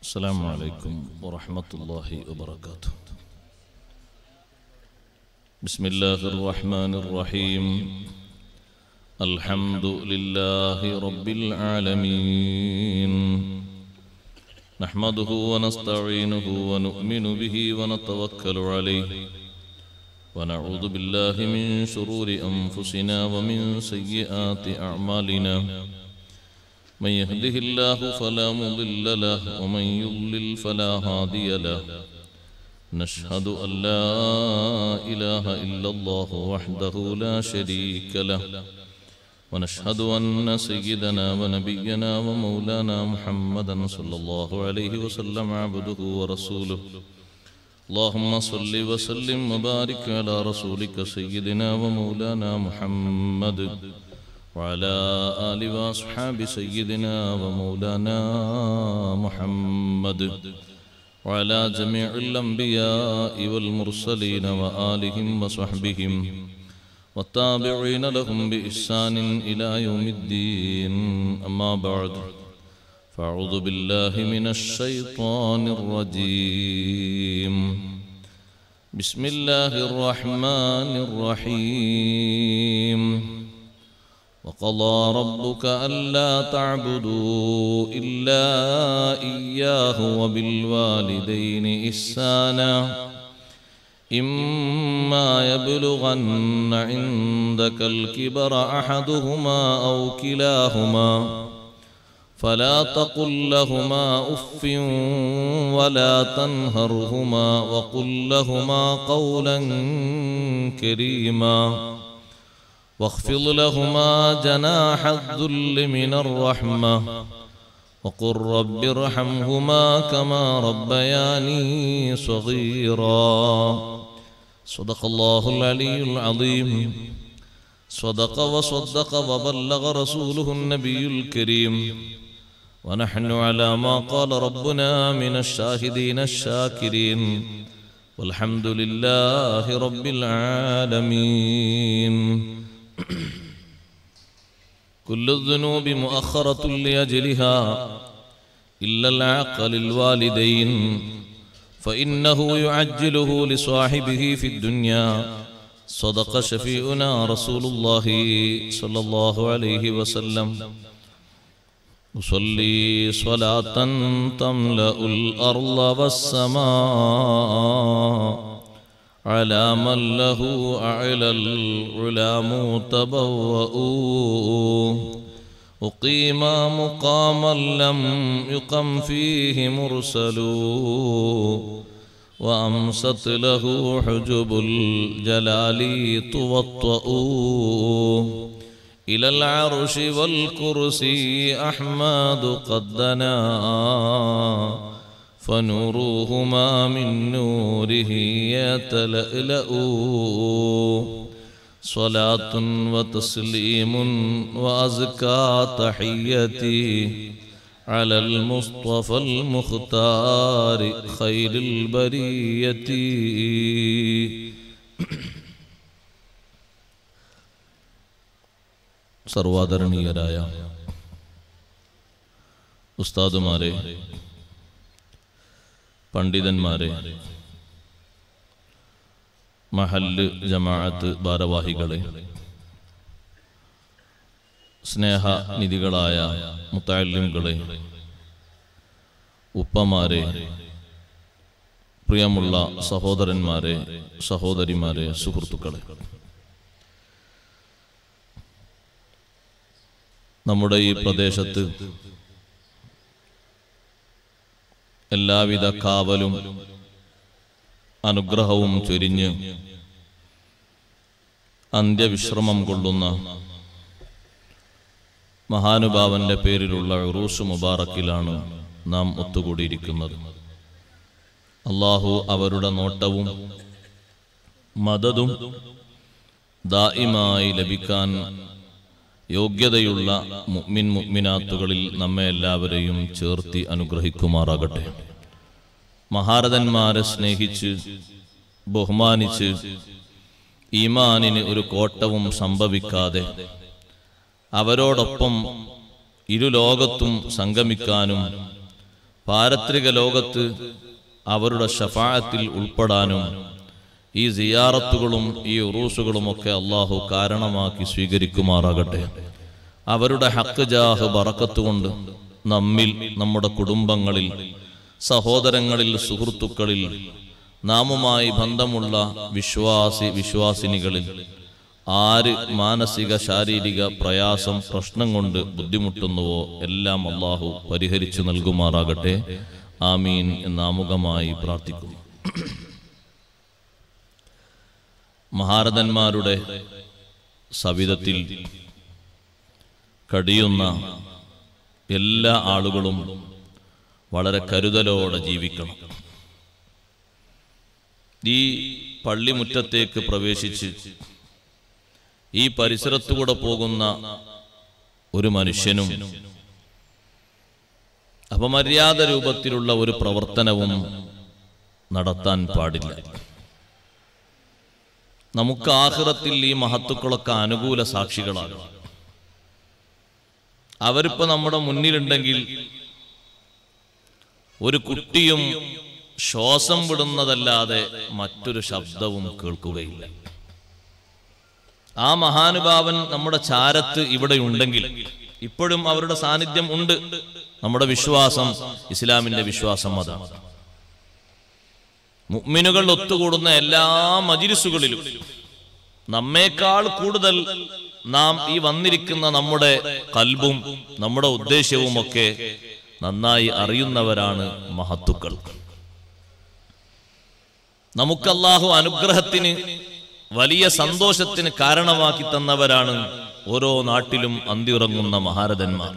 السلام عليكم ورحمة الله وبركاته بسم الله الرحمن الرحيم الحمد لله رب العالمين نحمده ونستعينه ونؤمن به ونتوكل عليه ونعوذ بالله من شرور أنفسنا ومن سيئات أعمالنا من يهده الله فلا مضل له ومن يضلل فلا هادي له نشهد أن لا إله إلا الله وحده لا شريك له ونشهد أن سيدنا ونبينا ومولانا محمدا صلى الله عليه وسلم عبده ورسوله اللهم صل وسلم وبارك على رسولك سيدنا ومولانا محمد وعلى آل وأصحاب سيدنا ومولانا محمد وعلى جميع الأنبياء والمرسلين وآلهم وصحبهم والتابعين لهم بإحسان إلى يوم الدين أما بعد فأعوذ بالله من الشيطان الرجيم بسم الله الرحمن الرحيم وقضى ربك ألا تعبدوا إلا إياه وبالوالدين إحسانا إما يبلغن عندك الكبر أحدهما أو كلاهما فلا تقل لهما أف ولا تنهرهما وقل لهما قولا كريما واخفض لهما جناح الذل من الرحمة وقل رب ارحمهما كما ربياني صغيرا صدق الله العلي العظيم صدق وصدق وبلغ رسوله النبي الكريم ونحن على ما قال ربنا من الشاهدين الشاكرين والحمد لله رب العالمين كل الذنوب مؤخرة لأجلها إلا العقل الوالدين فإنه يعجله لصاحبه في الدنيا صدق شفيعنا رسول الله صلى الله عليه وسلم أصلي صلاة تملأ الأرض والسماء على من له أعلى العلام تبوأوا أقيم مقاما لم يقم فيه مرسل وأمست له حجب الجلال توطأ إلى العرش والكرسي أحمد قد دنا فنورهما من نوره يتلألأ صلاة وتسليم وأزكى تحيتي على المصطفى المختار خير البرية സർവാദരണീയരായ ഉസ്താദുമാരെ പണ്ഡിതന്മാരെ മഹല്ല് ജമാഅത്ത് ഭാരവാഹികളെ സ്നേഹനിധികളായ മുത്താലിംകളെ ഉപ്പമാരെ പ്രിയമുള്ള സഹോദരന്മാരെ സഹോദരിമാരെ സുഹൃത്തുക്കളെ നമ്മുടെ ഈ പ്രദേശത്ത് എല്ലാവിധ കാവലും അനുഗ്രഹവും ചൊരിഞ്ഞ് അന്ത്യവിശ്രമം കൊള്ളുന്ന മഹാനുഭാവന്റെ പേരിലുള്ള ഉറൂസ് മുബാറക്കിലാണ് നാം ഒത്തുകൂടിയിരിക്കുന്നത് അള്ളാഹു അവരുടെ നോട്ടവും മദതും ദായിമായി ലഭിക്കാൻ യോഗ്യതയുള്ള മുഅ്മിൻ മുഅ്മിനാത്തുകളിൽ നമ്മെ എല്ലാവരെയും ചേർത്തി അനുഗ്രഹിക്കുമാറാകട്ടെ മഹാരഥന്മാരെ സ്നേഹിച്ച് ബഹുമാനിച്ച് ഈമാനിന് ഒരു കോട്ടവും സംഭവിക്കാതെ അവരോടൊപ്പം ഇരു ലോകത്തും സംഗമിക്കാനും പാരത്രിക ലോകത്ത് അവരുടെ ഷഫായത്തിൽ ഉൾപ്പെടാനും ഈ സിയാറത്തുകളും ഈ ഉറൂസുകളുമൊക്കെ അള്ളാഹു കാരണമാക്കി സ്വീകരിക്കുമാറാകട്ടെ അവരുടെ ഹക്ക് ജാഹ് ബറക്കത്തുകൊണ്ട് നമ്മിൽ നമ്മുടെ കുടുംബങ്ങളിൽ സഹോദരങ്ങളിൽ സുഹൃത്തുക്കളിൽ നാമുമായി ബന്ധമുള്ള വിശ്വാസി വിശ്വാസിനികളിൽ ആര് മാനസിക ശാരീരിക പ്രയാസം പ്രശ്നം കൊണ്ട് ബുദ്ധിമുട്ടുന്നുവോ എല്ലാം അള്ളാഹു പരിഹരിച്ചു നൽകുമാറാകട്ടെ ആമീൻ എന്നാമുഖമായി പ്രാർത്ഥിക്കുന്നു മഹാരഥന്മാരുടെ സവിധത്തിൽ കഴിയുന്ന എല്ലാ ആളുകളും വളരെ കരുതലോടെ ജീവിക്കണം ഈ പള്ളിമുറ്റത്തേക്ക് പ്രവേശിച്ച് ഈ പരിസരത്തുകൂടെ പോകുന്ന ഒരു മനുഷ്യനും അപമര്യാദ രൂപത്തിലുള്ള ഒരു പ്രവർത്തനവും നടത്താൻ പാടില്ല നമുക്ക് ആഹ്റത്തിൽ ഈ മഹത്തുക്കളൊക്കെ അനുകൂല സാക്ഷികളാകും അവരിപ്പോ നമ്മുടെ മുന്നിലുണ്ടെങ്കിൽ ഒരു കുട്ടിയും ശ്വാസം വിടുന്നതല്ലാതെ മറ്റൊരു ശബ്ദവും കേൾക്കുകയില്ല ആ മഹാനുഭാവൻ നമ്മുടെ ചാരത്ത് ഇവിടെ ഉണ്ടെങ്കിൽ ഇപ്പോഴും അവരുടെ സാന്നിധ്യം ഉണ്ട് നമ്മുടെ വിശ്വാസം ഇസ്ലാമിന്റെ വിശ്വാസം അതാണ് മുഅ്മിനുകൾ ഒത്തുകൂടുന്ന എല്ലാ മജിലിസുകളിലും നമ്മേക്കാൾ കൂടുതൽ നാം ഈ വന്നിരിക്കുന്ന നമ്മുടെ കൽബും നമ്മുടെ ഉദ്ദേശ്യവും ഒക്കെ നന്നായി അറിയുന്നവരാണ് മഹത്തുക്കൾ നമുക്ക് അല്ലാഹു അനുഗ്രഹത്തിന് വലിയ സന്തോഷത്തിന് കാരണമാക്കി തന്നവരാണ് ഓരോ നാട്ടിലും അന്തിയുറങ്ങുന്ന മഹാരഥന്മാർ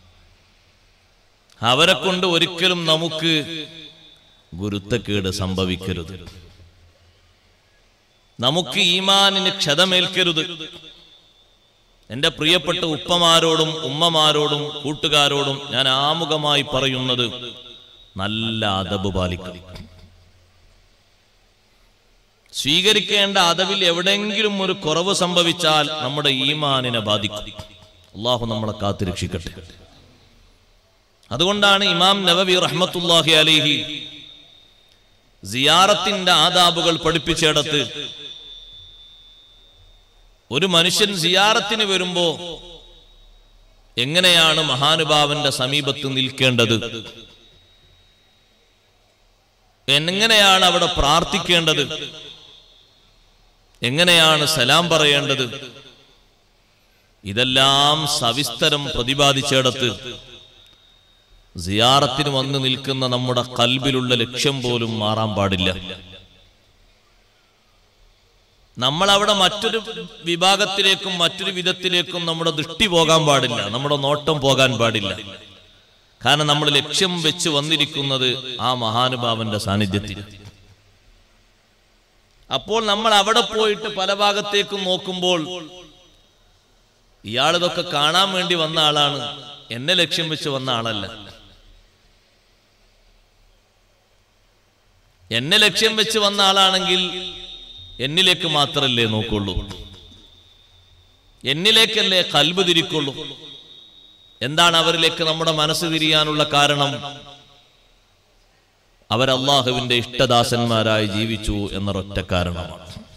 അവരെ കൊണ്ട് ഒരിക്കലും നമുക്ക് ഗുരുത്തക്കേട് സംഭവിക്കരുത് നമുക്ക് ഈമാനിന് ക്ഷതമേൽക്കരുത് എന്റെ പ്രിയപ്പെട്ട ഉപ്പമാരോടും ഉമ്മമാരോടും കൂട്ടുകാരോടും ഞാൻ ആമുഖമായി പറയുന്നത് നല്ല അതബ് പാലിക്കണം സ്വീകരിക്കേണ്ട അതവിൽ എവിടെയെങ്കിലും ഒരു കുറവ് സംഭവിച്ചാൽ നമ്മുടെ ഈമാനിനെ ബാധിക്കും അള്ളാഹു നമ്മളെ കാത്തുരക്ഷിക്കട്ടെ അതുകൊണ്ടാണ് ഇമാം നവവി റഹ്മത്തുല്ലാഹി അലിഹി സിയാറത്തിന്റെ ആദാബുകൾ പഠിപ്പിച്ചിടത്ത് ഒരു മനുഷ്യൻ സിയാറത്തിന് വരുമ്പോ എങ്ങനെയാണ് മഹാനുഭാവന്റെ സമീപത്ത് നിൽക്കേണ്ടത് എങ്ങനെയാണ് അവിടെ പ്രാർത്ഥിക്കേണ്ടത് എങ്ങനെയാണ് സലാം പറയേണ്ടത് ഇതെല്ലാം സവിസ്തരം പ്രതിപാദിച്ചിടത്ത് സിയാറത്തിന് വന്ന് നിൽക്കുന്ന നമ്മുടെ കൽബിലുള്ള ലക്ഷ്യം പോലും മാറാൻ പാടില്ല നമ്മൾ അവിടെ മറ്റൊരു വിഭാഗത്തിലേക്കും മറ്റൊരു വിധത്തിലേക്കും നമ്മുടെ ദൃഷ്ടി പോകാൻ പാടില്ല നമ്മുടെ നോട്ടം പോകാൻ പാടില്ല കാരണം നമ്മൾ ലക്ഷ്യം വെച്ച് വന്നിരിക്കുന്നത് ആ മഹാനുഭാവന്റെ സാന്നിധ്യത്തിൽ അപ്പോൾ നമ്മൾ അവിടെ പോയിട്ട് പല ഭാഗത്തേക്കും നോക്കുമ്പോൾ ഇയാൾ ഇതൊക്കെ കാണാൻ വേണ്ടി വന്ന ആളാണ് എന്നെ ലക്ഷ്യം വെച്ച് വന്ന ആളല്ല എന്നെ ലക്ഷ്യം വെച്ച് വന്ന ആളാണെങ്കിൽ എന്നിലേക്ക് മാത്രല്ലേ നോക്കുള്ളൂ എന്നിലേക്കല്ലേ കൽബ് തിരിക്കുള്ളൂ എന്താണ് അവരിലേക്ക് നമ്മുടെ മനസ്സ് തിരിയാനുള്ള കാരണം അവർ അള്ളാഹുവിന്റെ ഇഷ്ടദാസന്മാരായി ജീവിച്ചു എന്നൊരൊറ്റ കാരണമാണ്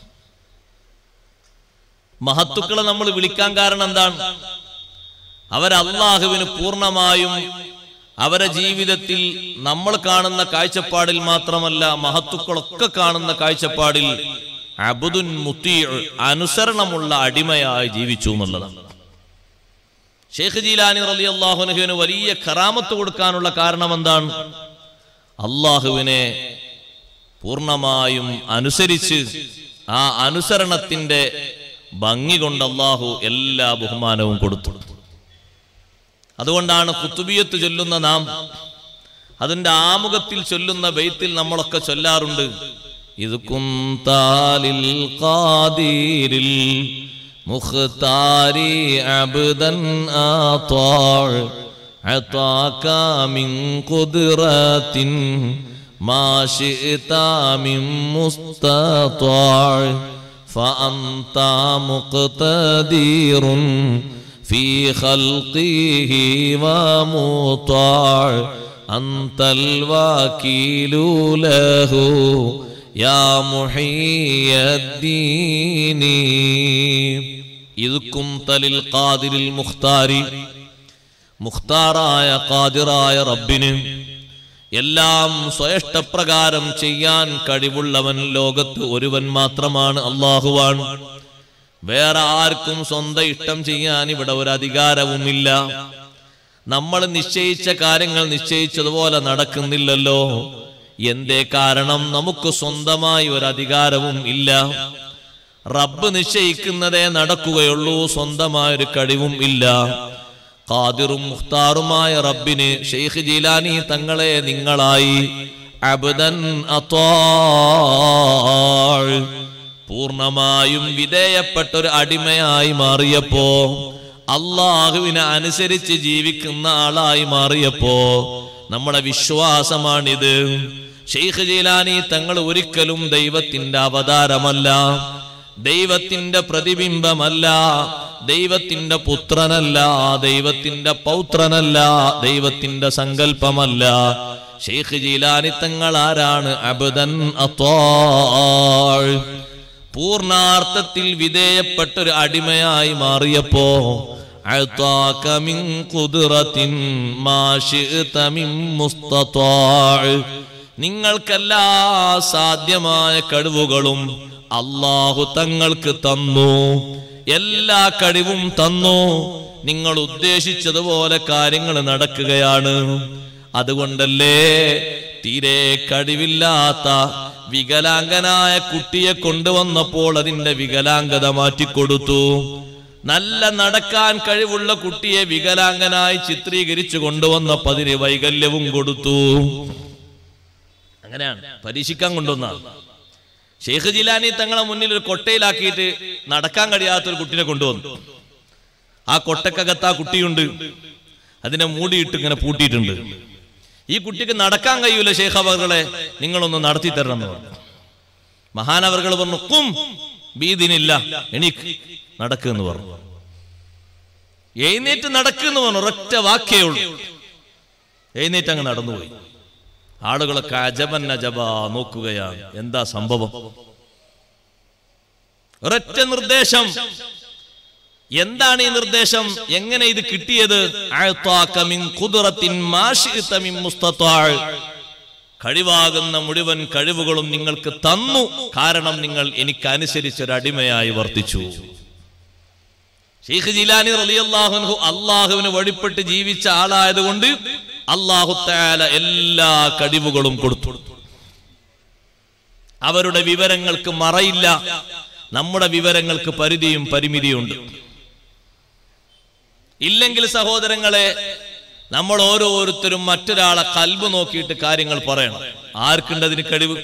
മഹത്തുക്കളെ നമ്മൾ വിളിക്കാൻ കാരണം എന്താണ് അവർ അള്ളാഹുവിന് പൂർണ്ണമായും അവരെ ജീവിതത്തിൽ നമ്മൾ കാണുന്ന കാഴ്ചപ്പാടിൽ മാത്രമല്ല മഹത്തുക്കളൊക്കെ കാണുന്ന കാഴ്ചപ്പാടിൽ അബുദുൻ മുത്തി അനുസരണമുള്ള അടിമയായി ജീവിച്ചു എന്നുള്ളതാണ് ഷെയ്ഖ് ജീലാനി റലി അള്ളാഹുനഹുവിന് വലിയ ഖറാമത്ത് കൊടുക്കാനുള്ള കാരണം എന്താണ് അള്ളാഹുവിനെ പൂർണ്ണമായും അനുസരിച്ച് ആ അനുസരണത്തിന്റെ ഭംഗി കൊണ്ട് അള്ളാഹു എല്ലാ ബഹുമാനവും കൊടുത്തു അതുകൊണ്ടാണ് കുത്തുബിയത്ത് ചൊല്ലുന്ന നാം അതിന്റെ ആമുഖത്തിൽ ചൊല്ലുന്ന ബെയ്ത്തിൽ നമ്മളൊക്കെ ചൊല്ലാറുണ്ട് ഇത് കുന്താലിൽ ഖാദീരിൽ മുഖ്താരി അബ്ദൻ ആത്താൾ عطاك من قدرة ما شئت من مستطاع فأنت مقتدير في خلقه ومطاع أنت الوكيل له يا محيي الدين إذ كنت للقادر المختار മുഖ്താറായ കാതിറായ റബ്ബിന് എല്ലാം സ്വയഷ്ടപ്രകാരം ചെയ്യാൻ കഴിവുള്ളവൻ ലോകത്ത് ഒരുവൻ മാത്രമാണ് അള്ളാഹുവാൻ വേറെ ആർക്കും സ്വന്തം ഇഷ്ടം ചെയ്യാൻ ഇവിടെ ഒരു അധികാരവുമില്ല നമ്മൾ നിശ്ചയിച്ച കാര്യങ്ങൾ നിശ്ചയിച്ചതുപോലെ നടക്കുന്നില്ലല്ലോ എന്തേ കാരണം നമുക്ക് സ്വന്തമായി ഒരു അധികാരവും ഇല്ല റബ്ബ് നിശ്ചയിക്കുന്നതേ നടക്കുകയുള്ളൂ സ്വന്തമായൊരു കഴിവും ഇല്ല ഖാദിറും മുഖ്താറുമായ റബ്ബിന് ഷെയ്ഖ് ജീലാനി തങ്ങളെ നിങ്ങളായി അബ്ദൻ അത്വാൾ പൂർണ്ണമായും വിധേയപ്പെട്ട ഒരു അടിമയായി മാറിയപ്പോ അള്ളാഹുവിനെ അനുസരിച്ച് ജീവിക്കുന്ന ആളായി മാറിയപ്പോ നമ്മുടെ വിശ്വാസമാണിത് ഷെയ്ഖ് ജീലാനി തങ്ങൾ ഒരിക്കലും ദൈവത്തിന്റെ അവതാരമല്ല ദൈവത്തിന്റെ പ്രതിബിംബമല്ല ദൈവത്തിന്റെ പുത്രനല്ല ദൈവത്തിന്റെ പൗത്രനല്ല ദൈവത്തിന്റെ സങ്കല്പമല്ല ഷെയ്ഖ് ജീലാനി തങ്ങൾ ആരാണ് അബദൻ അത്വാൾ പൂർണാർത്ഥത്തിൽ വിധേയപ്പെട്ടൊരു അടിമയായി മാറിയപ്പോ അഅ്താക മിൻ ഖുദ്റത്തിൻ മാ ശിഅ്ത മിൻ മുസ്തതാഅ് നിങ്ങൾക്കെല്ലാ സാധ്യമായ കഴിവുകളും അള്ളാഹു തങ്ങൾക്ക് തന്നു എല്ലാ കഴിവും തന്നു നിങ്ങൾ ഉദ്ദേശിച്ചതുപോലെ കാര്യങ്ങൾ നടക്കുകയാണ് അതുകൊണ്ടല്ലേ തീരെ കഴിവില്ലാത്ത വികലാംഗനായ കുട്ടിയെ കൊണ്ടുവന്നപ്പോൾ അതിന്റെ വികലാംഗത മാറ്റിക്കൊടുത്തു നല്ല നടക്കാൻ കഴിവുള്ള കുട്ടിയെ വികലാംഗനായി ചിത്രീകരിച്ചു കൊണ്ടുവന്നപ്പോ അതിന് വൈകല്യവും കൊടുത്തു അങ്ങനെയാണ് പരീക്ഷിക്കാൻ കൊണ്ടുവന്ന ഷെയ്ഖ് ജിലാനി തങ്ങളെ മുന്നിൽ ഒരു കൊട്ടയിലാക്കിയിട്ട് നടക്കാൻ കഴിയാത്തൊരു കുട്ടിനെ കൊണ്ടുവന്നു ആ കൊട്ടക്കകത്ത് ആ കുട്ടിയുണ്ട് അതിനെ മൂടിയിട്ട് ഇങ്ങനെ പൂട്ടിയിട്ടുണ്ട് ഈ കുട്ടിക്ക് നടക്കാൻ കഴിയൂല ഷെയ്ഖ് അവർകളെ നിങ്ങളൊന്ന് നടത്തി തരണം എന്ന് പറഞ്ഞു മഹാനവർകൾ പറഞ്ഞു കും ബീദിനില്ല എണീക്ക് നടക്കുന്ന് പറഞ്ഞു എഴുന്നേറ്റ് നടക്കുന്ന് പറഞ്ഞു ഒരൊറ്റ വാക്കേ ഉള്ളൂ എഴുന്നേറ്റ് അങ്ങ് നടന്നുപോയി ആളുകളൊക്കെ അജബൻ അജബ നോക്കുകയാണ് എന്താ സംഭവം ഒരൊറ്റ നിർദ്ദേശം എന്താണ് ഈ നിർദ്ദേശം എങ്ങനെ ഇത് കിട്ടിയത് അഅ്താക മിൻ ഖുദ്റത്തിൻ മാ ശിഅ്ത മിൻ മുസ്തതാഅ്. കഴിവാകുന്ന മുഴുവൻ കഴിവുകളും നിങ്ങൾക്ക് തന്നു കാരണം നിങ്ങൾ എനിക്ക് അനുസരിച്ച് ഒരു അടിമയായി വർത്തിച്ചു ഷെയ്ഖ് ജിലാനി റളിയല്ലാഹു അൻഹു അള്ളാഹുവിന് വഴിപ്പെട്ട് ജീവിച്ച ആളായതുകൊണ്ട് അള്ളാഹു തആല എല്ലാ കഴിവുകളും കൊടുത്തു അവരുടെ വിവരങ്ങൾക്ക് മറയില്ല നമ്മുടെ വിവരങ്ങൾക്ക് പരിധിയും പരിമിതിയുണ്ട് ഇല്ലെങ്കിൽ സഹോദരങ്ങളെ നമ്മൾ ഓരോരുത്തരും മറ്റൊരാളെ കൽബ് നോക്കിയിട്ട് കാര്യങ്ങൾ പറയണം ആർക്കുണ്ട് അതിന് കഴിവ്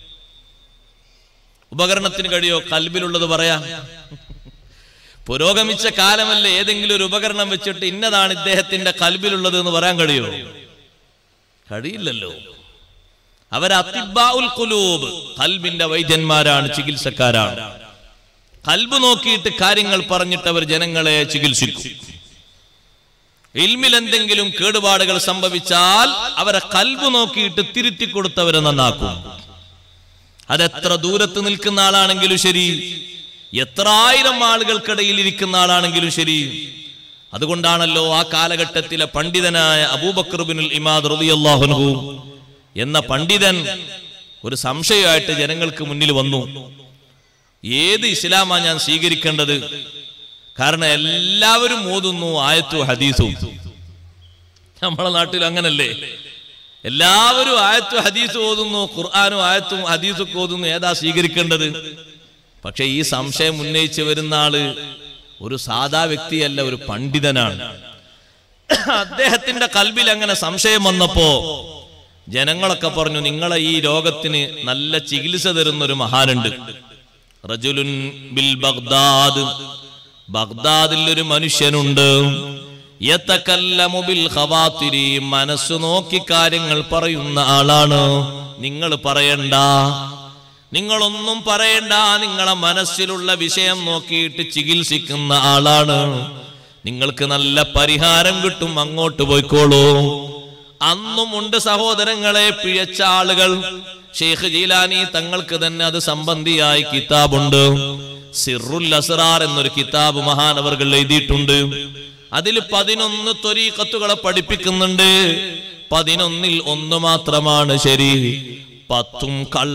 ഉപകരണത്തിന് കഴിയോ കൽബിലുള്ളത് പറയാം പുരോഗമിച്ച കാലമല്ലേ ഏതെങ്കിലും ഒരു ഉപകരണം വെച്ചിട്ട് ഇന്നതാണ് ഇദ്ദേഹത്തിന്റെ കൽബിലുള്ളത് എന്ന് പറയാൻ കഴിയോ കഴിയില്ലല്ലോ അവർ അതിബാഉൽ ഖുലൂബ് കൽബിന്റെ വൈദ്യന്മാരാണ് ചികിത്സക്കാരാണ് കൽബ് നോക്കിയിട്ട് കാര്യങ്ങൾ പറഞ്ഞിട്ട് അവർ ജനങ്ങളെ ചികിത്സിക്കും ഇൽമിൽ എന്തെങ്കിലും കേടുപാടുകൾ സംഭവിച്ചാൽ അവരെ കൽബ് നോക്കിയിട്ട് തിരുത്തി കൊടുത്തവരെ നന്നാക്കും അതെത്ര ദൂരത്ത് നിൽക്കുന്ന ആളാണെങ്കിലും ശരി എത്ര ആയിരം ആളുകൾക്കിടയിൽ ഇരിക്കുന്ന ആളാണെങ്കിലും ശരി അതുകൊണ്ടാണല്ലോ ആ കാലഘട്ടത്തിലെ പണ്ഡിതനായ അബൂബക്കർബിനുൽ ഇമാദ് റളിയല്ലാഹുൻഹു എന്ന പണ്ഡിതൻ ഒരു സംശയമായിട്ട് ജനങ്ങൾക്ക് മുന്നിൽ വന്നു ഏത് ഇസ്ലാമാ ഞാൻ സ്വീകരിക്കേണ്ടത് കാരണം എല്ലാവരും ഓതുന്നു ആയത്തു ഹദീസും നമ്മളെ നാട്ടിൽ അങ്ങനല്ലേ എല്ലാവരും ആയത്തു ഹദീസ് ഓതുന്നു ഖുർആാനും ആയത്തും ഹദീസും ഓതുന്നു ഏതാ സ്വീകരിക്കേണ്ടത് പക്ഷെ ഈ സംശയം ഉന്നയിച്ച് വരുന്ന ആള് ഒരു സാധാ വ്യക്തിയല്ല ഒരു പണ്ഡിതനാണ് അദ്ദേഹത്തിന്റെ കൽബിൽ അങ്ങനെ സംശയം വന്നപ്പോ ജനങ്ങളൊക്കെ പറഞ്ഞു നിങ്ങളെ ഈ രോഗത്തിന് നല്ല ചികിത്സ തരുന്ന ഒരു മഹാനുണ്ട് റജുലുൻ ബിൽ ബഗ്ദാദ് ബഗ്ദാദിൽ ഒരു മനുഷ്യനുണ്ട് യതകല്ലമു ബിൽ ഖവാത്തിരി മനസ്സു നോക്കി കാര്യങ്ങൾ പറയുന്ന ആളാണ് നിങ്ങൾ പറയണ്ട നിങ്ങളൊന്നും പറയണ്ട നിങ്ങളെ മനസ്സിലുള്ള വിഷയം നോക്കിയിട്ട് ചികിത്സിക്കുന്ന ആളാണ് നിങ്ങൾക്ക് നല്ല പരിഹാരം കിട്ടും അങ്ങോട്ട് പോയിക്കോളൂ അന്നും ഉണ്ട് സഹോദരങ്ങളെ പിഴച്ച ആളുകൾ ഷെയ്ഖ് ജീലാനി തങ്ങൾക്ക് തന്നെ അത് സംബന്ധിയായി കിതാബുണ്ട് സിറുൽ അസ്റാർ എന്നൊരു കിതാബ് മഹാനവർകൾ എഴുതിയിട്ടുണ്ട് അതിൽ പതിനൊന്ന് ത്വരീഖത്തുകളെ പഠിപ്പിക്കുന്നുണ്ട് പതിനൊന്നിൽ ഒന്ന് മാത്രമാണ് ശരി പത്തും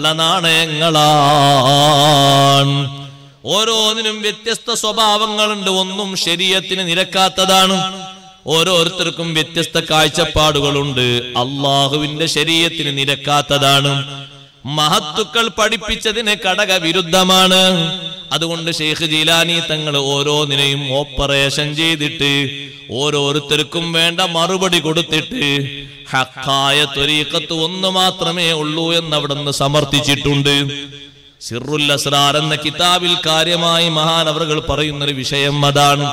കള്ളനാണയങ്ങളാണ് ഓരോന്നിനും വ്യത്യസ്ത സ്വഭാവങ്ങളുണ്ട് ഒന്നും ശരീരത്തിന് നിരക്കാത്തതാണ് ഓരോരുത്തർക്കും വ്യത്യസ്ത കാഴ്ചപ്പാടുകളുണ്ട് അള്ളാഹുവിന്റെ ശരീരത്തിന് നിരക്കാത്തതാണ് മഹത്തുക്കൾ പഠിപ്പിച്ചതിന് ഘടക വിരുദ്ധമാണ് അതുകൊണ്ട് ഷെയ്ഖ് ജീലാനി തങ്ങൾ ഓരോന്നിനെയും ഓപ്പറേഷൻ ചെയ്തിട്ട് ഓരോരുത്തർക്കും വേണ്ട മറുപടി കൊടുത്തിട്ട് ഹക്കായ ത്വരീക്കത്ത് ഒന്ന് മാത്രമേ ഉള്ളൂ എന്ന് അവിടുന്ന് സമർത്ഥിച്ചിട്ടുണ്ട് സിറുൽ അസ്രാർ എന്ന കിതാബിൽ കാര്യമായി മഹാനവറുകൾ പറയുന്നൊരു വിഷയം അതാണ്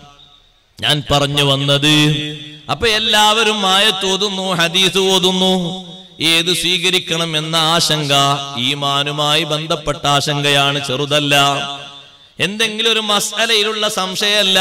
ഞാൻ പറഞ്ഞു വന്നത് അപ്പൊ എല്ലാവരും ആയത്ത് ഓതുന്നു ഹദീസ് ഓതുന്നു ഏത് സ്വീകരിക്കണം എന്ന ആശങ്ക ഈമാനുമായി ബന്ധപ്പെട്ട ആശങ്കയാണ് ചെറുതല്ല എന്തെങ്കിലും ഒരു മസലയിലുള്ള സംശയമല്ല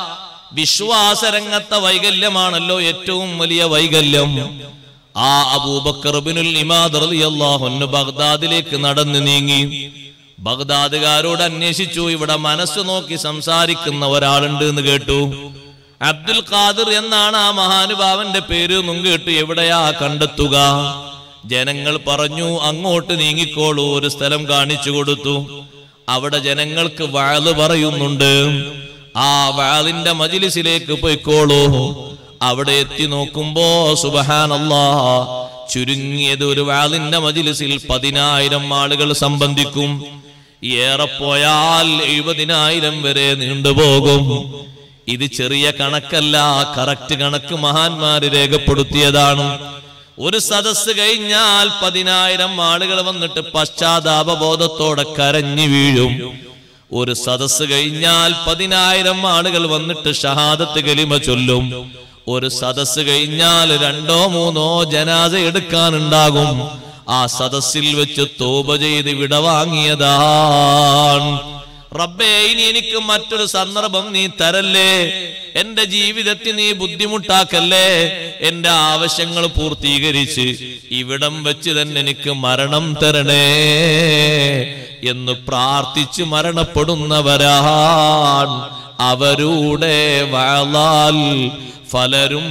വിശ്വാസരംഗത്തെ വൈകല്യമാണല്ലോ ഏറ്റവും വലിയ വൈകല്യം ആ അബൂബക്കർബിനുൽ ഇമാദ് റളിയല്ലാഹു അൻഹു ബഗ്ദാദിലേക്ക് നടന്നു നീങ്ങി ബഗ്ദാദുകാരോട് അന്വേഷിച്ചു ഇവിടെ മനസ്സ് നോക്കി സംസാരിക്കുന്ന ഒരാളുണ്ട് എന്ന് കേട്ടു അബ്ദുൽ ഖാദിർ എന്നാണ് ആ മഹാനുഭാവന്റെ പേര് എന്നും കേട്ടു എവിടെയാ കണ്ടെത്തുക ജനങ്ങൾ പറഞ്ഞു അങ്ങോട്ട് നീങ്ങിക്കോളൂ ഒരു സ്ഥലം കാണിച്ചു കൊടുത്തു അവിടെ ജനങ്ങൾക്ക് വാള് പറയുന്നുണ്ട് ആ വാളിന്റെ മജിലിസിലേക്ക് പോയിക്കോളൂ അവിടെ എത്തി നോക്കുമ്പോ സുബഹാനല്ലാ ചുരുങ്ങിയത് ഒരു വാളിന്റെ മജിലിസിൽ പതിനായിരം ആളുകൾ സംബന്ധിക്കും ഏറെ പോയാൽ എഴുപതിനായിരം വരെ നീണ്ടുപോകും ഇത് ചെറിയ കണക്കല്ല കറക്റ്റ് കണക്ക് മഹാന്മാര് രേഖപ്പെടുത്തിയതാണ് ഒരു സദസ് കഴിഞ്ഞാൽ പതിനായിരം ആളുകൾ വന്നിട്ട് പശ്ചാത്താപബോധത്തോടെ കരഞ്ഞു വീഴും ഒരു സദസ് കഴിഞ്ഞാൽ പതിനായിരം ആളുകൾ വന്നിട്ട് ഷഹാദത്ത് കലിമ ചൊല്ലും ഒരു സദസ് കഴിഞ്ഞാൽ രണ്ടോ മൂന്നോ ജനാസ എടുക്കാനുണ്ടാകും ആ സദസ്സിൽ വെച്ച് തോപ ചെയ്ത് വിടവാങ്ങിയതാണ് റബ്ബേ ഇനി എനിക്ക് മറ്റൊരു സന്ദർഭം നീ തരല്ലേ എന്റെ ജീവിതത്തിൽ നീ ബുദ്ധിമുട്ടാക്കല്ലേ എന്റെ ആവശ്യങ്ങൾ പൂർത്തീകരിച്ച് ഇവിടം വെച്ച് തന്നെ എനിക്ക് മരണം തരണേ എന്ന് പ്രാർത്ഥിച്ച് മരണപ്പെടുന്നവരാണ് അവരുടെ വാളാൽ ഫലരും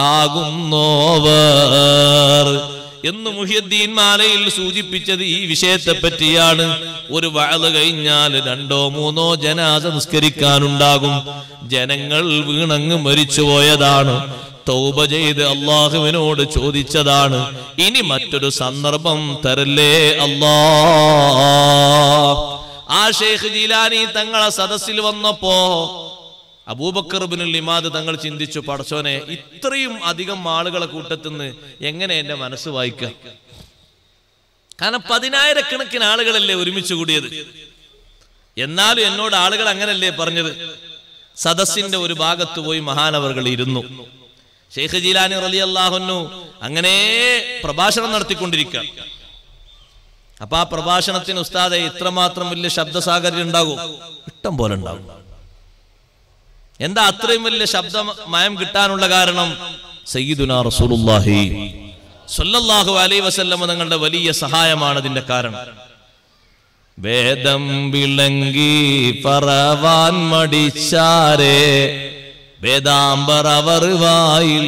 ചാകുന്നോവർ എന്ന് മുഹിയദ്ദീൻ മാലയിൽ സൂചിപ്പിച്ചത് ഈ വിഷയത്തെ പറ്റിയാണ് ഒരു വഴല് കഴിഞ്ഞാൽ രണ്ടോ മൂന്നോ ജനാസ നിസ്കരിക്കാനുണ്ടാകും ജനങ്ങൾ വീണങ്ങ് മരിച്ചുപോയതാണ് തൗബ ചെയ്ത് അള്ളാഹുവിനോട് ചോദിച്ചതാണ് ഇനി മറ്റൊരു സന്ദർഭം തരല്ലേ അല്ലാ ആ ഷെയ്ഖ് ജീലാനി തങ്ങളെ സദസ്സിൽ വന്നപ്പോ അബൂബക്കർ ബിനുൽ ഇമാദ് തങ്ങൾ ചിന്തിച്ചു പടച്ചോനെ ഇത്രയും അധികം ആളുകളെ കൂട്ടത്തുനിന്ന് എങ്ങനെ എന്റെ മനസ്സ് വായിക്കാം കാരണം പതിനായിരക്കണക്കിന് ആളുകളല്ലേ ഒരുമിച്ച് കൂടിയത് എന്നാലും എന്നോട് ആളുകൾ അങ്ങനല്ലേ പറഞ്ഞത് സദസ്സിന്റെ ഒരു ഭാഗത്ത് പോയി മഹാനവർകൾ ഇരുന്നു ഷെയ്ഖ് ജീലാനി റലി അള്ളാഹുന്നു അങ്ങനെ പ്രഭാഷണം നടത്തിക്കൊണ്ടിരിക്കുക അപ്പൊ ആ പ്രഭാഷണത്തിന് ഉസ്താദെ ഇത്രമാത്രം വലിയ ശബ്ദസാഗര്യം ഉണ്ടാകും ഇഷ്ടം പോലെ ഉണ്ടാകും എന്താ അത്രയും വലിയ ശബ്ദമയം കിട്ടാനുള്ള കാരണം സയ്യിദുന റസൂലുള്ളാഹി സ്വല്ലല്ലാഹു അലൈഹി വസല്ലമ തങ്ങളുടെ വലിയ സഹായമാണ് ഇതിന്റെ കാരണം വേദം വിളങ്ങി പറവാൻ മടിച്ചാരേ വേദാംബർ അവർ വായിൽ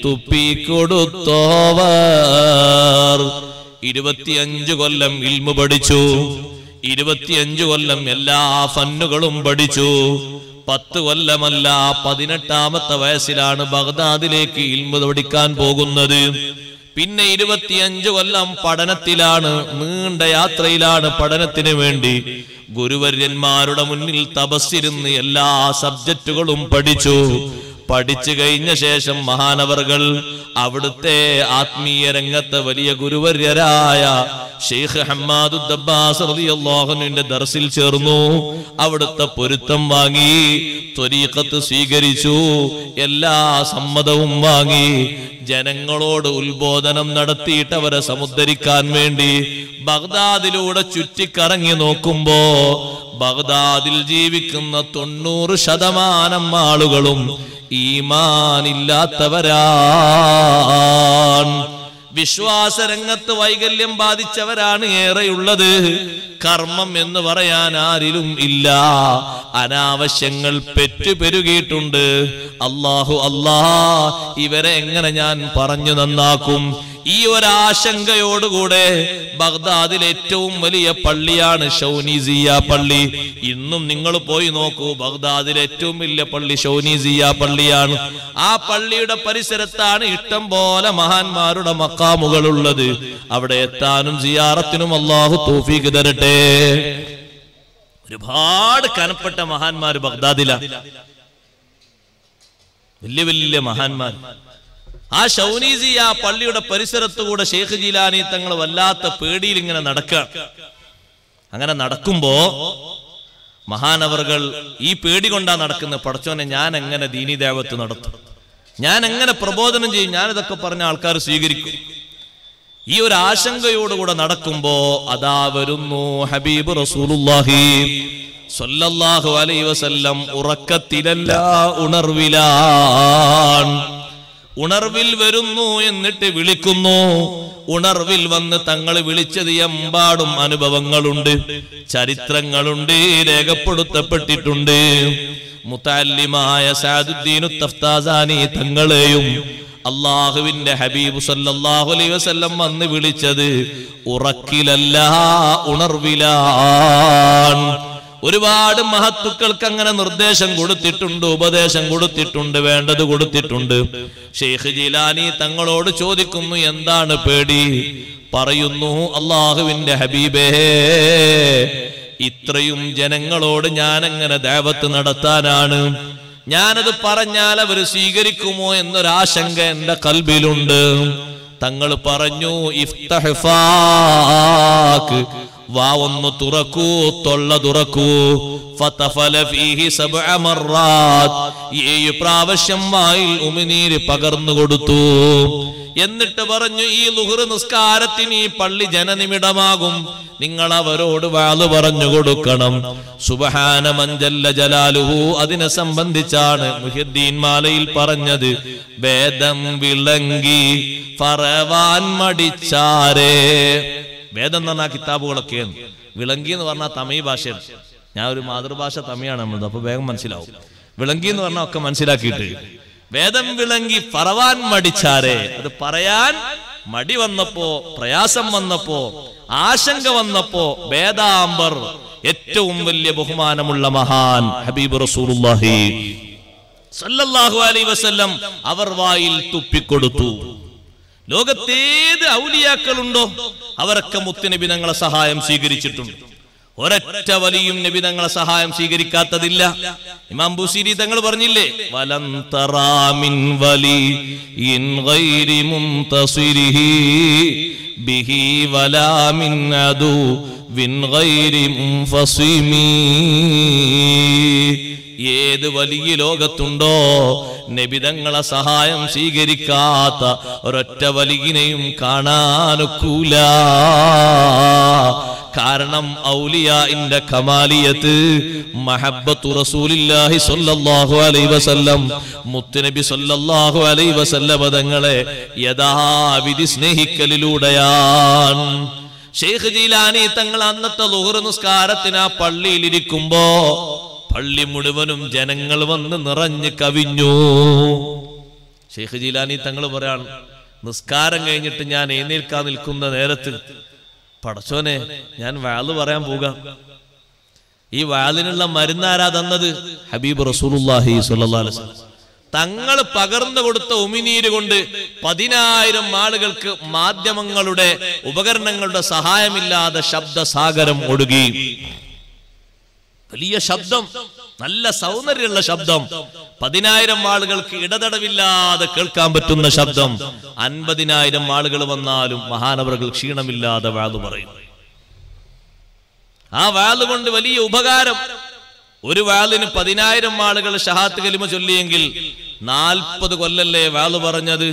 തുപ്പിക്കൊടുത്തോവർ ഇരുപത്തിയഞ്ചു കൊല്ലം ഇൽമു പഠിച്ചു ഇരുപത്തിയഞ്ചു കൊല്ലം എല്ലാ ഫന്നുകളും പഠിച്ചു പത്ത് കൊല്ലമല്ല പതിനെട്ടാമത്തെ വയസ്സിലാണ് ബഗ്ദാദിലേക്ക് ഇൽമു പഠിക്കാൻ പോകുന്നത് പിന്നെ ഇരുപത്തിയഞ്ചു കൊല്ലം പഠനത്തിലാണ് നീണ്ട യാത്രയിലാണ് പഠനത്തിന് വേണ്ടി ഗുരുവര്യന്മാരുടെ മുന്നിൽ തപസ്സിരുന്ന് എല്ലാ സബ്ജക്റ്റുകളും പഠിച്ചു പഠിച്ചു കഴിഞ്ഞ ശേഷം മഹാനവർകൾ അവിടുത്തെ ആത്മീയ രംഗത്തെ വലിയ ഗുരുവര്യരായ ഷെയ്ഖ് ഹമ്മാദുദ്ദബ്ബാസ് റളിയല്ലാഹുവിന്റെ ദർസിൽ ചേർന്നു അവിടുത്തെ പൊരുത്തം വാങ്ങി ത്വരീഖത്ത് സ്വീകരിച്ചു എല്ലാ സമ്മതവും വാങ്ങി ജനങ്ങളോട് ഉത്ബോധനം നടത്തിയിട്ട് അവരെ സമുദ്ധരിക്കാൻ വേണ്ടി ബഗ്ദാദിലൂടെ ചുറ്റിക്കറങ്ങി നോക്കുമ്പോ ബഗ്ദാദിൽ ജീവിക്കുന്ന തൊണ്ണൂറ് ശതമാനം ആളുകളും ഈമാനില്ലാത്തവരാണ് വിശ്വാസരംഗത്ത് വൈകല്യം ബാധിച്ചവരാണ് ഏറെയുള്ളത് കർമ്മം എന്ന് പറയാൻ ആരിലും ഇല്ല അനാവശ്യങ്ങൾ പെറ്റുപെരുകിയിട്ടുണ്ട് അള്ളാഹു അല്ലാ ഇവരെ എങ്ങനെ ഞാൻ പറഞ്ഞു നന്നാക്കും ഈ ഒരാശങ്കയോടുകൂടെ ബഗ്ദാദിൽ ഏറ്റവും വലിയ പള്ളിയാണ് ഷൗനീസിയ പള്ളി ഇന്നും നിങ്ങൾ പോയി നോക്കൂ ബഗ്ദാദിൽ ഏറ്റവും വലിയ പള്ളി ഷൗനീസിയ പള്ളിയാണ് ആ പള്ളിയുടെ പരിസരത്താണ് ഇഷ്ടം പോലെ മഹാന്മാരുടെ മക്കാമുകൾ ഉള്ളത് അവിടെ എത്താനും സിയാറത്തിനും അള്ളാഹു തൗഫീഖ് തരട്ടെ ഒരുപാട് കനപ്പെട്ട മഹാന്മാർ ബഗ്ദാദിലാണ് വലിയ വലിയ മഹാന്മാർ ആ ഷൗനീസി ആ പള്ളിയുടെ പരിസരത്തുകൂടെ ഷെയ്ഖ് ജീലാനി തങ്ങൾ വല്ലാത്ത പേടിയിൽ ഇങ്ങനെ നടക്കുക അങ്ങനെ നടക്കുമ്പോ മഹാനവറുകൾ ഈ പേടി കൊണ്ടാ നടക്കുന്ന പടച്ചോനെ ഞാൻ എങ്ങനെ ദീനി ദേവത്ത് നടത്തും ഞാൻ എങ്ങനെ പ്രബോധനം ചെയ്യും ഞാനിതൊക്കെ പറഞ്ഞ ആൾക്കാർ സ്വീകരിക്കും ഈ ഒരു ആശങ്കയോടുകൂടെ നടക്കുമ്പോ അതാ വരുന്നു ഹബീബ് റസൂലുള്ളാഹി സ്വല്ലല്ലാഹു അലൈഹി വസല്ലം ഉറക്കത്തിലല്ല ഉണർവിലാണ് ഉണർവിൽ വരുന്നു എന്നിട്ട് വിളിക്കുന്നു ഉണർവിൽ വന്ന് തങ്ങൾ വിളിച്ചത് എമ്പാടും അനുഭവങ്ങളുണ്ട് ചരിത്രങ്ങളുണ്ട് രേഖപ്പെടുത്തപ്പെട്ടിട്ടുണ്ട് മുത്താലിമായ സാദുദ്ദീനു തഫ്താസാനി തങ്ങളെയും അള്ളാഹുവിന്റെ ഹബീബ് സല്ലല്ലാഹു അലൈഹി വസല്ലം വന്ന് വിളിച്ചത് ഉറക്കിലല്ല ഉണർവിലാണ് ഒരുപാട് മഹത്തുക്കൾക്ക് അങ്ങനെ നിർദ്ദേശം കൊടുത്തിട്ടുണ്ട് ഉപദേശം കൊടുത്തിട്ടുണ്ട് വേണ്ടത് കൊടുത്തിട്ടുണ്ട് ഷെയ്ഖ് ജിലാനി തങ്ങളോട് ചോദിക്കുന്നു എന്താണ് പേടി പറയുന്നു അള്ളാഹുവിന്റെ ഹബീബേ ഇത്രയും ജനങ്ങളോട് ഞാൻ എങ്ങനെ ദേവത്ത് നടത്താനാണ് ഞാനത് പറഞ്ഞാൽ അവർ സ്വീകരിക്കുമോ എന്നൊരാശങ്ക എന്റെ കൽബിലുണ്ട് തങ്ങൾ പറഞ്ഞു ഇഫ്തഹ്ഫാക്ക് വാ ഒന്ന് തുറക്കൂ തൊള്ള തുറക്കൂ ഫതഫല ഫീഹി സബ്അ മർറാത്ത് ഏഴ് പ്രാവശ്യം വായിൽ ഉമിനീര് പകർന്നു കൊടുത്തു എന്നിട്ട് പറഞ്ഞു ഈ ലുഹുർ നിസ്കാരത്തിന് ഈ പള്ളി ജനനിമിടമാകും നിങ്ങൾ അവരോട് വാള് പറഞ്ഞു കൊടുക്കണം സുബഹാന മഞ്ചല്ല ജലാലുഹു അതിനെ സംബന്ധിച്ചാണ് മുഹിദ്ദീൻ മാലയിൽ പറഞ്ഞത് വേദം വിളങ്ങി ഫറവാൻ മടിച്ചാരേ വേദം എന്ന് പറഞ്ഞാൽ കിതാബുകളൊക്കെയാണ് വിളങ്കി എന്ന് പറഞ്ഞാൽ തമിഴ് ഭാഷയാണ് ഞാൻ ഒരു മാതൃഭാഷ തമിഴാണ് നമ്മളത് അപ്പൊ വേഗം മനസ്സിലാവും വിളങ്കി എന്ന് പറഞ്ഞാൽ ഒക്കെ മനസ്സിലാക്കിയിട്ട് വേദം വിളങ്കി പറവാൻ മടിച്ചാരെ അത് പറയാൻ മടി വന്നപ്പോ പ്രയാസം വന്നപ്പോ ആശങ്ക വന്നപ്പോ വേദാംബർ ഏറ്റവും വലിയ ബഹുമാനമുള്ള മഹാൻ ഹബീബ് റസൂലുള്ളാഹി സല്ലല്ലാഹു അലൈഹി വസല്ലം അവർ വായിൽ തുപ്പിക്കൊടുത്തു ലോകത്തേത് ഔലിയാക്കളുണ്ടോ അവരൊക്കെ മുത്തുനബി തങ്ങളെ സഹായം സ്വീകരിച്ചിട്ടുണ്ട് ഒരൊറ്റ വലിയും നബി തങ്ങളെ സഹായം സ്വീകരിക്കാത്തതില്ല ഇമാം ബുസീരി തങ്ങൾ പറഞ്ഞില്ലേ വലം തറാമിൻ വലി ഇൻ ഗൈരി മുംതസിരിഹി ബിഹി വലാ മിൻ അദു വിൻ ഗൈരി മുൻഫസിമീ ഏത് വലിയ ലോകത്തുണ്ടോ നബിതങ്ങളെ സഹായം സ്വീകരിക്കാത്ത ഒരൊറ്റ വലിയനെയും കാണാനൊക്കൂല കാരണം ഔലിയാന്റെ കമാലിയത്ത് മഹബത്തു റസൂലില്ലാഹി സ്വല്ലല്ലാഹു അലൈഹി വസല്ലം മുത്തുനബി സ്വല്ലല്ലാഹു അലൈഹി വസല്ലം തങ്ങളെ യഥാവിധി സ്നേഹിക്കലിലൂടെയാണ് ഷെയ്ഖ് ജീലാനി തങ്ങൾ അന്നത്തെ ലുഹുർ നിസ്കാരത്തിന് ആ പള്ളിയിൽ ഇരിക്കുമ്പോ പള്ളി മുഴുവനും ജനങ്ങൾ വന്ന് നിറഞ്ഞു കവിഞ്ഞു ഷെയ്ഖ് ജീലാനി തങ്ങൾ പറയാണ് നിസ്കാരം കഴിഞ്ഞിട്ട് ഞാൻ എഴുന്നേൽക്കാൻ നിൽക്കുന്ന നേരത്ത് പടച്ചോനെ ഞാൻ വാള് പറയാൻ പോകാം ഈ വാളിനുള്ള മരുന്നാരാ തന്നത് ഹബീബ് റസൂലുള്ളാഹി സ്വല്ലല്ലാഹു അലൈഹി വസല്ലം തങ്ങൾ പകർന്നു കൊടുത്ത ഉമിനീര് കൊണ്ട് പതിനായിരം ആളുകൾക്ക് മാധ്യമങ്ങളുടെ ഉപകരണങ്ങളുടെ സഹായമില്ലാതെ ശബ്ദസാഗരം ഒടുകി വലിയ ശബ്ദം നല്ല സൗന്ദര്യമുള്ള ശബ്ദം പതിനായിരം ആളുകൾക്ക് ഇടതടവില്ലാതെ കേൾക്കാൻ പറ്റുന്ന ശബ്ദം അൻപതിനായിരം ആളുകൾ വന്നാലും മഹാനവറുകൾ ക്ഷീണമില്ലാതെ വാതു പറയും ആ വാല് കൊണ്ട് വലിയ ഉപകാരം ഒരു വാലിന് പതിനായിരം ആളുകൾ ഷഹാത്ത് കലിമ ചൊല്ലിയെങ്കിൽ നാൽപ്പത് കൊല്ലല്ലേ വാല് പറഞ്ഞത്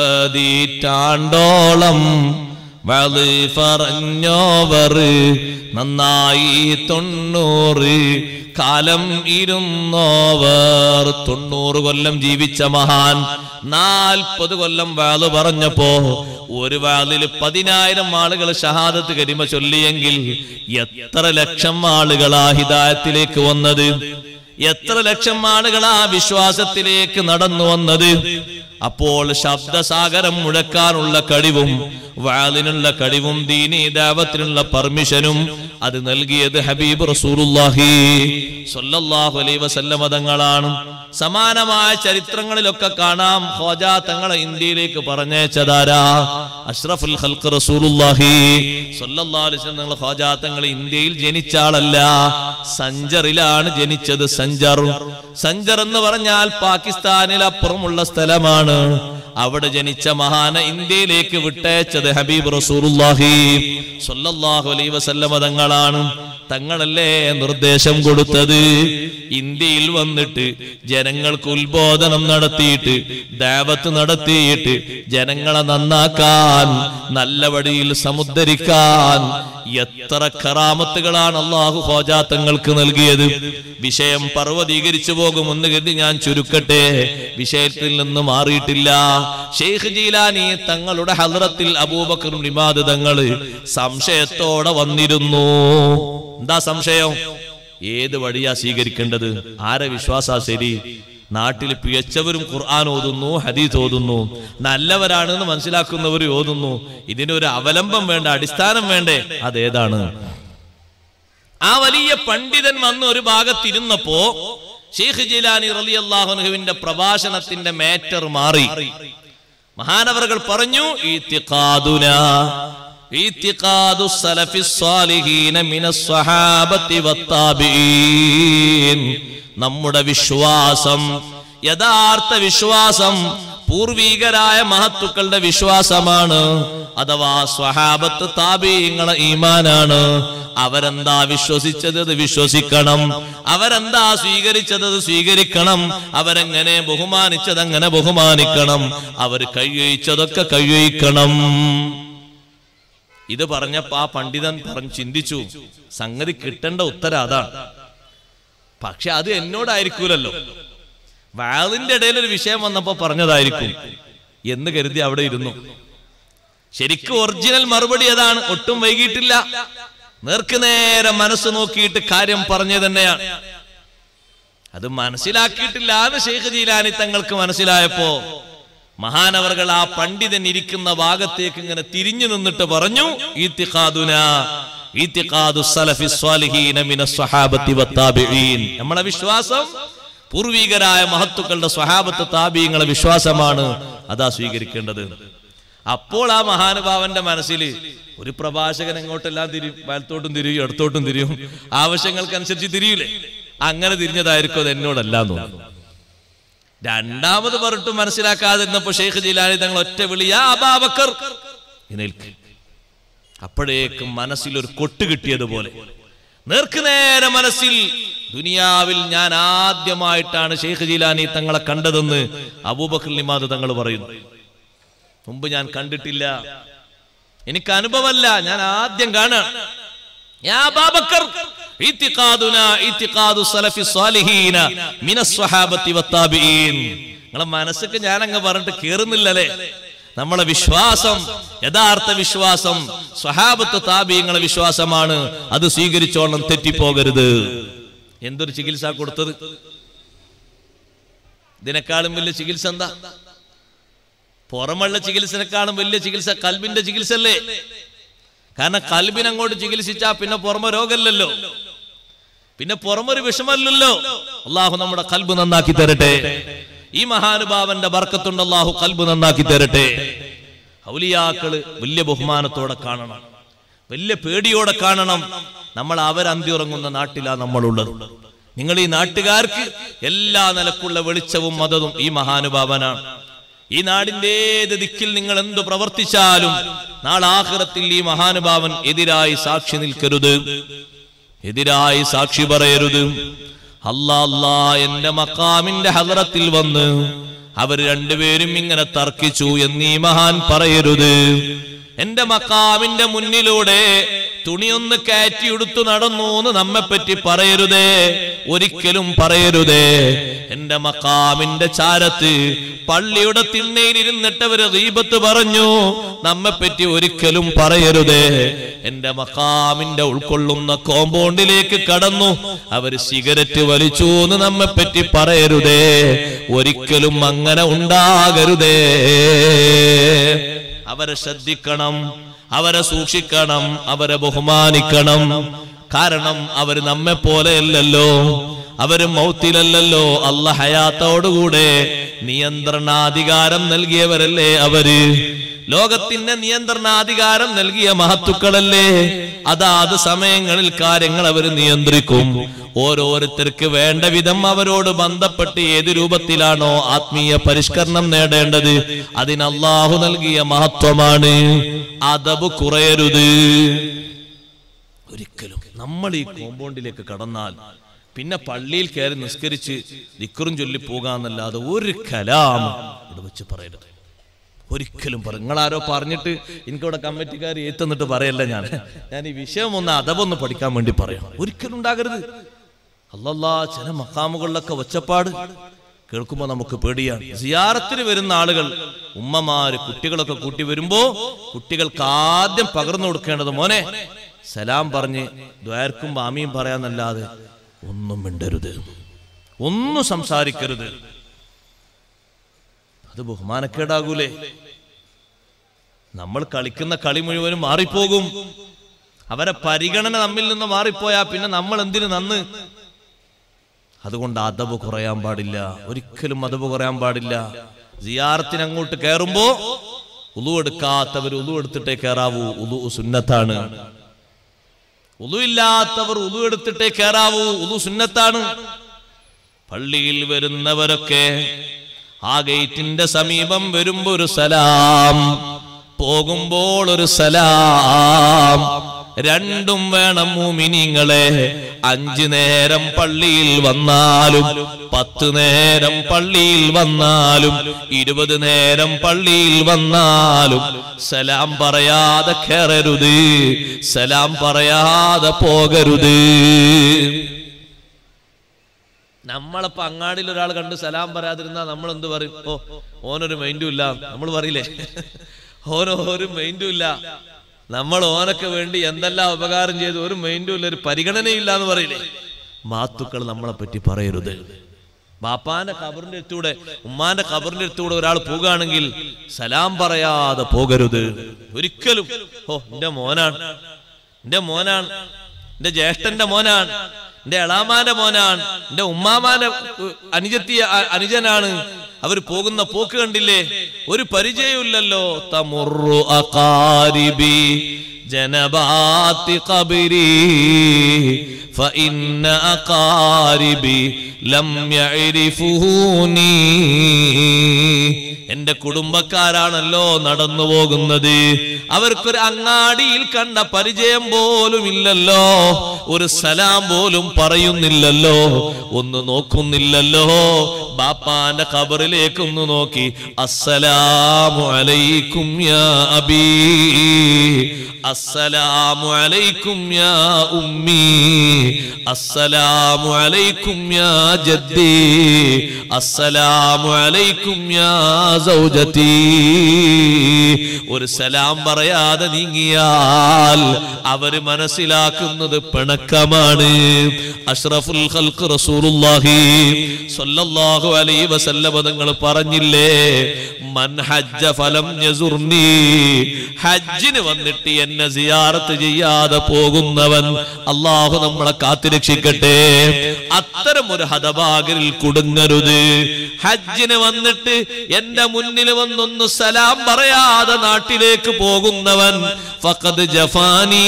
നാൽപ്പതീറ്റാണ്ടോളം വാല് പറഞ്ഞോവർ നന്നായി തൊണ്ണൂറ് കാലം ഇരുന്നോവർ തൊണ്ണൂറ് കൊല്ലം ജീവിച്ച മഹാൻ നാൽപ്പത് കൊല്ലം വാള് പറഞ്ഞപ്പോ ഒരു വാളിൽ പതിനായിരം ആളുകൾ ഷഹാദത്ത് കരിമ ചൊല്ലിയെങ്കിൽ എത്ര ലക്ഷം ആളുകളാ ഹിദായത്തിലേക്ക് വന്നത് എത്ര ലക്ഷം ആളുകളാ വിശ്വാസത്തിലേക്ക് നടന്നു വന്നത് അപ്പോൾ ശബ്ദസാഗരം മുഴക്കാനുള്ള കഴിവും വാളിനുള്ള കഴിവും ദീനി ദാവത്തിനുള്ള പെർമിഷനും അത് നൽകിയത് ഹബീബ് റസൂലുള്ളാഹി സ്വല്ലല്ലാഹു അലൈഹി വസല്ലമ തങ്ങളാണ് സമാനമായ ചരിത്രങ്ങളിലൊക്കെ കാണാം ഖോജ തങ്ങളെ ഇന്ത്യയിലേക്ക് പറഞ്ഞയച്ചതാരാ അഷ്റഫുൽ ഖൽഖ് റസൂലുള്ളാഹി സ്വല്ലല്ലാഹു അലൈഹി വസല്ലം തങ്ങൾ ഖോജ തങ്ങൾ ഇന്ത്യയിൽ ജനിച്ച ആളല്ല സഞ്ചറിലാണ് ജനിച്ചത് സഞ്ചർ സഞ്ചർ എന്ന് പറഞ്ഞാൽ പാകിസ്ഥാനിൽ അപ്പുറമുള്ള സ്ഥലമാണ് അവിടെ ജനിച്ച മഹാന ഇന്ത്യയിലേക്ക് വിട്ടയച്ചത് ഹബീബ് റസൂലുള്ളാഹി സ്വല്ലല്ലാഹു അലൈഹി വസല്ലമ തങ്ങളാണ് തങ്ങളല്ലേ നിർദ്ദേശം കൊടുത്തത് ഇന്ത്യയിൽ വന്നിട്ട് ജനങ്ങൾക്ക് ഉത്ബോധനം നടത്തിയിട്ട് ദാവത്ത് നടത്തിയിട്ട് ജനങ്ങളെ നന്നാക്കാൻ നല്ല വഴിയിൽ സമുദ്ധരിക്കാൻ എത്ര കറാമത്തുകളാണ് അള്ളാഹു ഹോജാത്തങ്ങൾക്ക് നൽകിയത് വിഷയം പർവ്വതീകരിച്ചു പോകുമെന്ന് കരുതി ഞാൻ ചുരുക്കട്ടെ വിഷയത്തിൽ നിന്ന് മാറിയിട്ടില്ല ഷെയ്ഖ് ജീലാനി തങ്ങളുടെ ഹലറത്തിൽ അബൂബക്കറും നിമാദ് തങ്ങള് സംശയത്തോടെ വന്നിരുന്നു എന്താ സംശയം ഏത് വഴിയാ സ്വീകരിക്കേണ്ടത് ആരെ വിശ്വാസാ ശരി നാട്ടിൽ പിഴച്ചവരും ഖുർആൻ ഓതുന്നു ഹദീസ് ഓതുന്നു നല്ലവരാണെന്ന് മനസ്സിലാക്കുന്നവർ ഓതുന്നു ഇതിനൊരു അവലംബം വേണ്ട അടിസ്ഥാനം വേണ്ടേ അതേതാണ് ആ വലിയ പണ്ഡിതൻ വന്ന് ഒരു ഭാഗത്തിരുന്നപ്പോ ഷെയ്ഖ് ജിലാനി റലി അള്ളാഹുനുഹുവിന്റെ പ്രഭാഷണത്തിന്റെ മേറ്റർ മാറി മഹാനവറുകൾ പറഞ്ഞു ഈത്തിഖാദുന ഈത്തിഖാദു സലഫി സ്വാലിഹീന മിനസ് സ്വഹാബത്തി വത്താബിഈൻ നമ്മുടെ വിശ്വാസം യഥാർത്ഥ വിശ്വാസം പൂർവീകരായ മഹത്തുക്കളുടെ വിശ്വാസമാണ് അഥവാ സ്വഹാബത്ത് താപീങ്ങളെ ഈമാനാണ് അവരെന്താ വിശ്വസിച്ചത് അത് വിശ്വസിക്കണം അവരെന്താ സ്വീകരിച്ചത് അത് സ്വീകരിക്കണം അവരെങ്ങനെ ബഹുമാനിച്ചത് അങ്ങനെ ബഹുമാനിക്കണം അവർ കഴിവയിച്ചതൊക്കെ കഴിവയിക്കണം ഇത് പറഞ്ഞപ്പോ ആ പണ്ഡിതൻ പറഞ്ഞു ചിന്തിച്ചു സംഗതി കിട്ടേണ്ട ഉത്തരം അതാണ് പക്ഷെ അത് എന്നോടായിരിക്കൂലല്ലോ വാളിന്റെ ഇടയിൽ ഒരു വിഷയം വന്നപ്പോ പറഞ്ഞതായിരിക്കും എന്ന് കരുതി അവിടെ ഇരുന്നു ശരിക്കും ഒറിജിനൽ മറുപടി അതാണ് ഒട്ടും വൈകിട്ടില്ല നേർക്ക് നേരെ മനസ്സ് നോക്കിയിട്ട് കാര്യം പറഞ്ഞു തന്നെയാണ് അത് മനസ്സിലാക്കിയിട്ടില്ല എന്ന് ഷെയ്ഖ് ജീലാനി തങ്ങൾക്ക് മനസ്സിലായപ്പോ മഹാനവർകൾ ആ പണ്ഡിതൻ ഇരിക്കുന്ന ഭാഗത്തേക്ക് ഇങ്ങനെ തിരിഞ്ഞു നിന്നിട്ട് പറഞ്ഞു ഈത്തിഖാദുന ഈത്തിഖാദു സലഫി സ്വാലിഹീന മിന സ്വഹാബത്തി വത്താബിഈൻ നമ്മളെ വിശ്വാസം പൂർവികരായ മഹത്തുക്കളുടെ സ്വഹാബത്ത് താബീങ്ങളെ വിശ്വാസമാണ് അതാ സ്വീകരിക്കേണ്ടത് അപ്പോൾ ആ മഹാനുഭാവന്റെ മനസ്സിൽ ഒരു പ്രഭാഷകൻ എങ്ങോട്ടെല്ലാം തിരിയും വലത്തോട്ടും തിരിയും ഇടത്തോട്ടും തിരിയും ആവശ്യങ്ങൾക്കനുസരിച്ച് തിരിയൂലേ അങ്ങനെ തിരിഞ്ഞതായിരിക്കും അത് എന്നോടല്ല എന്ന് തോന്നുന്നു രണ്ടാമത് പറഞ്ഞിട്ട് മനസ്സിലാക്കാതിരുന്നപ്പോ ഷെയ്ഖ് ജിലാനി തങ്ങൾ ഒറ്റ വിളി "യാ അബാബക്കർ എഴുന്നേൽക്ക് അപ്പോഴേക്കും മനസ്സിൽ ഒരു കൊട്ട് കിട്ടിയതുപോലെ നേർക്ക് നേരെ മനസ്സിൽ ദുനിയാവിൽ ഞാൻ ആദ്യമായിട്ടാണ് ഷെയ്ഖ് ജിലാനി തങ്ങളെ കണ്ടതെന്ന് അബൂബക്കർ ലിമാദ് തങ്ങൾ പറയുന്നു മുമ്പ് ഞാൻ കണ്ടിട്ടില്ല എനിക്ക് അനുഭവമല്ല ഞാൻ ആദ്യം കാണാൻ യാ അബാബക്കർ ഇത്തിഖാദുന ഇത്തിഖാദു സലഫി സ്വാലിഹീന മിനസ് സ്വഹാബത്തി വത്താബിഈൻ നിങ്ങളെ മനസ്സൊക്കെ ഞാൻ അങ്ങ് പറഞ്ഞിട്ട് കേറുന്നില്ലല്ലേ നമ്മളെ വിശ്വാസം യഥാർത്ഥ വിശ്വാസം സ്വഹാബത്ത് താബീങ്ങളെ വിശ്വാസമാണ് അത് സ്വീകരിച്ചോണം തെറ്റിപ്പോകരുത് എന്തൊരു ചികിത്സ കൊടുത്തത് ഇതിനേക്കാളും വലിയ ചികിത്സ എന്താ പുറമുള്ള ചികിത്സനേക്കാളും വലിയ ചികിത്സ കൽബിന്റെ ചികിത്സ അല്ലേ കാരണം കൽബിനെ അങ്ങോട്ട് ചികിത്സിച്ചാ പിന്നെ പുറമെ രോഗമല്ലല്ലോ പിന്നെ പുറമൊരു വിഷമല്ലല്ലോ അള്ളാഹു നമ്മുടെ കൽബ് നന്നാക്കി തരട്ടെ ഈ മഹാനുഭാവന്റെ ബർക്കത്തുണ്ട് അള്ളാഹു കൽബ് നന്നാക്കി തരട്ടെ ഔലിയാക്കള് വലിയ ബഹുമാനത്തോടെ കാണണം വലിയ പേടിയോടെ കാണണം നമ്മൾ അവരന്തിയുറങ്ങുന്ന നാട്ടിലാ നമ്മളുള്ളത് നിങ്ങൾ ഈ നാട്ടുകാർക്ക് എല്ലാ നിലക്കുള്ള വെളിച്ചവും മതവും ഈ മഹാനുഭാവനാണ് ഈ നാടിന്റെ ഏത് ദിക്കിൽ നിങ്ങൾ എന്തു പ്രവർത്തിച്ചാലും നാളാഹൃത്തിൽ ഈ മഹാനുഭാവൻ എതിരായി സാക്ഷി നിൽക്കരുത് എതിരായി സാക്ഷി പറയരുത് അല്ലാ അല്ലാ എന്റെ മക്കാമിന്റെ ഹലറത്തിൽ വന്ന് അവർ രണ്ടുപേരും ഇങ്ങനെ തർക്കിച്ചു എന്നീ മഹാൻ പറയരുത് എന്റെ മക്കാമിന്റെ മുന്നിലൂടെ തുണിയൊന്ന് കയറ്റി എടുത്തു നടന്നു എന്ന് നമ്മെ പറ്റി പറയരുതേ ഒരിക്കലും പറയരുതേ എന്റെ മക്കാമിന്റെ ചാരത്ത് പള്ളിയുടെ തിണ്ണയിൽ ഇരുന്നിട്ടവര് ദീപത്ത് പറഞ്ഞു നമ്മെ പറ്റി ഒരിക്കലും പറയരുതേ എന്റെ മക്കാമിന്റെ ഉൾക്കൊള്ളുന്ന കോമ്പൗണ്ടിലേക്ക് കടന്നു അവര് സിഗരറ്റ് വലിച്ചു എന്ന് നമ്മെ പറ്റി പറയരുതേ ഒരിക്കലും അങ്ങനെ ഉണ്ടാകരുതേ അവരെ ശ്രദ്ധിക്കണം അവരെ സൂക്ഷിക്കണം അവരെ ബഹുമാനിക്കണം കാരണം അവര് നമ്മെ പോലെയല്ലല്ലോ അവര് മൗത്തിലല്ലല്ലോ അല്ല ഹയാത്തോടുകൂടെ നിയന്ത്രണാധികാരം നൽകിയവരല്ലേ അവര് ലോകത്തിന്റെ നിയന്ത്രണാധികാരം നൽകിയ മഹത്തുക്കളല്ലേ അതാത് സമയങ്ങളിൽ കാര്യങ്ങൾ അവർ നിയന്ത്രിക്കും ഓരോരുത്തർക്ക് വേണ്ട വിധം അവരോട് ബന്ധപ്പെട്ട് ഏത് രൂപത്തിലാണോ ആത്മീയ പരിഷ്കരണം നേടേണ്ടത് അതിന് അള്ളാഹു നൽകിയ മഹത്വമാണ് അതബ് കുറയരുത് ഒരിക്കലും നമ്മൾ ഈ കോമ്പൗണ്ടിലേക്ക് കടന്നാൽ പിന്നെ പള്ളിയിൽ കയറി നിസ്കരിച്ച് ദിക്കറും ചൊല്ലി പോകാന്നല്ലാതെ ഒരു കലാം ഇവിടെ വെച്ച് പറയരുത് ഒരിക്കലും പറ നിങ്ങളാരോ പറഞ്ഞിട്ട് എനിക്കിവിടെ കമ്മിറ്റിക്കാർ ഏത്തന്നിട്ട് പറയല്ല ഞാൻ ഞാൻ ഈ വിഷയം ഒന്ന് അതവൊന്ന് പഠിക്കാൻ വേണ്ടി പറയാം ഒരിക്കലും ഉണ്ടാകരുത് അല്ലല്ലാ ചില മക്കാമുകളിലൊക്കെ ഒച്ചപ്പാട് കേൾക്കുമ്പോൾ നമുക്ക് പേടിയാണ് സിയാറത്തിന് വരുന്ന ആളുകൾ ഉമ്മമാര് കുട്ടികളൊക്കെ കൂട്ടി വരുമ്പോ കുട്ടികൾക്ക് ആദ്യം പകർന്നു കൊടുക്കേണ്ടത് മോനെ സലാം പറഞ്ഞ് ദ്വാർക്കും ആമിയും പറയാന്നല്ലാതെ ഒന്നും മിണ്ടരുത് ഒന്നും സംസാരിക്കരുത് അത് ബഹുമാനക്കേടാകൂലേ നമ്മൾ കളിക്കുന്ന കളി മുഴുവനും മാറിപ്പോകും അവരെ പരിഗണന നമ്മിൽ നിന്ന് മാറിപ്പോയാ പിന്നെ നമ്മൾ എന്തിനു നന്ന് അതുകൊണ്ട് അതവ് കുറയാൻ പാടില്ല ഒരിക്കലും അതവ് കുറയാൻ പാടില്ല സിയാറത്തിന് അങ്ങോട്ട് കയറുമ്പോ ഉളു എടുക്കാത്തവർ ഉളു എടുത്തിട്ടേ കയറാവൂ ഉളു സുന്നത്താണ് ഉളു ഇല്ലാത്തവർ ഉളു എടുത്തിട്ടേ കയറാവൂ ഉളു സുന്നത്താണ് പള്ളിയിൽ വരുന്നവരൊക്കെ ആ ഗേറ്റിന്റെ സമീപം വരുമ്പോ ഒരു സലാം പോകുമ്പോൾ ഒരു സലാം രണ്ടും വേണം മൂമിനിങ്ങളെ അഞ്ചു നേരം പള്ളിയിൽ വന്നാലും പത്ത് നേരം പള്ളിയിൽ വന്നാലും ഇരുപത് നേരം പള്ളിയിൽ വന്നാലും സലാം പറയാതെ കയറരുത് സലാം പറയാതെ പോകരുത് നമ്മളിപ്പോ അങ്ങാടിയിൽ ഒരാൾ കണ്ട് സലാം പറയാതിരുന്നാ നമ്മൾ എന്ത് പറയും ഓ ഓനൊരു മൈൻഡും ഇല്ല നമ്മൾ പറയില്ലേ ഓനോ ഒരു മൈൻഡും ഇല്ല നമ്മൾ ഓനൊക്കെ വേണ്ടി എന്തെല്ലാം ഉപകാരം ചെയ്തു ഒരു മൈൻഡും ഇല്ല ഒരു പരിഗണനയില്ല എന്ന് പറയില്ലേ മാത്തുക്കൾ നമ്മളെ പറ്റി പറയരുത് ബാപ്പാന്റെ കബറിന്റെ അടുത്തൂടെ ഉമ്മാന്റെ കബറിന്റെ അടുത്തൂടെ ഒരാൾ പോകുകയാണെങ്കിൽ സലാം പറയാതെ പോകരുത് ഒരിക്കലും ഓ എന്റെ മോനാണ് എന്റെ മോനാണ് എന്റെ ജ്യേഷ്ഠന്റെ മോനാണ് എന്റെ എളാമാന്റെ മോനാണ് എന്റെ ഉമ്മാമാന്റെ ഉ, അനുജത്തി അ- അനുജനാണ് അവർ പോകുന്ന പോക്ക് കണ്ടില്ലേ ഒരു പരിചയമില്ലല്ലോ തമുറു അകാരിബി ജനബാത്തി ഖബരി فإن أقاربي لم يعرفوني എന്റെ കുടുംബക്കാരാണല്ലോ നടന്നു പോകുന്നത് അവർക്കൊരു അങ്ങാടിയിൽ കണ്ട പരിചയം പോലും ഇല്ലല്ലോ ഒരു സലാം പോലും പറയുന്നില്ലല്ലോ ഒന്ന് നോക്കുന്നില്ലല്ലോ ബാപ്പാന്റെ ഖബറിലേക്ക് ഒന്ന് നോക്കി അസ്സലാമു അലൈക്കും യാ അബീ അസ്സലാമു അലൈക്കും യാ ഉമ്മി അസ്സലാമു അലൈക്കും യാ ജദ്ദി അസ്സലാമു അലൈക്കും യാ സൗജത്തി ഒരു സലാം പറയാതെ നീങ്ങിയാൽ അവര് മനസ്സിലാക്കുന്നത് പിണക്കമാണ് അഷ്റഫുൽ ഖൽഖ് റസൂലുള്ളാഹി സ്വല്ലല്ലാഹു അലൈഹി വസല്ലമ തങ്ങൾ പറഞ്ഞില്ലേ മൻ ഹജ്ജ ഫലം യസുർനി ഹജ്ജിന് വന്നിട്ട് എന്നെ സിയാറത്ത് ചെയ്യാതെ പോകുന്നവൻ അള്ളാഹു നമ്മളെ കാത്തുരക്ഷിക്കട്ടെ അത്തരം ഒരു ഹതഭാഗരിൽ കുടുങ്ങരുത് ഹജ്ജിന് വന്നിട്ട് എന്റെ മുന്നിൽ വന്നൊന്ന് സലാം പറയാതെ നാട്ടിലേക്ക് പോകുന്നവൻ ഫഖദ് ജഫാനി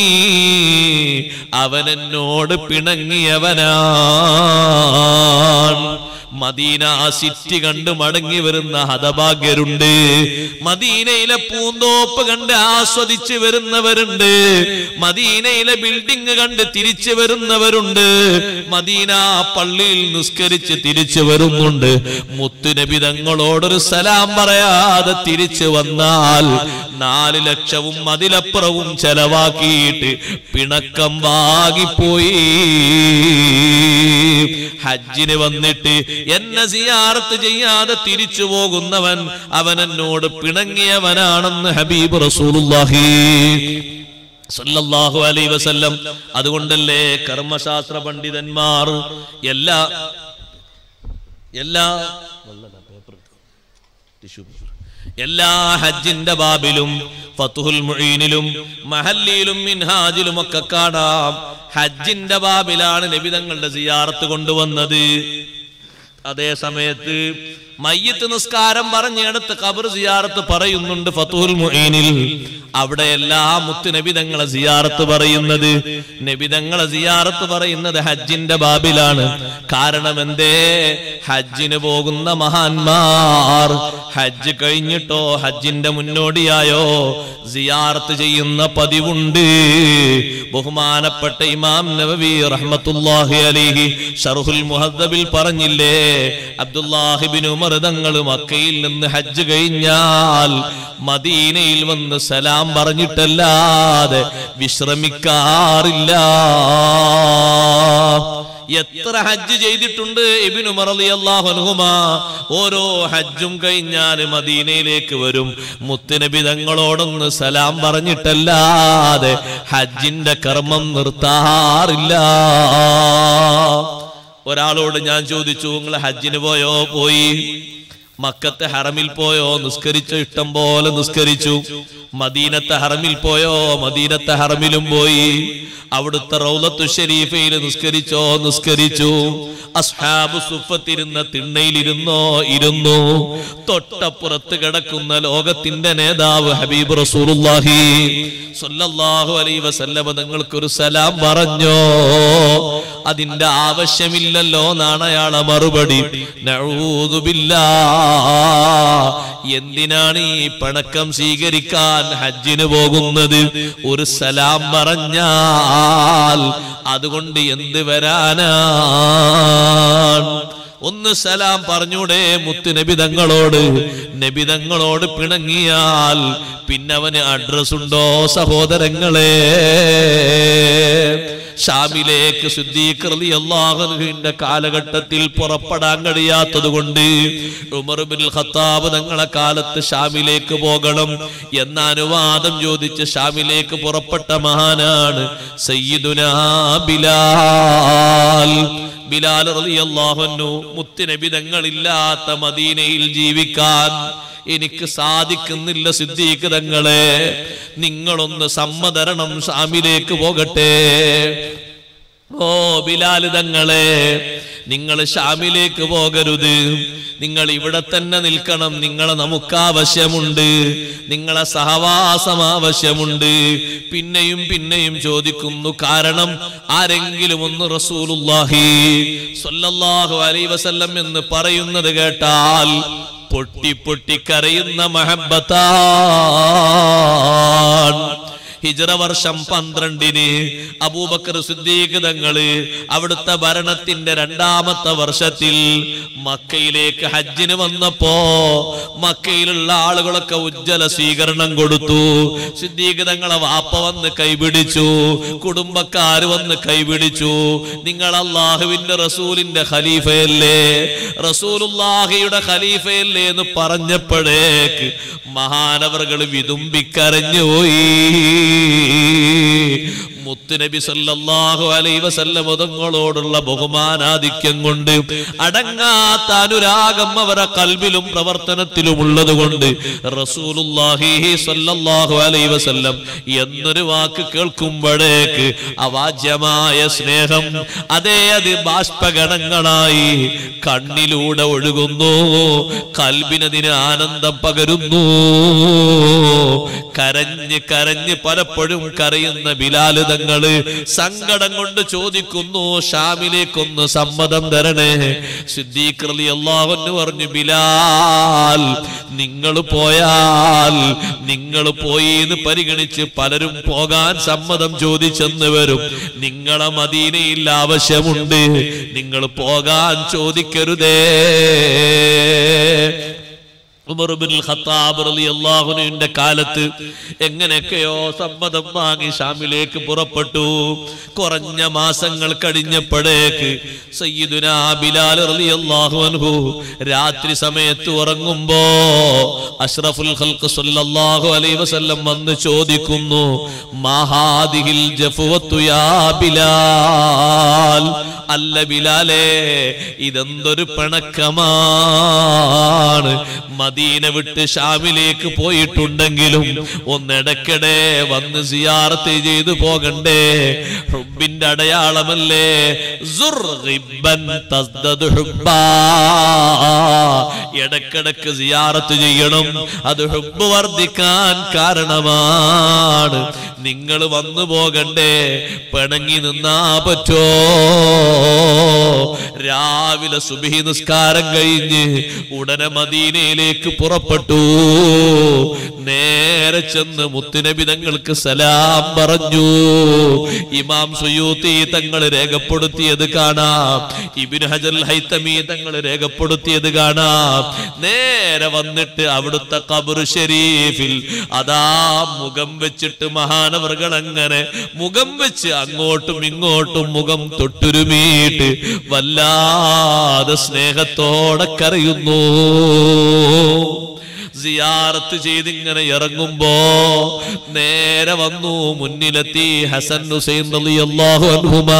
അവൻ എന്നോട് പിണങ്ങിയവനാണ് മദീന സിറ്റി കണ്ട് മടങ്ങി വരുന്ന ഹതഭാഗ്യരുണ്ട് മദീനയിലെ പൂന്തോപ്പ് കണ്ട് ആസ്വദിച്ച് വരുന്നവരുണ്ട് മദീനയിലെ ബിൽഡിംഗ് കണ്ട് തിരിച്ചു വരുന്നവരുണ്ട് മദീന പള്ളിയിൽ നിസ്കരിച്ച് തിരിച്ചു വരുന്നുണ്ട് മുത്തുനബി തങ്ങളോടൊരു സലാം പറയാതെ തിരിച്ചു വന്നാൽ നാല് ലക്ഷവും അതിലപ്പുറവും ചെലവാക്കിയിട്ട് പിണക്കം വാങ്ങിപ്പോയി ഹജ്ജിന് വന്നിട്ട് എന്നെ സിയാറത്ത് ചെയ്യാതെ തിരിച്ചു പോകുന്നവൻ അവൻ എന്നോട് പിണങ്ങിയവനാണെന്ന് ഹബീബ് റസൂലുള്ളാഹി സല്ലല്ലാഹു അലൈഹി വസല്ലം അതുകൊണ്ടല്ലേ കർമ്മശാസ്ത്ര പണ്ഡിതന്മാർ എല്ലാ എല്ലാ ടിഷ്യൂ പേപ്പർ. എല്ലാ ഹജ്ജിന്റെ ബാബിലും ഫത്തുഹുൽ മുഈനിലും മഹല്ലിയിലും മിൻഹാജിലും ഒക്കെ കാണാം ഹജ്ജിന്റെ ബാബിലാണ് നബിതങ്ങളുടെ സിയാറത്ത് കൊണ്ടുവന്നത് അതേ സമയത്ത് മയ്യത്ത് നിസ്കാരം പറഞ്ഞെടുത്ത് ഖബർ സിയാറത്ത് പറയുന്നുണ്ട് ഫത്തുഹുൽ മുഈനിൽ അവിടെ എല്ലാ മുത്ത് നബിതങ്ങളെ സിയാറത്ത് പറയുന്നത് നബിതങ്ങളെ സിയാറത്ത് പറയുന്നത് ഹജ്ജിന്റെ ബാബിലാണ് കാരണം എന്തേ ഹജ്ജിന് പോകുന്ന മഹാന്മാർ ഹജ്ജ് കഴിഞ്ഞിട്ടോ ഹജ്ജിന്റെ മുന്നോടിയായോ സിയാറത്ത് ചെയ്യുന്ന പതിവുണ്ട് ബഹുമാനപ്പെട്ട ഇമാം നബവി റഹ്മത്തുല്ലാഹി അലിഹി ഷർഹുൽ മുഹദ്ദബിൽ പറഞ്ഞില്ലേ അബ്ദുല്ലാഹിബിൻ ഉമർ തങ്ങൾ മക്കയിൽ നിന്ന് ഹജ്ജ് കഴിഞ്ഞാൽ മദീനയിൽ വന്ന് സലാം പറഞ്ഞിട്ടല്ലാതെ വിശ്രമിക്കാറില്ല എത്ര ഹജ്ജ് ചെയ്തിട്ടുണ്ട് ഇബിനു മറലിയല്ലാഹുനുഹുമാ ഓരോ ഹജ്ജും കഴിഞ്ഞാൽ മദീനയിലേക്ക് വരും മുത്തുനബി തങ്ങളോടൊന്ന് സലാം പറഞ്ഞിട്ടല്ലാതെ ഹജ്ജിന്റെ കർമ്മം നിർത്താറില്ല ഒരാളോട് ഞാൻ ചോദിച്ചു നിങ്ങൾ ഹജ്ജിന് പോയോ പോയി മക്കത്തെ ഹറമിൽ പോയോ നിസ്കരിച്ചോ ഇഷ്ടം പോലെ നിസ്കരിച്ചു മദീനത്തെ ഹറമിൽ പോയോ മദീനത്തെ ഹറമിലും പോയി അവിടുത്തെ റൗലത്തു ഷരീഫയിൽ നിസ്കരിച്ചോ നിസ്കരിച്ചു അസ്ഹാബ് സുഫത്തിരുന്ന തിണ്ണയിലിരുന്നോ ഇരുന്നു തൊട്ടപ്പുറത്ത് കിടക്കുന്ന ലോകത്തിന്റെ നേതാവ് ഹബീബ് റസൂലുള്ളാഹി സ്വല്ലല്ലാഹു അലൈഹി വസല്ലമ നിങ്ങൾക്കൊരു സലാം പറഞ്ഞോ അതിന്റെ ആവശ്യമില്ലല്ലോ എന്നാണ് അയാളെ മറുപടി നഊദുബില്ലാ എന്തിനാണ് ഈ പണക്കം സ്വീകരിക്കാൻ ഹജ്ജിന് പോകുന്നത് ഒരു സലാം പറഞ്ഞാൽ അതുകൊണ്ട് എന്ത് വരാനാണ് ഒന്ന് സലാം പറഞ്ഞൂടെ മുത്ത് നബിതങ്ങളോട് നബിതങ്ങളോട് പിണങ്ങിയാൽ പിന്നെ അവന് അഡ്രസ് ഉണ്ടോ സഹോദരങ്ങളെ ഷാമിലേക്ക് ശുദ്ധീകൃതി അള്ളാഹുവിന്റെ കാലഘട്ടത്തിൽ പുറപ്പെടാൻ കഴിയാത്തത് കൊണ്ട് ഉമർ ബിൻ ഖത്താബ് തങ്ങളെ കാലത്ത് ഷാമിലേക്ക് പോകണം എന്ന അനുവാദം ചോദിച്ച് ഷാമിലേക്ക് പുറപ്പെട്ട മഹാനാണ് സയ്യിദുനാ ബിലാൽ ബിലാൽ റളിയല്ലാഹു മുത്തുനബി തങ്ങളില്ലാത്ത മദീനയിൽ ജീവിക്കാൻ എനിക്ക് സാധിക്കുന്നില്ല സിദ്ദീഖ് തങ്ങളെ നിങ്ങളൊന്ന് സമ്മതരണം ഷാമിലേക്ക് പോകട്ടെ ഓ ബിലാല് തങ്ങളെ നിങ്ങൾ ഷാമിലേക്ക് പോകരുത് നിങ്ങൾ ഇവിടെ തന്നെ നിൽക്കണം നിങ്ങളെ നമുക്ക് ആവശ്യമുണ്ട് നിങ്ങളെ സഹവാസം ആവശ്യമുണ്ട് പിന്നെയും പിന്നെയും ചോദിക്കുന്നു കാരണം ആരെങ്കിലും ഒന്ന് റസൂലുള്ളാഹി സ്വല്ലല്ലാഹു അലൈഹി വസല്ലം എന്ന് പറയുന്നത് കേട്ടാൽ പൊട്ടി പൊട്ടി കരയുന്ന മഹബത്താൻ ഹിജറ വർഷം പന്ത്രണ്ടിന് അബൂബക്കർ സിദ്ദീഖ് തങ്ങള് അവിടുത്തെ ഭരണത്തിന്റെ രണ്ടാമത്തെ വർഷത്തിൽ മക്കയിലേക്ക് ഹജ്ജിന് വന്നപ്പോ മക്കയിലുള്ള ആളുകളൊക്കെ ഉജ്ജ്വല സ്വീകരണം കൊടുത്തു സിദ്ദീഖ് തങ്ങളെ വാപ്പ വന്ന് കൈപിടിച്ചു കുടുംബക്കാര് വന്ന് കൈപിടിച്ചു നിങ്ങൾ അള്ളാഹുവിന്റെ റസൂലിന്റെ ഖലീഫയല്ലേ റസൂലുള്ളാഹിയുടെ ഖലീഫയല്ലേ എന്ന് പറഞ്ഞപ്പോഴേക്ക് മഹാനവറുകൾ വിതുമ്പിക്കരഞ്ഞു പോയി മുത്തുനബി സല്ലല്ലാഹു അലൈഹി വസല്ലം തങ്ങളോടുള്ള ബഹുമാനാധിക്യം കൊണ്ട് അടങ്ങാത്ത അനുരാഗം അവരെ കൽബിലും പ്രവർത്തനത്തിലും ഉള്ളത് കൊണ്ട് റസൂലുള്ളാഹി സല്ലല്ലാഹു അലൈഹി വസല്ലം എന്നൊരു വാക്ക് കേൾക്കുമ്പോഴേക്ക് അവാജ്യമായ സ്നേഹം അതേ അത് ബാഷ്പഗണങ്ങളായി കണ്ണിലൂടെ ഒഴുകുന്നു കൽബിനതിന് ആനന്ദം പകരുന്നു കരഞ്ഞ് കരഞ്ഞ് പലപ്പോഴും കരയുന്ന ബിലാല് തങ്ങള് സങ്കടം കൊണ്ട് ചോദിക്കുന്നു ഷാമിലേക്കൊന്ന് സമ്മതം തരണേ സിദ്ദീഖ് റളിയല്ലാഹു അൻഹു പറഞ്ഞു ബിലാൽ നിങ്ങൾ പോയാൽ നിങ്ങൾ പോയി എന്ന് പരിഗണിച്ച് പലരും പോകാൻ സമ്മതം ചോദിച്ചെന്ന് വരും നിങ്ങളെ മദീനയിൽ ആവശ്യമുണ്ട് നിങ്ങൾ പോകാൻ ചോദിക്കരുതേ ഉമർ ഇബ്നുൽ ഖത്താബ് റളിയല്ലാഹുവിന്റെ കാലത്ത് എങ്ങനെയൊക്കെയോ സമ്മതം വാങ്ങി ഷാമിലേക്ക് പുറപ്പെട്ടു കുറഞ്ഞ മാസങ്ങൾ കഴിഞ്ഞപ്പോഴേക്ക് സയ്യിദുനാ ബിലാൽ റളിയല്ലാഹു അൻഹു രാത്രി സമയത്ത് ഉറങ്ങുമ്പോ അഷ്റഫുൽ ഖൽഖ് സല്ലല്ലാഹു അലൈഹി വസല്ലം വന്ന് ചോദിക്കുന്നു മഹാദിഹിൽ ജഫുവത്തു യാ ബിലാൽ അല്ല ബിലാലേ ഇതെന്തൊരു പിണക്കമാണ് മദീന വിട്ട് ഷാമിലേക്ക് പോയിട്ടുണ്ടെങ്കിലും ഒന്നിടക്കിടെ വന്ന് സിയാറത്ത് ചെയ്തു പോകണ്ടേ ഹുബിന്റെ അടയാളമല്ലേ സുർ റിബ്ബൻ തസ്ദദ് ഹുബ്ബാ. ഇടക്കിടക്ക് സിയാറത്ത് ചെയ്യണം അത് ഹുബ് വർദ്ധിക്കാൻ കാരണമാണ് നിങ്ങൾ വന്നു പോകണ്ടേ പിണങ്ങി നിന്നാ പറ്റോ രാവിലെ സുബഹി നിസ്കാരം കഴിഞ്ഞ് ഉടനെ മദീനയിലേക്ക് പുറപ്പെട്ടു നേരെ ചെന്ന് മുത്തുനബി തങ്ങൾക്ക് സലാം പറഞ്ഞു ഇമാം സുയൂത്തി തങ്ങൾ രേഖപ്പെടുത്തിയത് കാണാം ഇബിൻ ഹജൽ ഹൈത്തമി തങ്ങൾ രേഖപ്പെടുത്തിയത് കാണാം നേരെ വന്നിട്ട് അവിടുത്തെ കബർ ഷരീഫിൽ അതാ മുഖം വെച്ചിട്ട് മഹാനവർകൾ അങ്ങനെ മുഖം വെച്ച് അങ്ങോട്ടും ഇങ്ങോട്ടും മുഖം തൊട്ടുരുമീട്ട് വല്ലാതെ സ്നേഹത്തോടെ കരയുന്നു സിയാറത്ത് ചെയ്തിങ്ങനെ ഇറങ്ങുമ്പോ നേരെ വന്നു മുന്നിലെത്തി ഹസൻ ഹുസൈൻ റളിയല്ലാഹു അൻഹുമാ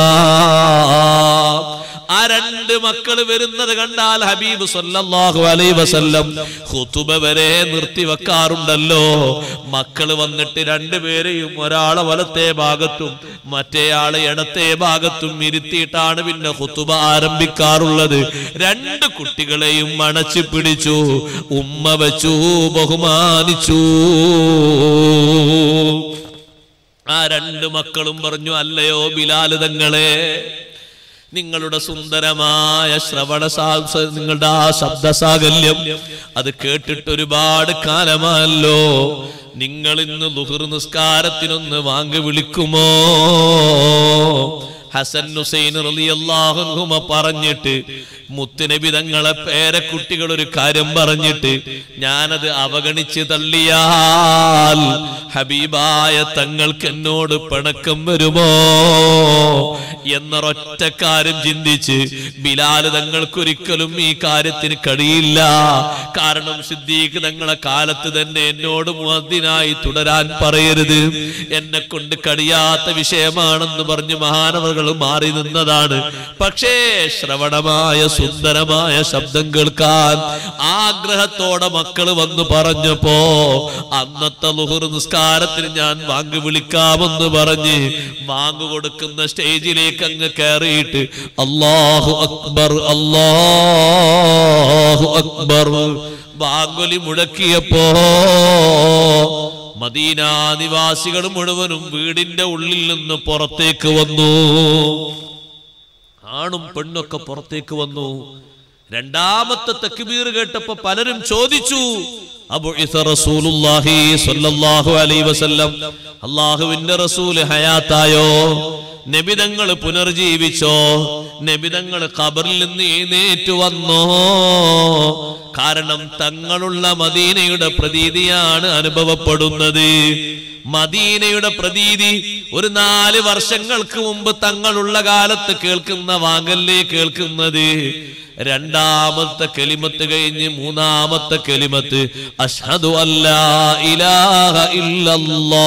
ആ രണ്ട് മക്കൾ വരുന്നത് കണ്ടാൽ ഹബീബ് സല്ലല്ലാഹു അലൈഹി വസല്ലം ഖുതുബ വരെ നിർത്തി വെക്കാറുണ്ടല്ലോ മക്കൾ വന്നിട്ട് രണ്ടുപേരെയും ഒരാളെ വലത്തെ ഭാഗത്തും മറ്റേയാളെ ഇടത്തെ ഭാഗത്തും ഇരുത്തിയിട്ടാണ് പിന്നെ ഖുതുബ ആരംഭിക്കാറുള്ളത് രണ്ട് കുട്ടികളെയും മണച്ചു പിടിച്ചു ഉമ്മ വെച്ചു ബഹുമാനിച്ചു ആ രണ്ട് മക്കളും പറഞ്ഞു അല്ലയോ ബിലാല് തങ്ങളെ നിങ്ങളുടെ സുന്ദരമായ ശ്രവണ സാ- നിങ്ങളുടെ ആ ശബ്ദസാകല്യം അത് കേട്ടിട്ട് ഒരുപാട് കാലമല്ലോ നിങ്ങൾ ഇന്ന് ലുഹുർ നിസ്കാരത്തിനൊന്ന് വാങ്ങി വിളിക്കുമോ ഹസൻ ഹുസൈൻ റളിയല്ലാഹു അൻഹുമ പറഞ്ഞിട്ട് മുത്തുനബി തങ്ങളെ പേരക്കുട്ടികൾ ഒരു കാര്യം പറഞ്ഞിട്ട് ഞാനത് അവഗണിച്ച് തള്ളിയാൽ ഹബീബായ തങ്ങൾക്ക് എന്നോട് പിണക്കം വരുമോ എന്നൊരൊറ്റ കാര്യം ചിന്തിച്ച് ബിലാല് തങ്ങൾക്കൊരിക്കലും ഈ കാര്യത്തിന് കഴിയില്ല കാരണം സിദ്ദീഖ് തങ്ങളെ കാലത്ത് തന്നെ എന്നോട് മുഅദ്ദിനായി തുടരാൻ പറയരുത് എന്നെ കൊണ്ട് കഴിയാത്ത വിഷയമാണെന്ന് പറഞ്ഞ് മഹാനവകൾ മാറി നിന്നതാണ് പക്ഷേ ശ്രവണമായ സുന്ദരമായ ശബ്ദം കേൾക്കാൻ ആഗ്രഹത്തോടെ മക്കള് വന്ന് പറഞ്ഞപ്പോ അന്നത്തെ ലുഹുർ നിസ്കാരത്തിന് ഞാൻ വാങ്ങി വിളിക്കാമെന്ന് പറഞ്ഞ് വാങ്ങു കൊടുക്കുന്ന സ്റ്റേജിലേക്ക് അങ്ങ് കയറിയിട്ട് അല്ലാഹു അക്ബർ അല്ലാഹു അക്ബർ വാങ്കൊലി മുഴക്കിയപ്പോ മദീന നിവാസികൾ മുഴുവനും വീടിന്റെ ഉള്ളിൽ നിന്ന് പുറത്തേക്ക് വന്നു ആണും പെണ്ണൊക്കെ പുറത്തേക്ക് വന്നു രണ്ടാമത്തെ തക്ബീർ കേട്ടപ്പോ പലരും ചോദിച്ചു അബുഇസ റസൂലുള്ളാഹി സ്വല്ലല്ലാഹു അലൈഹി വസല്ലം അള്ളാഹുവിന്റെ റസൂല് ഹയാത്തായോ നബിതങ്ങൾ പുനർജീവിച്ചോ നബിതങ്ങൾ ഖബറിൽ നിന്ന് എഴുന്നേറ്റു വന്നോ കാരണം തങ്ങളുള്ള മദീനയുടെ പ്രതീതിയാണ് അനുഭവപ്പെടുന്നത് മദീനയുടെ പ്രതീതി ഒരു നാല് വർഷങ്ങൾക്ക് മുമ്പ് തങ്ങളുള്ള കാലത്ത് കേൾക്കുന്ന വാങ്ങല്ലേ കേൾക്കുന്നത് രണ്ടാമത്തെ കെലിമത്ത് കഴിഞ്ഞ് മൂന്നാമത്തെ കെലിമത്ത് അഷ്ഹദു അല്ലാ ഇലാഹ ഇല്ലല്ലാ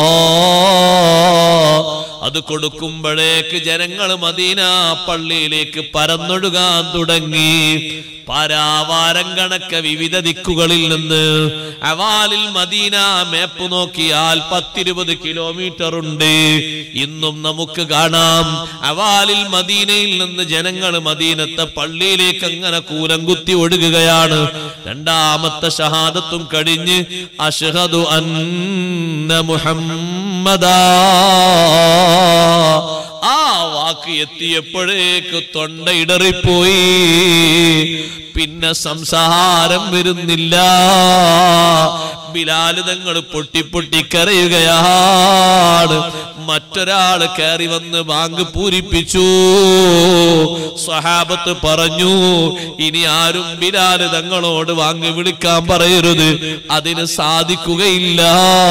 അത് കൊടുക്കുമ്പോഴേക്ക് ജനങ്ങൾ മദീന പള്ളിയിലേക്ക് പരന്നൊഴുകാൻ തുടങ്ങി പാരാവാരം കണക്ക വിവിധ ദിക്കുകളിൽ നിന്ന് അവാലിൽ മദീന മാപ്പ് നോക്കിയാൽ പത്തിരുപത് കിലോമീറ്റർ ഉണ്ട് ഇന്നും നമുക്ക് കാണാം അവാലിൽ മദീനയിൽ നിന്ന് ജനങ്ങൾ മദീനത്തെ പള്ളിയിലേക്ക് അങ്ങനെ കൂലം കുത്തി ഒഴുകുകയാണ് രണ്ടാമത്തെ ഷഹാദത്തും കഴിഞ്ഞ് അഷ്ഹദു അന്ന മുഹമ്മദ് മുഹമ്മദാ ആ വാക്ക് എത്തിയപ്പോഴേക്ക് തൊണ്ട ഇടറിപ്പോയി പിന്നെ സംസാരം വരുന്നില്ല ബിലാല് തങ്ങൾ പൊട്ടി പൊട്ടി കരയുകയാണ് മറ്റൊരാൾ കയറി വന്ന് ബാങ്ക് പൂരിപ്പിച്ചു സ്വഹാബത്ത് പറഞ്ഞു ഇനി ആരും ബിലാല് തങ്ങളോട് വാങ്ങി വിളിക്കാൻ പറയരുത് അതിന് സാധിക്കുകയില്ല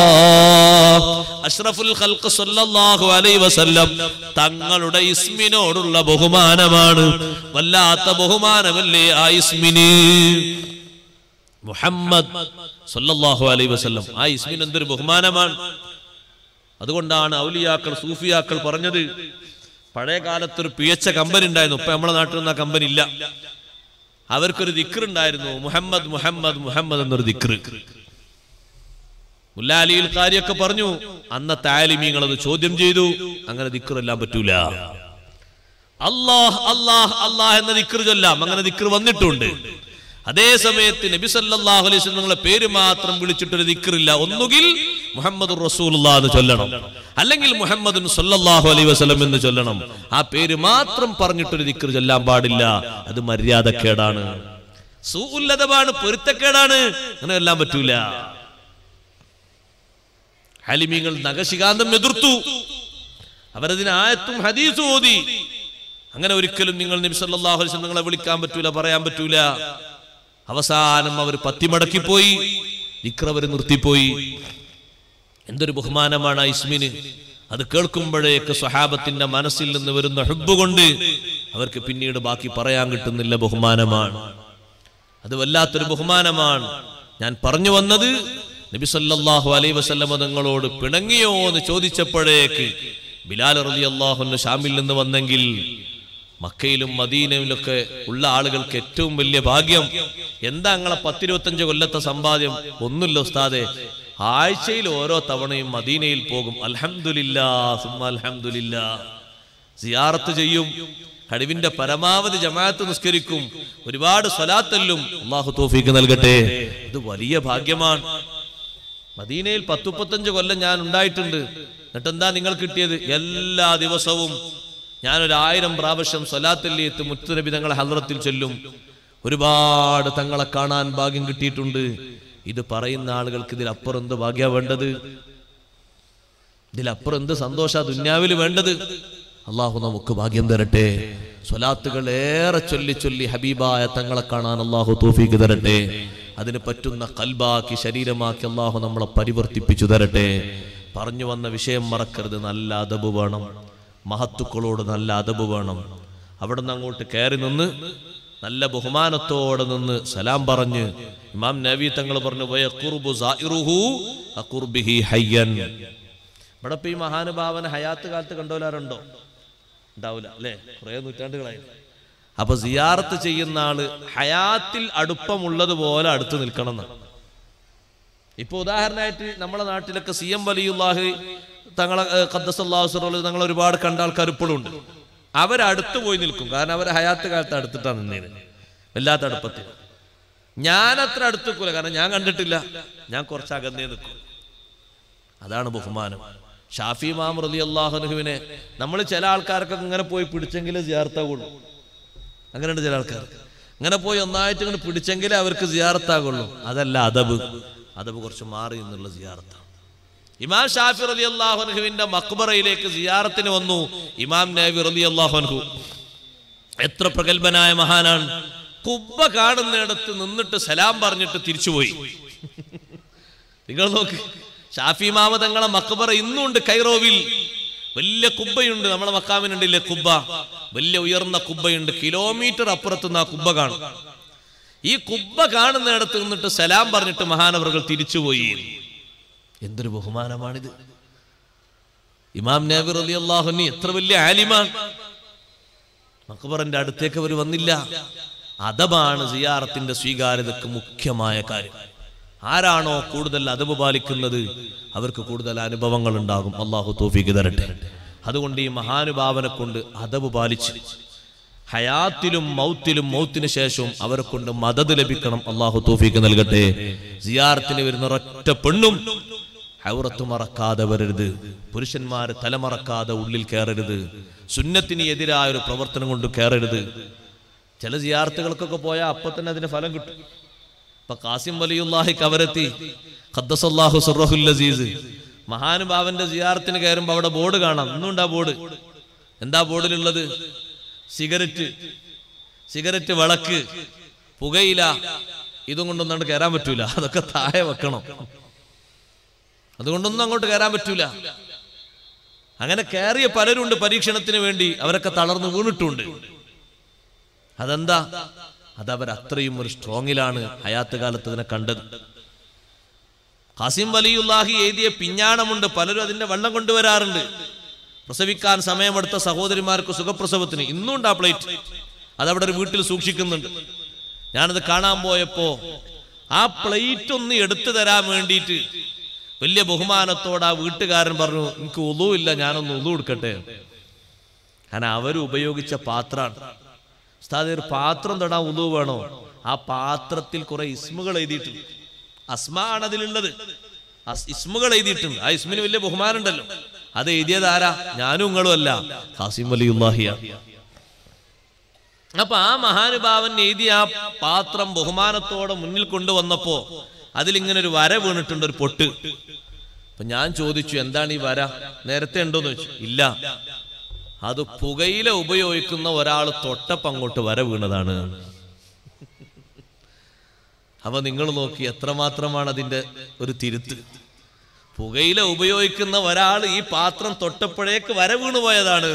അഷ്റഫുൽ ഖൽഖ് സല്ലല്ലാഹു അലൈഹി വസല്ലം തങ്ങളുടെ ഇസ്മിനോടുള്ള ബഹുമാനമാണ് വല്ലാത്ത ബഹുമാനമല്ലേ ആ ഇസ്മിന് മുഹമ്മദ് സല്ലല്ലാഹു അലൈഹി വസല്ലം ആ ഇസ്മിന് എന്തൊരു ബഹുമാനമാണ് അതുകൊണ്ടാണ് ഔലിയാക്കൾ സൂഫിയാക്കൾ പറഞ്ഞത് പഴയ കാലത്ത് ഒരു പിയച്ച കമ്പനി ഉണ്ടായിരുന്നു ഇപ്പൊ നമ്മുടെ നാട്ടിൽ നിന്ന് ആ കമ്പനി ഇല്ല അവർക്കൊരു ദിക്ർ ഉണ്ടായിരുന്നു മുഹമ്മദ് മുഹമ്മദ് മുഹമ്മദ് എന്നൊരു ദിക്ർ മുല്ലാലിയിൽ കാര്യമൊക്കെ പറഞ്ഞു അന്നത്തെ ആലിമീങ്ങൾ അത് ചോദ്യം ചെയ്തു അങ്ങനെ ദിക്റെല്ലാം പറ്റൂല അല്ലാഹ് അല്ലാഹ് അല്ലാഹ് എന്ന ദിക്ർ ചൊല്ലാം അങ്ങനെ ദിക്ർ വന്നിട്ടുണ്ട് അതേ സമയത്ത് നബി സല്ലല്ലാഹു അലൈഹി വസല്ലം നിങ്ങളെ പേര് മാത്രം വിളിച്ചിട്ടൊരു ദിക്റില്ല ഒന്നുകിൽ മുഹമ്മദ് റസൂലുള്ളാഹ് എന്ന് ചൊല്ലണം അല്ലെങ്കിൽ മുഹമ്മദ് സല്ലല്ലാഹു അലൈഹി വസല്ലം എന്ന് ചൊല്ലണം ആ പേര് മാത്രം പറഞ്ഞിട്ടൊരു ദിക്ർ ചൊല്ലാൻ പാടില്ല അത് മര്യാദക്കേടാണ് സൂല്ലതമാണ് പൊരുത്തക്കേടാണ് അങ്ങനെ എല്ലാം പറ്റൂല ഹലിമീങ്ങൾ നഖശികാന്തം എതിർത്തു അവരതിന് ആയത്തും ഹദീസും ഓതി അങ്ങനെ ഒരിക്കലും നിങ്ങൾ നബി സല്ലല്ലാഹു അലൈഹി വസല്ലം നിങ്ങളെ വിളിക്കാൻ പറ്റൂല പറയാൻ പറ്റൂല അവസാനം അവർ പത്തിമടക്കിപ്പോയി ദിക്ർ അവർ നിർത്തിപ്പോയി എന്തൊരു ബഹുമാനമാണ് ആ ഇസ്മിന് അത് കേൾക്കുമ്പോഴേക്ക് സ്വഹാബത്തിന്റെ മനസ്സിൽ നിന്ന് വരുന്ന ഹുബ് കൊണ്ട് അവർക്ക് പിന്നീട് ബാക്കി പറയാൻ കിട്ടുന്നില്ല ബഹുമാനമാണ് അത് വല്ലാത്തൊരു ബഹുമാനമാണ് ഞാൻ പറഞ്ഞു വന്നത് നബി സല്ലല്ലാഹു അലൈഹി വസല്ലമ തങ്ങളോട് പിണങ്ങിയോ എന്ന് ചോദിച്ചപ്പോഴേക്ക് ബിലാൽ റളിയല്ലാഹു ഷാമിൽ നിന്ന് വന്നെങ്കിൽ മക്കയിലും മദീനയിലൊക്കെ ഉള്ള ആളുകൾക്ക് ഏറ്റവും വലിയ ഭാഗ്യം എന്താ നിങ്ങളെ പത്തിരുപത്തഞ്ച് കൊല്ലത്തെ സമ്പാദ്യം ഒന്നുമില്ല ഉസ്താദെ ആഴ്ചയിൽ ഓരോ തവണയും മദീനയിൽ പോകും അൽഹംദുലില്ലാ സുമ്മ അൽഹംദുലില്ലാ സിയാറത്ത് ചെയ്യും കഴിവിന്റെ പരമാവധി ജമാഅത്ത് നിസ്കരിക്കും ഒരുപാട് സ്വലാത്തല്ലും അള്ളാഹു തോഫീക്ക് നൽകട്ടെ ഇത് വലിയ ഭാഗ്യമാണ് മദീനയിൽ പത്തുപ്പത്തഞ്ച് കൊല്ലം ഞാൻ ഉണ്ടായിട്ടുണ്ട് എന്നിട്ട് എന്താ നിങ്ങൾ കിട്ടിയത് എല്ലാ ദിവസവും ഞാനൊരു ആയിരം പ്രാവശ്യം സ്വലാത്തല്ലിയത്ത് മുത്തുനബി തങ്ങളെ ഹദ്റത്തിൽ ചൊല്ലും ഒരുപാട് തങ്ങളെ കാണാൻ ഭാഗ്യം കിട്ടിയിട്ടുണ്ട് ഇത് പറയുന്ന ആളുകൾക്ക് ഇതിലപ്പുറം എന്ത് ഭാഗ്യ വേണ്ടത് ഇതിലപ്പുറം എന്ത് സന്തോഷ ദുന്യാവിൽ വേണ്ടത് അള്ളാഹു നമുക്ക് ഭാഗ്യം തരട്ടെ സ്വലാത്തുകൾ ഏറെ ചൊല്ലി ചൊല്ലി ഹബീബായ തങ്ങളെ കാണാൻ അള്ളാഹു തോഫീക്ക് തരട്ടെ അതിന് പറ്റുന്ന കൽബാക്കി ശരീരമാക്കി അള്ളാഹു നമ്മളെ പരിവർത്തിപ്പിച്ചു തരട്ടെ പറഞ്ഞു വന്ന വിഷയം മറക്കരുത് നല്ല അതബ് വേണം മഹത്തുക്കളോട് നല്ല അതബ് വേണം അവിടെ നിന്ന് അങ്ങോട്ട് കയറി നിന്ന് നല്ല ബഹുമാനത്തോടെ നിന്ന് സലാം പറഞ്ഞ് ഇമാം നബി തങ്ങൾ പറഞ്ഞു "വയഖുർബു സായിറുഹു അഖുർബിഹി ഹയ്യൻ." ഇവിടെ ഇപ്പൊ ഈ മഹാനുഭാവന ഹയാത്ത് കാലത്ത് കണ്ടോലാരുണ്ടോ ഉണ്ടാവില്ല അല്ലേ കുറെ നൂറ്റാണ്ടുകളായി അപ്പൊ സിയാറത്ത് ചെയ്യുന്ന ആള് ഹയാത്തിൽ അടുപ്പമുള്ളതുപോലെ അടുത്ത് നിൽക്കണം എന്നാണ് ഇപ്പൊ ഉദാഹരണമായിട്ട് നമ്മുടെ നാട്ടിലൊക്കെ സി എം വലിയുല്ലാഹി തങ്ങളെ ഖദ്ദസല്ലാഹുസ്വറോള് തങ്ങൾ ഒരുപാട് കണ്ട ആൾക്കാർ ഇപ്പോഴും ഉണ്ട് അവരടുത്ത് പോയി നിൽക്കും കാരണം അവർ ഹയാത്ത് കാലത്ത് അടുത്തിട്ടാണ് നിന്നേത് വല്ലാത്ത അടുപ്പത്തിൽ ഞാൻ അത്ര അടുത്ത് നിൽക്കൂല കാരണം ഞാൻ കണ്ടിട്ടില്ല ഞാൻ കുറച്ച് അകന്നേ നിൽക്കും അതാണ് ബഹുമാനം ഷാഫി മാം റലി അള്ളാഹുനുഹുവിനെ നമ്മൾ ചില ആൾക്കാർക്കൊക്കെ ഇങ്ങനെ പോയി പിടിച്ചെങ്കിലേ സിയാർത്താകുള്ളൂ അങ്ങനെയുണ്ട് ചില ആൾക്കാർ ഇങ്ങനെ പോയി ഒന്നായിട്ട് ഇങ്ങനെ പിടിച്ചെങ്കിലേ അവർക്ക് സിയാർത്താകുള്ളൂ അതല്ല അതബ് അതബ് കുറച്ച് മാറി എന്നുള്ള സിയാർത്താണ് ഇമാം ഷാഫി റലി അള്ളാഹുനുഹുവിന്റെ മക്ബറയിലേക്ക് സിയാറത്തിന് വന്നു ഇമാം നബി റലി അള്ളാഹുൻഹു എത്ര പ്രഗത്ഭനായ മഹാനാണ് കുബ്ബ കാണുന്നിടത്ത് നിന്നിട്ട് സലാം പറഞ്ഞിട്ട് തിരിച്ചുപോയി നിങ്ങൾ നോക്ക് ഷാഫി മാമ തങ്ങളെ മക്ബറ ഇന്നുണ്ട് കൈറോവിൽ വലിയ കുബ്ബയുണ്ട് നമ്മളെ മക്കാമിനുണ്ടല്ലേ കുബ്ബ വലിയ ഉയർന്ന കുബ്ബയുണ്ട് കിലോമീറ്റർ അപ്പുറത്തുനിന്ന് ആ കുബ്ബ കാണും ഈ കുബ്ബ കാണുന്നിടത്ത് നിന്നിട്ട് സലാം പറഞ്ഞിട്ട് മഹാനവറുകൾ തിരിച്ചുപോയി എന്തൊരു ബഹുമാനമാണിത് ഇമാം നബി റലി അള്ളാഹുനി എത്ര വലിയ ആലിമാണ് മക്ബറിന്റെ അടുത്തേക്ക് അവർ വന്നില്ല അതബാണ് സിയാറത്തിന്റെ സ്വീകാര്യതക്ക് മുഖ്യമായ കാര്യം ആരാണോ കൂടുതൽ അതബ് പാലിക്കുന്നത് അവർക്ക് കൂടുതൽ അനുഭവങ്ങൾ ഉണ്ടാകും അള്ളാഹു തോഫിക്ക് തരട്ടെ അതുകൊണ്ട് ഈ മഹാനുഭാവനെ കൊണ്ട് അതബ് പാലിച്ച് ഹയാത്തിലും മൗത്തിലും മൗത്തിന് ശേഷവും അവരെ കൊണ്ട് മദത് ലഭിക്കണം അള്ളാഹു തോഫിക്ക് നൽകട്ടെ സിയാറത്തിന് വരുന്ന ഒരൊറ്റ പെണ്ണും ഔറത്ത് മറക്കാതെ വരരുത് പുരുഷന്മാര് തലമറക്കാതെ ഉള്ളിൽ കയറരുത് സുന്നത്തിന് എതിരായ ഒരു പ്രവർത്തനം കൊണ്ട് കയറരുത് ചില ജിയാർത്തുകൾക്കൊക്കെ പോയാൽ അപ്പൊ തന്നെ അതിന് ഫലം കിട്ടും ഇപ്പൊ കാസിം വലിയുല്ലാഹി കവരത്തി ഖദ്ദസല്ലാഹു സുറഹുൽ അസീസ് മഹാനുഭാവന്റെ ജിയാർത്തിന് കയറുമ്പോൾ അവിടെ ബോർഡ് കാണാം ഇന്നുണ്ട് ആ ബോർഡ് എന്താ ബോർഡിലുള്ളത് സിഗരറ്റ് സിഗരറ്റ് വിളക്ക് പുകയില ഇതും കൊണ്ടൊന്നും കയറാൻ പറ്റൂല അതൊക്കെ താഴെ വെക്കണം അതുകൊണ്ടൊന്നും അങ്ങോട്ട് കയറാൻ പറ്റൂല അങ്ങനെ കയറിയ പലരുണ്ട് പരീക്ഷണത്തിന് വേണ്ടി അവരൊക്കെ തളർന്നു വീണിട്ടുണ്ട് അതെന്താ അതവർ അത്രയും ഒരു സ്ട്രോങ്ങിലാണ് ഹയാത്ത് കാലത്ത് അതിനെ കണ്ടത് ഖാസിം വലിയുല്ലാഹി എഴുതിയ പിഞ്ഞാണമുണ്ട് പലരും അതിന്റെ വെള്ളം കൊണ്ടുവരാറുണ്ട് പ്രസവിക്കാൻ സമയമെടുത്ത സഹോദരിമാർക്ക് സുഖപ്രസവത്തിന് ഇന്നും ഉണ്ട് ആ പ്ലേറ്റ് അതവിടെ ഒരു വീട്ടിൽ സൂക്ഷിക്കുന്നുണ്ട് ഞാനത് കാണാൻ പോയപ്പോ ആ പ്ലേറ്റ് ഒന്ന് എടുത്തു തരാൻ വേണ്ടിയിട്ട് വലിയ ബഹുമാനത്തോടെ ആ വീട്ടുകാരൻ പറഞ്ഞു എനിക്ക് ഉളു ഇല്ല ഞാനൊന്ന് ഉളു എടുക്കട്ടെ കാരണം അവർ ഉപയോഗിച്ച പാത്രാണ് ഉസ്താദ് ഒരു പാത്രം തൊടാൻ ഉളു വേണോ ആ പാത്രത്തിൽ കുറെ ഇസ്മുകൾ എഴുതിയിട്ടുണ്ട് അസ്മ ആണ് അതിലുള്ളത് അസ്- ഇസ്മുകൾ എഴുതിയിട്ടുണ്ട് ആ ഇസ്മിന് വലിയ ബഹുമാനം ഉണ്ടല്ലോ അത് എഴുതിയത് ആരാ ഞാനും നിങ്ങളും അല്ല ഖാസിം വലിയുല്ലാഹിയാണ് അപ്പൊ ആ മഹാനുഭാവൻ എഴുതിയ ആ പാത്രം ബഹുമാനത്തോടെ മുന്നിൽ കൊണ്ടുവന്നപ്പോ അതിലിങ്ങനെ ഒരു വര വീണിട്ടുണ്ട് ഒരു പൊട്ട് അപ്പൊ ഞാൻ ചോദിച്ചു എന്താണ് ഈ വര നേരത്തെ ഉണ്ടോന്ന് ചോദിച്ചു ഇല്ല അത് പുകയില ഉപയോഗിക്കുന്ന ഒരാൾ തൊട്ടപ്പം അങ്ങോട്ട് വര വീണതാണ് അപ്പൊ നിങ്ങൾ നോക്കി എത്രമാത്രമാണ് അതിന്റെ ഒരു തിരുത്ത് പുകയില ഉപയോഗിക്കുന്ന ഒരാൾ ഈ പാത്രം തൊട്ടപ്പോഴേക്ക് വര വീണു പോയതാണ്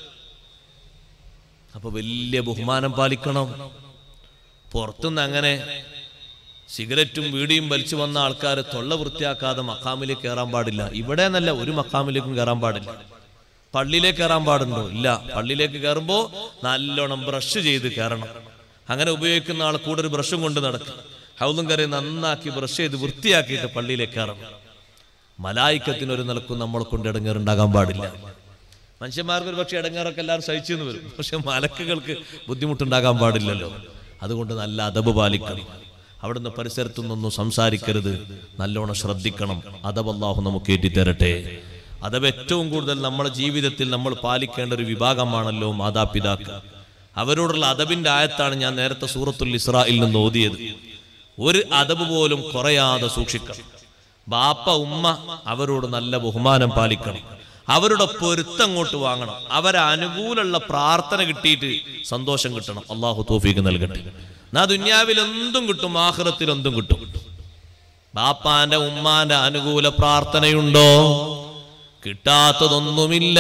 അപ്പൊ വലിയ ബഹുമാനം പാലിക്കണം പുറത്തുനിന്ന് അങ്ങനെ സിഗരറ്റും വീടിയും വലിച്ചു വന്ന ആൾക്കാർ തൊള്ള വൃത്തിയാക്കാതെ മക്കാമിലേക്ക് കയറാൻ പാടില്ല ഇവിടെ എന്നല്ല ഒരു മക്കാമിലേക്കും കയറാൻ പാടില്ല പള്ളിയിലേക്ക് കയറാൻ പാടുണ്ടോ ഇല്ല പള്ളിയിലേക്ക് കയറുമ്പോ നല്ലോണം ബ്രഷ് ചെയ്ത് കയറണം അങ്ങനെ ഉപയോഗിക്കുന്ന ആൾ കൂടെ ഒരു ബ്രഷും കൊണ്ട് നടക്കും ഹൗലും കറി നന്നാക്കി ബ്രഷ് ചെയ്ത് വൃത്തിയാക്കിയിട്ട് പള്ളിയിലേക്ക് കയറണം മലായിക്കത്തിന് ഒരു നിലക്കും നമ്മളെ കൊണ്ട് ഇടങ്ങേറുണ്ടാകാൻ പാടില്ല മനുഷ്യന്മാർക്ക് ഒരു പക്ഷേ ഇടങ്ങേറൊക്കെ എല്ലാവരും സഹിച്ചെന്ന് വരും പക്ഷെ മലക്കുകൾക്ക് ബുദ്ധിമുട്ടുണ്ടാകാൻ പാടില്ലല്ലോ അതുകൊണ്ട് നല്ല അതബ് പാലിക്കണം അവിടുന്ന് പരിസരത്തു നിന്നൊന്നും സംസാരിക്കരുത് നല്ലോണം ശ്രദ്ധിക്കണം അതബ് അള്ളാഹു നമുക്ക് ഏറ്റിത്തരട്ടെ അതബ് ഏറ്റവും കൂടുതൽ നമ്മുടെ ജീവിതത്തിൽ നമ്മൾ പാലിക്കേണ്ട ഒരു വിഭാഗമാണല്ലോ മാതാപിതാക്കൾ അവരോടുള്ള അതബിന്റെ ആയത്താണ് ഞാൻ നേരത്തെ സൂറത്തുൽ ഇസ്രായിൽ നിന്ന് ഓതിയത് ഒരു അതബ് പോലും കുറയാതെ സൂക്ഷിക്കണം ബാപ്പ ഉമ്മ അവരോട് നല്ല ബഹുമാനം പാലിക്കണം അവരുടെ പൊരുത്തം അങ്ങോട്ട് വാങ്ങണം അവരെ അനുകൂലമുള്ള പ്രാർത്ഥന കിട്ടിയിട്ട് സന്തോഷം കിട്ടണം അള്ളാഹു തോഫീക്ക് നൽകട്ടെ എന്നാ ദുന്യാവിൽ എന്തും കിട്ടും ആഹ്റത്തിൽ എന്തും കിട്ടും ബാപ്പാന്റെ ഉമ്മാന്റെ അനുകൂല പ്രാർത്ഥനയുണ്ടോ കിട്ടാത്തതൊന്നുമില്ല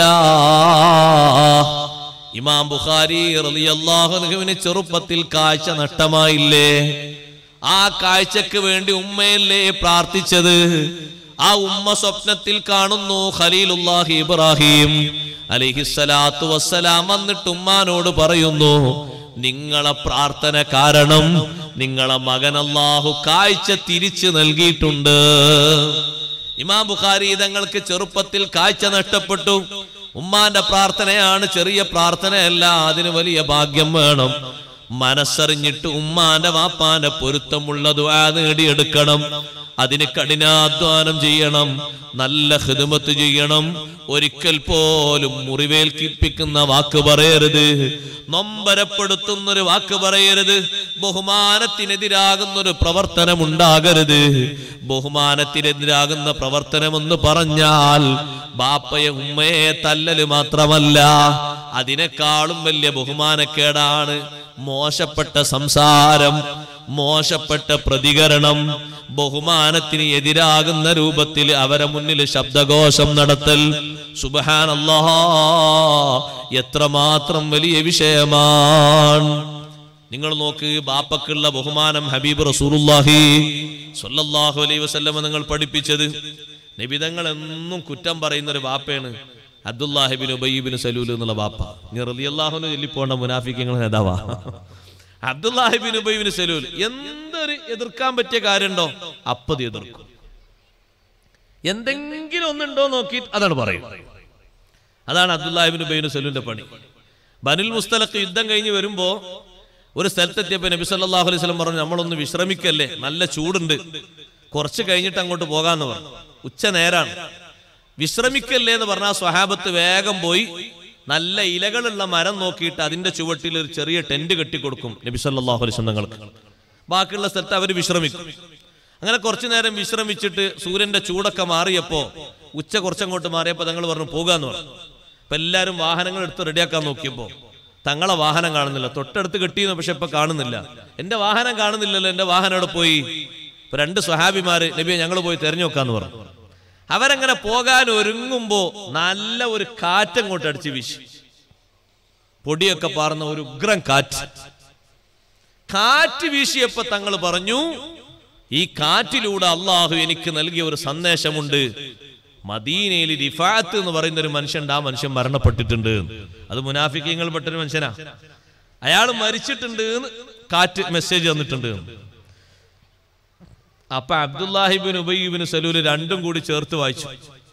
ഇമാം ബുഖാരി റളിയല്ലാഹു അൻഹുവിന് ചെറുപ്പത്തിൽ കാഴ്ച നഷ്ടമായില്ലേ ആ കാഴ്ചക്ക് വേണ്ടി ഉമ്മയല്ലേ പ്രാർത്ഥിച്ചത് ആ ഉമ്മ സ്വപ്നത്തിൽ കാണുന്നു ഖലീലുല്ലാഹി ഇബ്രാഹിം അലിഹിസ്സലാത്തു വസ്സലാം വന്നിട്ട് ഉമ്മാനോട് പറയുന്നു നിങ്ങളെ പ്രാർത്ഥന കാരണം നിങ്ങളെ മകൻ അല്ലാഹു കാഴ്ച തിരിച്ചു നൽകിയിട്ടുണ്ട് ഇമാം ബുഖാരി തങ്ങൾക്ക് ചെറുപ്പത്തിൽ കാഴ്ച നഷ്ടപ്പെട്ടു ഉമ്മാന്റെ പ്രാർത്ഥനയാണ് ചെറിയ പ്രാർത്ഥനയല്ല അതിന് വലിയ ഭാഗ്യം വേണം മനസ്സറിഞ്ഞിട്ട് ഉമ്മാന്റെ വാപ്പാന്റെ പൊരുത്തമുള്ള ദുആ നേടിയെടുക്കണം അതിന് കഠിനാധ്വാനം ചെയ്യണം നല്ല ഹിദമത്ത് ചെയ്യണം ഒരിക്കൽ പോലും മുറിവേൽക്കിപ്പിക്കുന്ന വാക്ക് പറയരുത് നൊമ്പരപ്പെടുത്തുന്ന ഒരു വാക്ക് പറയരുത് ബഹുമാനത്തിനെതിരാകുന്ന ഒരു പ്രവർത്തനം ഉണ്ടാകരുത് ബഹുമാനത്തിനെതിരാകുന്ന പ്രവർത്തനമെന്ന് പറഞ്ഞാൽ ബാപ്പയെ ഉമ്മയെ തല്ലല് മാത്രമല്ല അതിനേക്കാളും വലിയ ബഹുമാനക്കേടാണ് മോശപ്പെട്ട സംസാരം മോശപ്പെട്ട പ്രതികരണം ബഹുമാനത്തിന് എതിരാകുന്ന രൂപത്തിൽ അവരെ മുന്നിൽ ശബ്ദഘോഷം നടത്തൽ സുബഹാനല്ലാ എത്രമാത്രം വലിയ വിഷയമാണ് നിങ്ങൾ നോക്ക് ബാപ്പക്കുള്ള ബഹുമാനം ഹബീബ് റസൂലുള്ളാഹി സ്വല്ലല്ലാഹു അലൈഹി വസല്ലമ നിങ്ങൾ പഠിപ്പിച്ചത് നിബിതങ്ങൾ എന്നും കുറ്റം പറയുന്ന ഒരു ബാപ്പയാണ് അബ്ദുല്ലാഹിബിൻ ഉബയ്യബിൻ സലൂൽ എന്നുള്ള ബാപ്പ നീ റളിയല്ലാഹുവിന് ചൊല്ലിപ്പോണ്ട മുനാഫിക്കങ്ങൾ നേതാവാ അബ്ദുല്ലാഹിബിൻ ഉബയ്യബിൻ സലൂൽ എന്തൊരു എതിർക്കാൻ പറ്റിയ കാര്യമുണ്ടോ അപ്പത് എതിർക്കും എന്തെങ്കിലും ഒന്നുണ്ടോ നോക്കി അതാണ് പറയും അതാണ് അബ്ദുല്ലാഹിബിൻ ഉബയ്യബിൻ സലൂലിന്റെ പണി ബനുൽ മുസ്തലഖ് യുദ്ധം കഴിഞ്ഞ് വരുമ്പോ ഒരു സ്ഥലത്തെത്തിയപ്പോ നബി സല്ലല്ലാഹു അലൈഹി വസല്ലം പറഞ്ഞു നമ്മളൊന്ന് വിശ്രമിക്കല്ലേ നല്ല ചൂടുണ്ട് കുറച്ച് കഴിഞ്ഞിട്ട് അങ്ങോട്ട് പോകാന്ന് പറഞ്ഞു ഉച്ച നേരാണ് വിശ്രമിക്കല്ലേ എന്ന് പറഞ്ഞാൽ സ്വഹാബത്ത് വേഗം പോയി നല്ല ഇലകളുള്ള മരം നോക്കിയിട്ട് അതിന്റെ ചുവട്ടിൽ ഒരു ചെറിയ ടെന്റ് കെട്ടിക്കൊടുക്കും നബി സല്ലല്ലാഹു അലൈഹി വസല്ലം തങ്ങൾക്ക് ബാക്കിയുള്ള സ്ഥലത്ത് അവർ വിശ്രമിക്കും അങ്ങനെ കുറച്ചു നേരം വിശ്രമിച്ചിട്ട് സൂര്യന്റെ ചൂടൊക്കെ മാറിയപ്പോ ഉച്ച കുറച്ചങ്ങോട്ട് മാറിയപ്പോ തങ്ങൾ പറഞ്ഞു പോകാന്ന് പറഞ്ഞു അപ്പൊ എല്ലാരും വാഹനങ്ങൾ എടുത്ത് റെഡിയാക്കാൻ നോക്കിയപ്പോ തങ്ങളെ വാഹനം കാണുന്നില്ല തൊട്ടടുത്ത് കെട്ടിയെന്ന് പക്ഷെ ഇപ്പൊ കാണുന്നില്ല എന്റെ വാഹനം കാണുന്നില്ലല്ലോ എന്റെ വാഹനം അവിടെ പോയി ഇപ്പൊ രണ്ട് സ്വഹാബിമാര് നബിയെ ഞങ്ങൾ പോയി തെരഞ്ഞു നോക്കാന്ന് പറഞ്ഞു അവരങ്ങനെ പോകാൻ ഒരുങ്ങുമ്പോ നല്ല ഒരു കാറ്റങ്ങോട്ട് അടിച്ച് വീശി പൊടിയൊക്കെ പാർന്ന ഒരു ഉഗ്രം കാറ്റ് കാറ്റ് വീശിയപ്പോ തങ്ങൾ പറഞ്ഞു ഈ കാറ്റിലൂടെ അള്ളാഹു എനിക്ക് നൽകിയ ഒരു സന്ദേശമുണ്ട് മദീനയിൽ റിഫാത്ത് എന്ന് പറയുന്ന ഒരു മനുഷ്യൻ ആ മനുഷ്യൻ മരണപ്പെട്ടിട്ടുണ്ട് അത് മുനാഫിക്കങ്ങൾ പെട്ടൊരു മനുഷ്യനാ അയാൾ മരിച്ചിട്ടുണ്ട് എന്ന് കാറ്റ് മെസ്സേജ് തന്നിട്ടുണ്ട് അപ്പൊ അബ്ദുല്ലാഹിബിൻ ഉബൈബിൻ സലൂല് രണ്ടും കൂടി ചേർത്ത് വായിച്ചു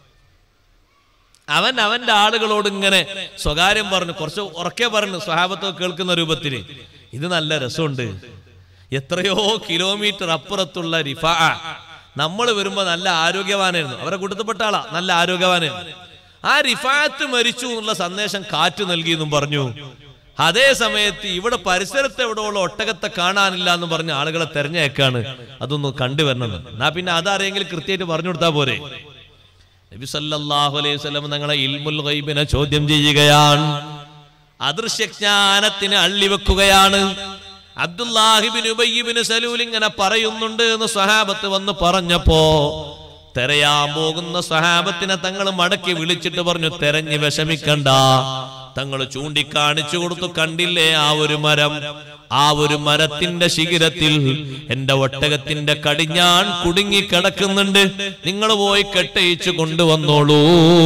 അവൻ അവന്റെ ആളുകളോട് ഇങ്ങനെ സ്വകാര്യം പറഞ്ഞു കുറച്ച് ഉറക്കെ പറഞ്ഞു സ്വഹാബത്ത് കേൾക്കുന്ന രൂപത്തിൽ ഇത് നല്ല രസമുണ്ട് എത്രയോ കിലോമീറ്റർ അപ്പുറത്തുള്ള റിഫാ നമ്മൾ വരുമ്പോ നല്ല ആരോഗ്യവാനായിരുന്നു അവരെ കൂട്ടത്തിൽപ്പെട്ട ആളാ നല്ല ആരോഗ്യവാനായിരുന്നു ആ റിഫാത്ത് മരിച്ചു എന്നുള്ള സന്ദേശം കാറ്റ് നൽകി എന്നും പറഞ്ഞു അതേ സമയത്ത് ഇവിടെ പരിസരത്ത് എവിടെയുള്ള ഒട്ടകത്തെ കാണാനില്ല എന്ന് പറഞ്ഞ ആളുകളെ തെരഞ്ഞേക്കാണ് അതൊന്ന് കണ്ടുവരണം എന്നാ പിന്നെ അതാരെങ്കിലും കൃത്യമായിട്ട് പറഞ്ഞു കൊടുത്താ പോരെ നബി സല്ലല്ലാഹു അലൈഹി വസല്ലം തങ്ങളെ ഇൽമുൽ ഗൈബിനെ ചോദ്യം ചെയ്യുകയാണ് അദൃശ്യജ്ഞാനത്തിന് അള്ളിവെക്കുകയാണ് അബ്ദുല്ലാഹിബിൻ ഉബയ്യിബിന് സലൂൽ ഇങ്ങനെ പറയുന്നുണ്ട് എന്ന് സ്വഹാബത്ത് വന്ന് പറഞ്ഞപ്പോ തെരയാൻ പോകുന്ന സ്വഹാബത്തിനെ തങ്ങൾ മടക്കി വിളിച്ചിട്ട് പറഞ്ഞു തെരഞ്ഞു വിഷമിക്കണ്ട തങ്ങൾ ചൂണ്ടിക്കാണിച്ചു കൊടുത്തു കണ്ടില്ലേ ആ ഒരു മരം ആ ഒരു മരത്തിന്റെ ശിഖിരത്തിൽ എന്റെ ഒട്ടകത്തിന്റെ കടിഞ്ഞാൻ കുടുങ്ങി കിടക്കുന്നുണ്ട് നിങ്ങൾ പോയി കെട്ടയിച്ചു കൊണ്ടുവന്നോളൂ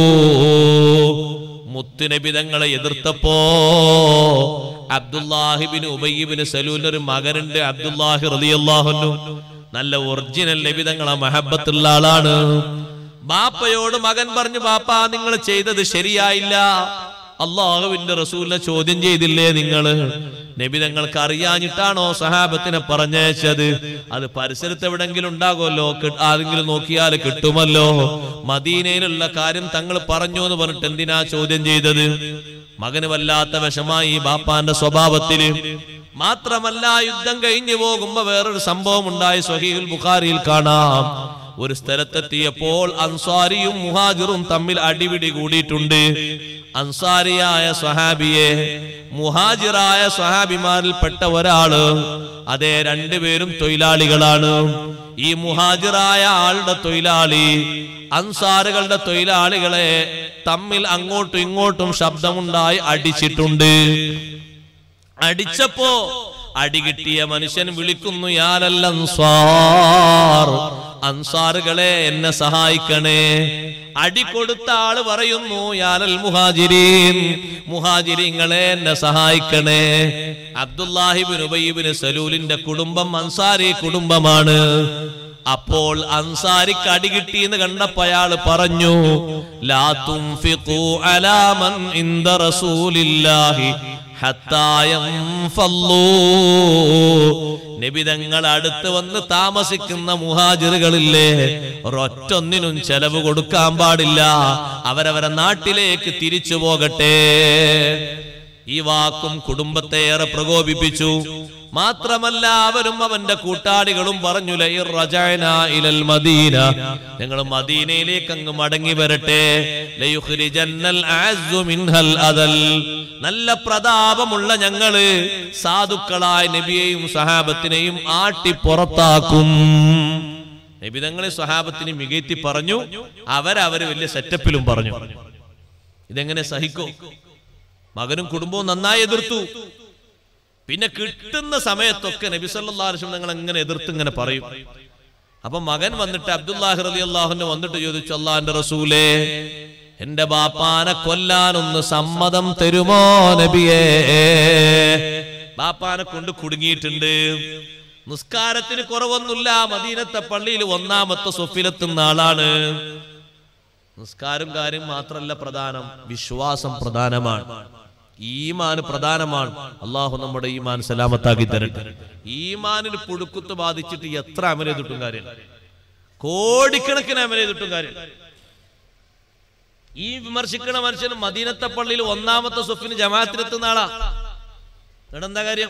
മുത്തുനബി തങ്ങളെ എതിർത്തപ്പോ അബ്ദുല്ലാഹിബിന് ഉബയ്യബിന് സലൂലിന് ഒരു മകനുണ്ട് അബ്ദുല്ലാഹി റളിയല്ലാഹുന്നു നല്ല ഒറിജിനൽ നബി തങ്ങളെ മഹബത്തുള്ള ആളാണ് ബാപ്പയോട് മകൻ പറഞ്ഞു ബാപ്പ നിങ്ങൾ ചെയ്തത് ശരിയായില്ല അള്ളാഹുവിന്റെ റസൂലിനെ ചോദ്യം ചെയ്തില്ലേ നിങ്ങള് നബി തങ്ങൾക്ക് അറിയാഞ്ഞിട്ടാണോ സഹാബത്തിനെ പറഞ്ഞയച്ചത് അത് പരിസരത്ത് എവിടെങ്കിലും ഉണ്ടാകുമല്ലോ കി- ആരെങ്കിലും നോക്കിയാൽ കിട്ടുമല്ലോ മദീനയിലുള്ള കാര്യം തങ്ങൾ പറഞ്ഞു എന്ന് പറഞ്ഞിട്ട് എന്തിനാ ചോദ്യം ചെയ്തത് മകന് വല്ലാത്ത വിഷമായി ഈ ബാപ്പാന്റെ സ്വഭാവത്തില് മാത്രമല്ല യുദ്ധം കഴിഞ്ഞു പോകുമ്പോ വേറൊരു സംഭവം ഉണ്ടായി സ്വഹീൽ ബുഖാരിയിൽ കാണാം ഒരു സ്ഥലത്തെത്തിയപ്പോൾ അൻസാരിയും മുഹാജിറും തമ്മിൽ അടിപിടി കൂടിയിട്ടുണ്ട് അൻസാരിയായ സ്വഹാബിയെ മുഹാജിറായ സ്വഹാബിമാരിൽപ്പെട്ട ഒരാള് അതേ രണ്ടുപേരും തൊഴിലാളികളാണ് ഈ മുഹാജിറായ ആളുടെ തൊഴിലാളി അൻസാറുകളുടെ തൊഴിലാളികളെ തമ്മിൽ അങ്ങോട്ടും ഇങ്ങോട്ടും ശബ്ദമുണ്ടായി അടിച്ചിട്ടുണ്ട് അടിച്ചപ്പോ അടി കിട്ടിയ മനുഷ്യൻ വിളിക്കുന്നു യാലൽ അൻസാർ അൻസാറുകളെ എന്നെ സഹായിക്കണേ അടി കൊടുത്ത ആള് പറയുന്നു യാലൽ മുഹാജിരീൻ മുഹാജിരിങ്ങളെ എന്നെ സഹായിക്കണേ അബ്ദുല്ലാഹിബിൻ ഉബൈബിന് സലൂലിന്റെ കുടുംബം അൻസാരി കുടുംബമാണ് അപ്പോൾ അൻസാരിക്ക് അടി കിട്ടിയെന്ന് കണ്ടപ്പോ അയാള് പറഞ്ഞു ലാ തുംഫിഖു അലാ മൻ ഇൻദ റസൂലില്ലാഹി ഹത്താ യൻഫല്ലൂ. നബിതങ്ങൾ അടുത്ത് വന്ന് താമസിക്കുന്ന മുഹാജിറുകളില്ലേ ഒരൊറ്റൊന്നിനും ചെലവ് കൊടുക്കാൻ പാടില്ല അവരവരെ നാട്ടിലേക്ക് തിരിച്ചു പോകട്ടെ ഈ വാക്കും കുടുംബത്തെ ഏറെ പ്രകോപിപ്പിച്ചു മാത്രമല്ല അവരും അവന്റെ കൂട്ടാളികളും പറഞ്ഞു "ലഇൻ റജഅനാ ഇലൽ മദീന ഞങ്ങൾ മദീനയിലേക്ക് അങ്ങ് മടങ്ങി വരട്ടെ ലയുഖ്രിജന്നൽ അഅസ്സു മിൻഹൽ അദൽ നല്ല പ്രതാപമുള്ള ഞങ്ങള് സാധുക്കളായ നബിയെയും സഹാബത്തിനെയും ആട്ടി പുറത്താക്കും നബി തങ്ങളെ സഹാബത്തിന് മികറ്റി പറഞ്ഞു അവരവര് വലിയ സെറ്റപ്പിലും പറഞ്ഞു ഇതെങ്ങനെ സഹിക്കോ മകനും കുടുംബവും നന്നായി എതിർത്തു പിന്നെ കിട്ടുന്ന സമയത്തൊക്കെ നബി സല്ലല്ലാഹു അലൈഹി വസല്ലം നിങ്ങൾ എങ്ങനെ എതിർത്ത് ഇങ്ങനെ പറയും അപ്പൊ മകൻ വന്നിട്ട് അബ്ദുല്ലാഹി റളിയല്ലാഹുവിന് വന്നിട്ട് ചോദിച്ചു അള്ളാഹിന്റെ റസൂലേ എന്റെ ബാപ്പാനെ കൊല്ലാനൊന്ന് സമ്മതം തരുമോ നബിയേ ബാപ്പാനെ കൊണ്ട് കുടുങ്ങിയിട്ടുണ്ട് നിസ്കാരത്തിന് കുറവൊന്നുമില്ല മദീനത്തെ പള്ളിയിൽ ഒന്നാമത്തെ സൊഫിലെത്തുന്ന ആളാണ് നിസ്കാരം കാര്യം മാത്രമല്ല പ്രധാനം വിശ്വാസം പ്രധാനമാണ് ഈമാൻ പ്രധാനമാണ് അള്ളാഹു നമ്മുടെ ഈമാൻ സലാമത്താക്കി തരട്ടെ ഈമാനിന് പുഴുക്കുത്ത് ബാധിച്ചിട്ട് എത്ര അമല കിട്ടും കാര്യം കോടിക്കണക്കിന് അമൽ ചെയ്തിട്ടും കാര്യം ഈ വിമർശിക്കണ മനുഷ്യൻ മദീനത്തെ പള്ളിയിൽ ഒന്നാമത്തെ സുഫിന് ജമാഅത്തിലെത്തുന്ന ആളാ എന്നിട്ട് എന്താ കാര്യം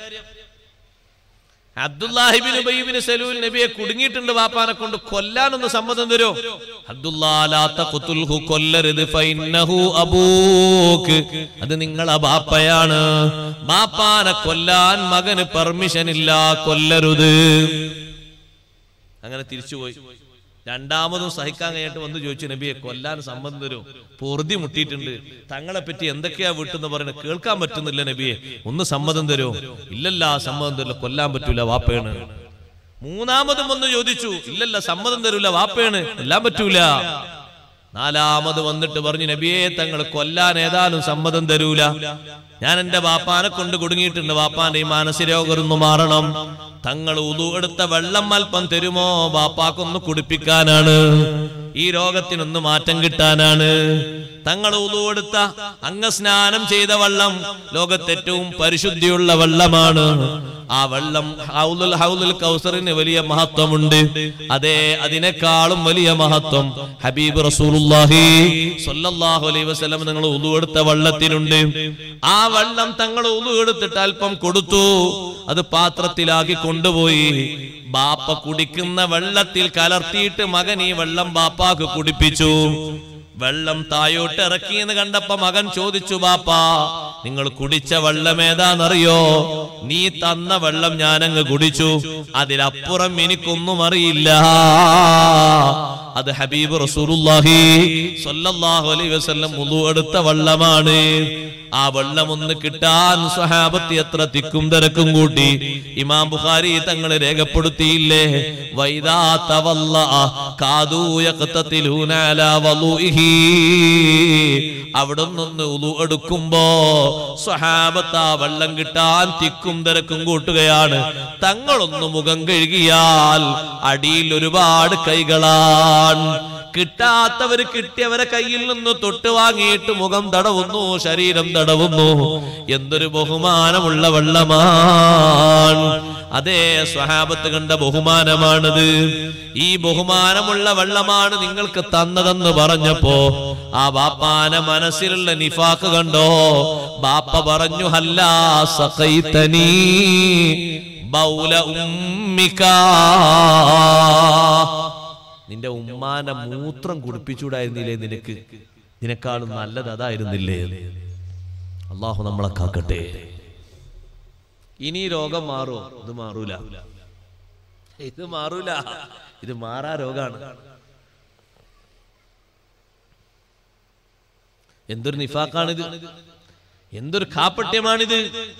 അബ്ദുല്ലാഹിബിൻ ഉബൈബിന് സലൂൽ നബിയെ കുടുങ്ങിയിട്ടുണ്ട് വാപ്പാനെ കൊണ്ട് കൊല്ലാനൊന്ന് സമ്മതം തരോ അബ്ദുല്ലാലാത്ത ഖുതുൽഹു കൊല്ലരുത് ഫൈന്നഹു അബൂക്ക് അത് നിങ്ങളെ ബാപ്പയാണ് ബാപ്പാനെ കൊല്ലാൻ മകന് പെർമിഷൻ ഇല്ല കൊല്ലരുത് അങ്ങനെ തിരിച്ചുപോയി രണ്ടാമതും സഹിക്കാൻ കഴിഞ്ഞിട്ട് വന്ന് ചോദിച്ചു നബിയെ കൊല്ലാൻ സമ്മതം തരും പൊറുതി മുട്ടിയിട്ടുണ്ട് തങ്ങളെ പറ്റി എന്തൊക്കെയാ വീട്ടെന്ന് പറയുന്നത് കേൾക്കാൻ പറ്റുന്നില്ല നബിയെ ഒന്ന് സമ്മതം തരോ ഇല്ലല്ല സമ്മതം തരില്ല കൊല്ലാൻ പറ്റൂല വാപ്പയാണ് മൂന്നാമതും വന്ന് ചോദിച്ചു ഇല്ലല്ല സമ്മതം തരൂല വാപ്പയാണ് കൊല്ലാൻ പറ്റൂല നാലാമത് വന്നിട്ട് പറഞ്ഞു നബിയെ തങ്ങൾ കൊല്ലാൻ ഏതാനും സമ്മതം തരൂല ഞാൻ എന്റെ വാപ്പാനെ കൊണ്ട് കുടുങ്ങിയിട്ടുണ്ട് വാപ്പാന്റെ ഈ മാനസികരോഗമൊന്ന് മാറണം തങ്ങൾ ഉതു എടുത്ത വെള്ളം അല്പം തരുമോ ബാപ്പാക്കൊന്ന് കുടിപ്പിക്കാനാണ് ഈ രോഗത്തിനൊന്ന് മാറ്റം കിട്ടാനാണ് തങ്ങൾ ഉതു എടുത്ത അംഗസ്നാനം ചെയ്ത വെള്ളം ലോകത്തേറ്റവും പരിശുദ്ധിയുള്ള വെള്ളമാണ് ആ വെള്ളം ഹൗലുൽ ഹൗലുൽ കൗസറിന് വലിയ മഹത്വമുണ്ട് അതെ അതിനേക്കാളും വലിയ മഹത്വം ഹബീബ് റസൂലുള്ളാഹി സ്വല്ലല്ലാഹു അലൈഹി വസല്ലം നിങ്ങൾ ഉളു എടുത്ത വെള്ളത്തിനുണ്ട് ആ വെള്ളം തങ്ങൾ ഉളു എടുത്തിട്ട് അല്പം കൊടുത്തു അത് പാത്രത്തിലാക്കി കൊണ്ടുപോയി ബാപ്പ കുടിക്കുന്ന വെള്ളത്തിൽ കലർത്തിയിട്ട് മകൻ ഈ വെള്ളം ബാപ്പാക്ക് കുടിപ്പിച്ചു വെള്ളം തായോട്ട് ഇറക്കിയെന്ന് കണ്ടപ്പോ മകൻ ചോദിച്ചു ബാപ്പാ നിങ്ങൾ കുടിച്ച വെള്ളം ഏതാന്നറിയോ നീ തന്ന വെള്ളം ഞാനങ്ങ് കുടിച്ചു അതിലപ്പുറം എനിക്കൊന്നും അറിയില്ല അത് ഹബീബ് റസൂലുള്ളാഹി സ്വല്ലല്ലാഹു അലൈഹി വസല്ലം മുളു എടുത്ത വെള്ളമാണ് ആ വെള്ളം ഒന്ന് കിട്ടാൻ സ്വഹാബത്ത് എത്ര തിക്കും തിരക്കും കൂട്ടി ഇമാം ബുഖാരി തങ്ങൾ രേഖപ്പെടുത്തിയില്ലേ വൈദാ തവല്ല കാദൂ യഖ്തതിലൂന അലാ വളുഇഹി അവിടെ നിന്ന് ഉളു എടുക്കുമ്പോ സ്വഹാബത്ത് ആ വെള്ളം കിട്ടാൻ തിക്കും തിരക്കും കൂട്ടുകയാണ് തങ്ങളൊന്ന് മുഖം കഴുകിയാൽ അടിയിൽ ഒരുപാട് കൈകളാണ് കിട്ടാത്തവര് കിട്ടിയവരെ കയ്യിൽ നിന്ന് തൊട്ട് വാങ്ങിയിട്ട് മുഖം തടവുന്നു ശരീരം തടവുന്നു എന്തൊരു ബഹുമാനമുള്ള വെള്ളമാണ് അതേ സ്വഹാബത്ത് കണ്ട ബഹുമാനമാണിത് ഈ ബഹുമാനമുള്ള വെള്ളമാണ് നിങ്ങൾക്ക് തന്നതെന്ന് പറഞ്ഞപ്പോ ആ ബാപ്പാന മനസ്സിലുള്ള നിഫാക്ക് കണ്ടോ ബാപ്പ പറഞ്ഞു ഹല്ലാ സഖൈതനീ ബൗല ഉമ്മിക്കാ നിന്റെ ഉമ്മാന്റെ മൂത്രം കുടിപ്പിച്ചൂടായിരുന്നില്ലേ നിനക്ക് നിനക്കാളും നല്ലത് അതായിരുന്നില്ലേ അള്ളാഹു നമ്മളെ കാക്കട്ടെ ഇനി ഈ രോഗം മാറോ ഇത് മാറൂല ഇത് മാറൂല ഇത് മാറാ രോഗാണ് എന്തൊരു നിഫാക്കാണിത് എന്തൊരു കാപ്പട്യമാണിത്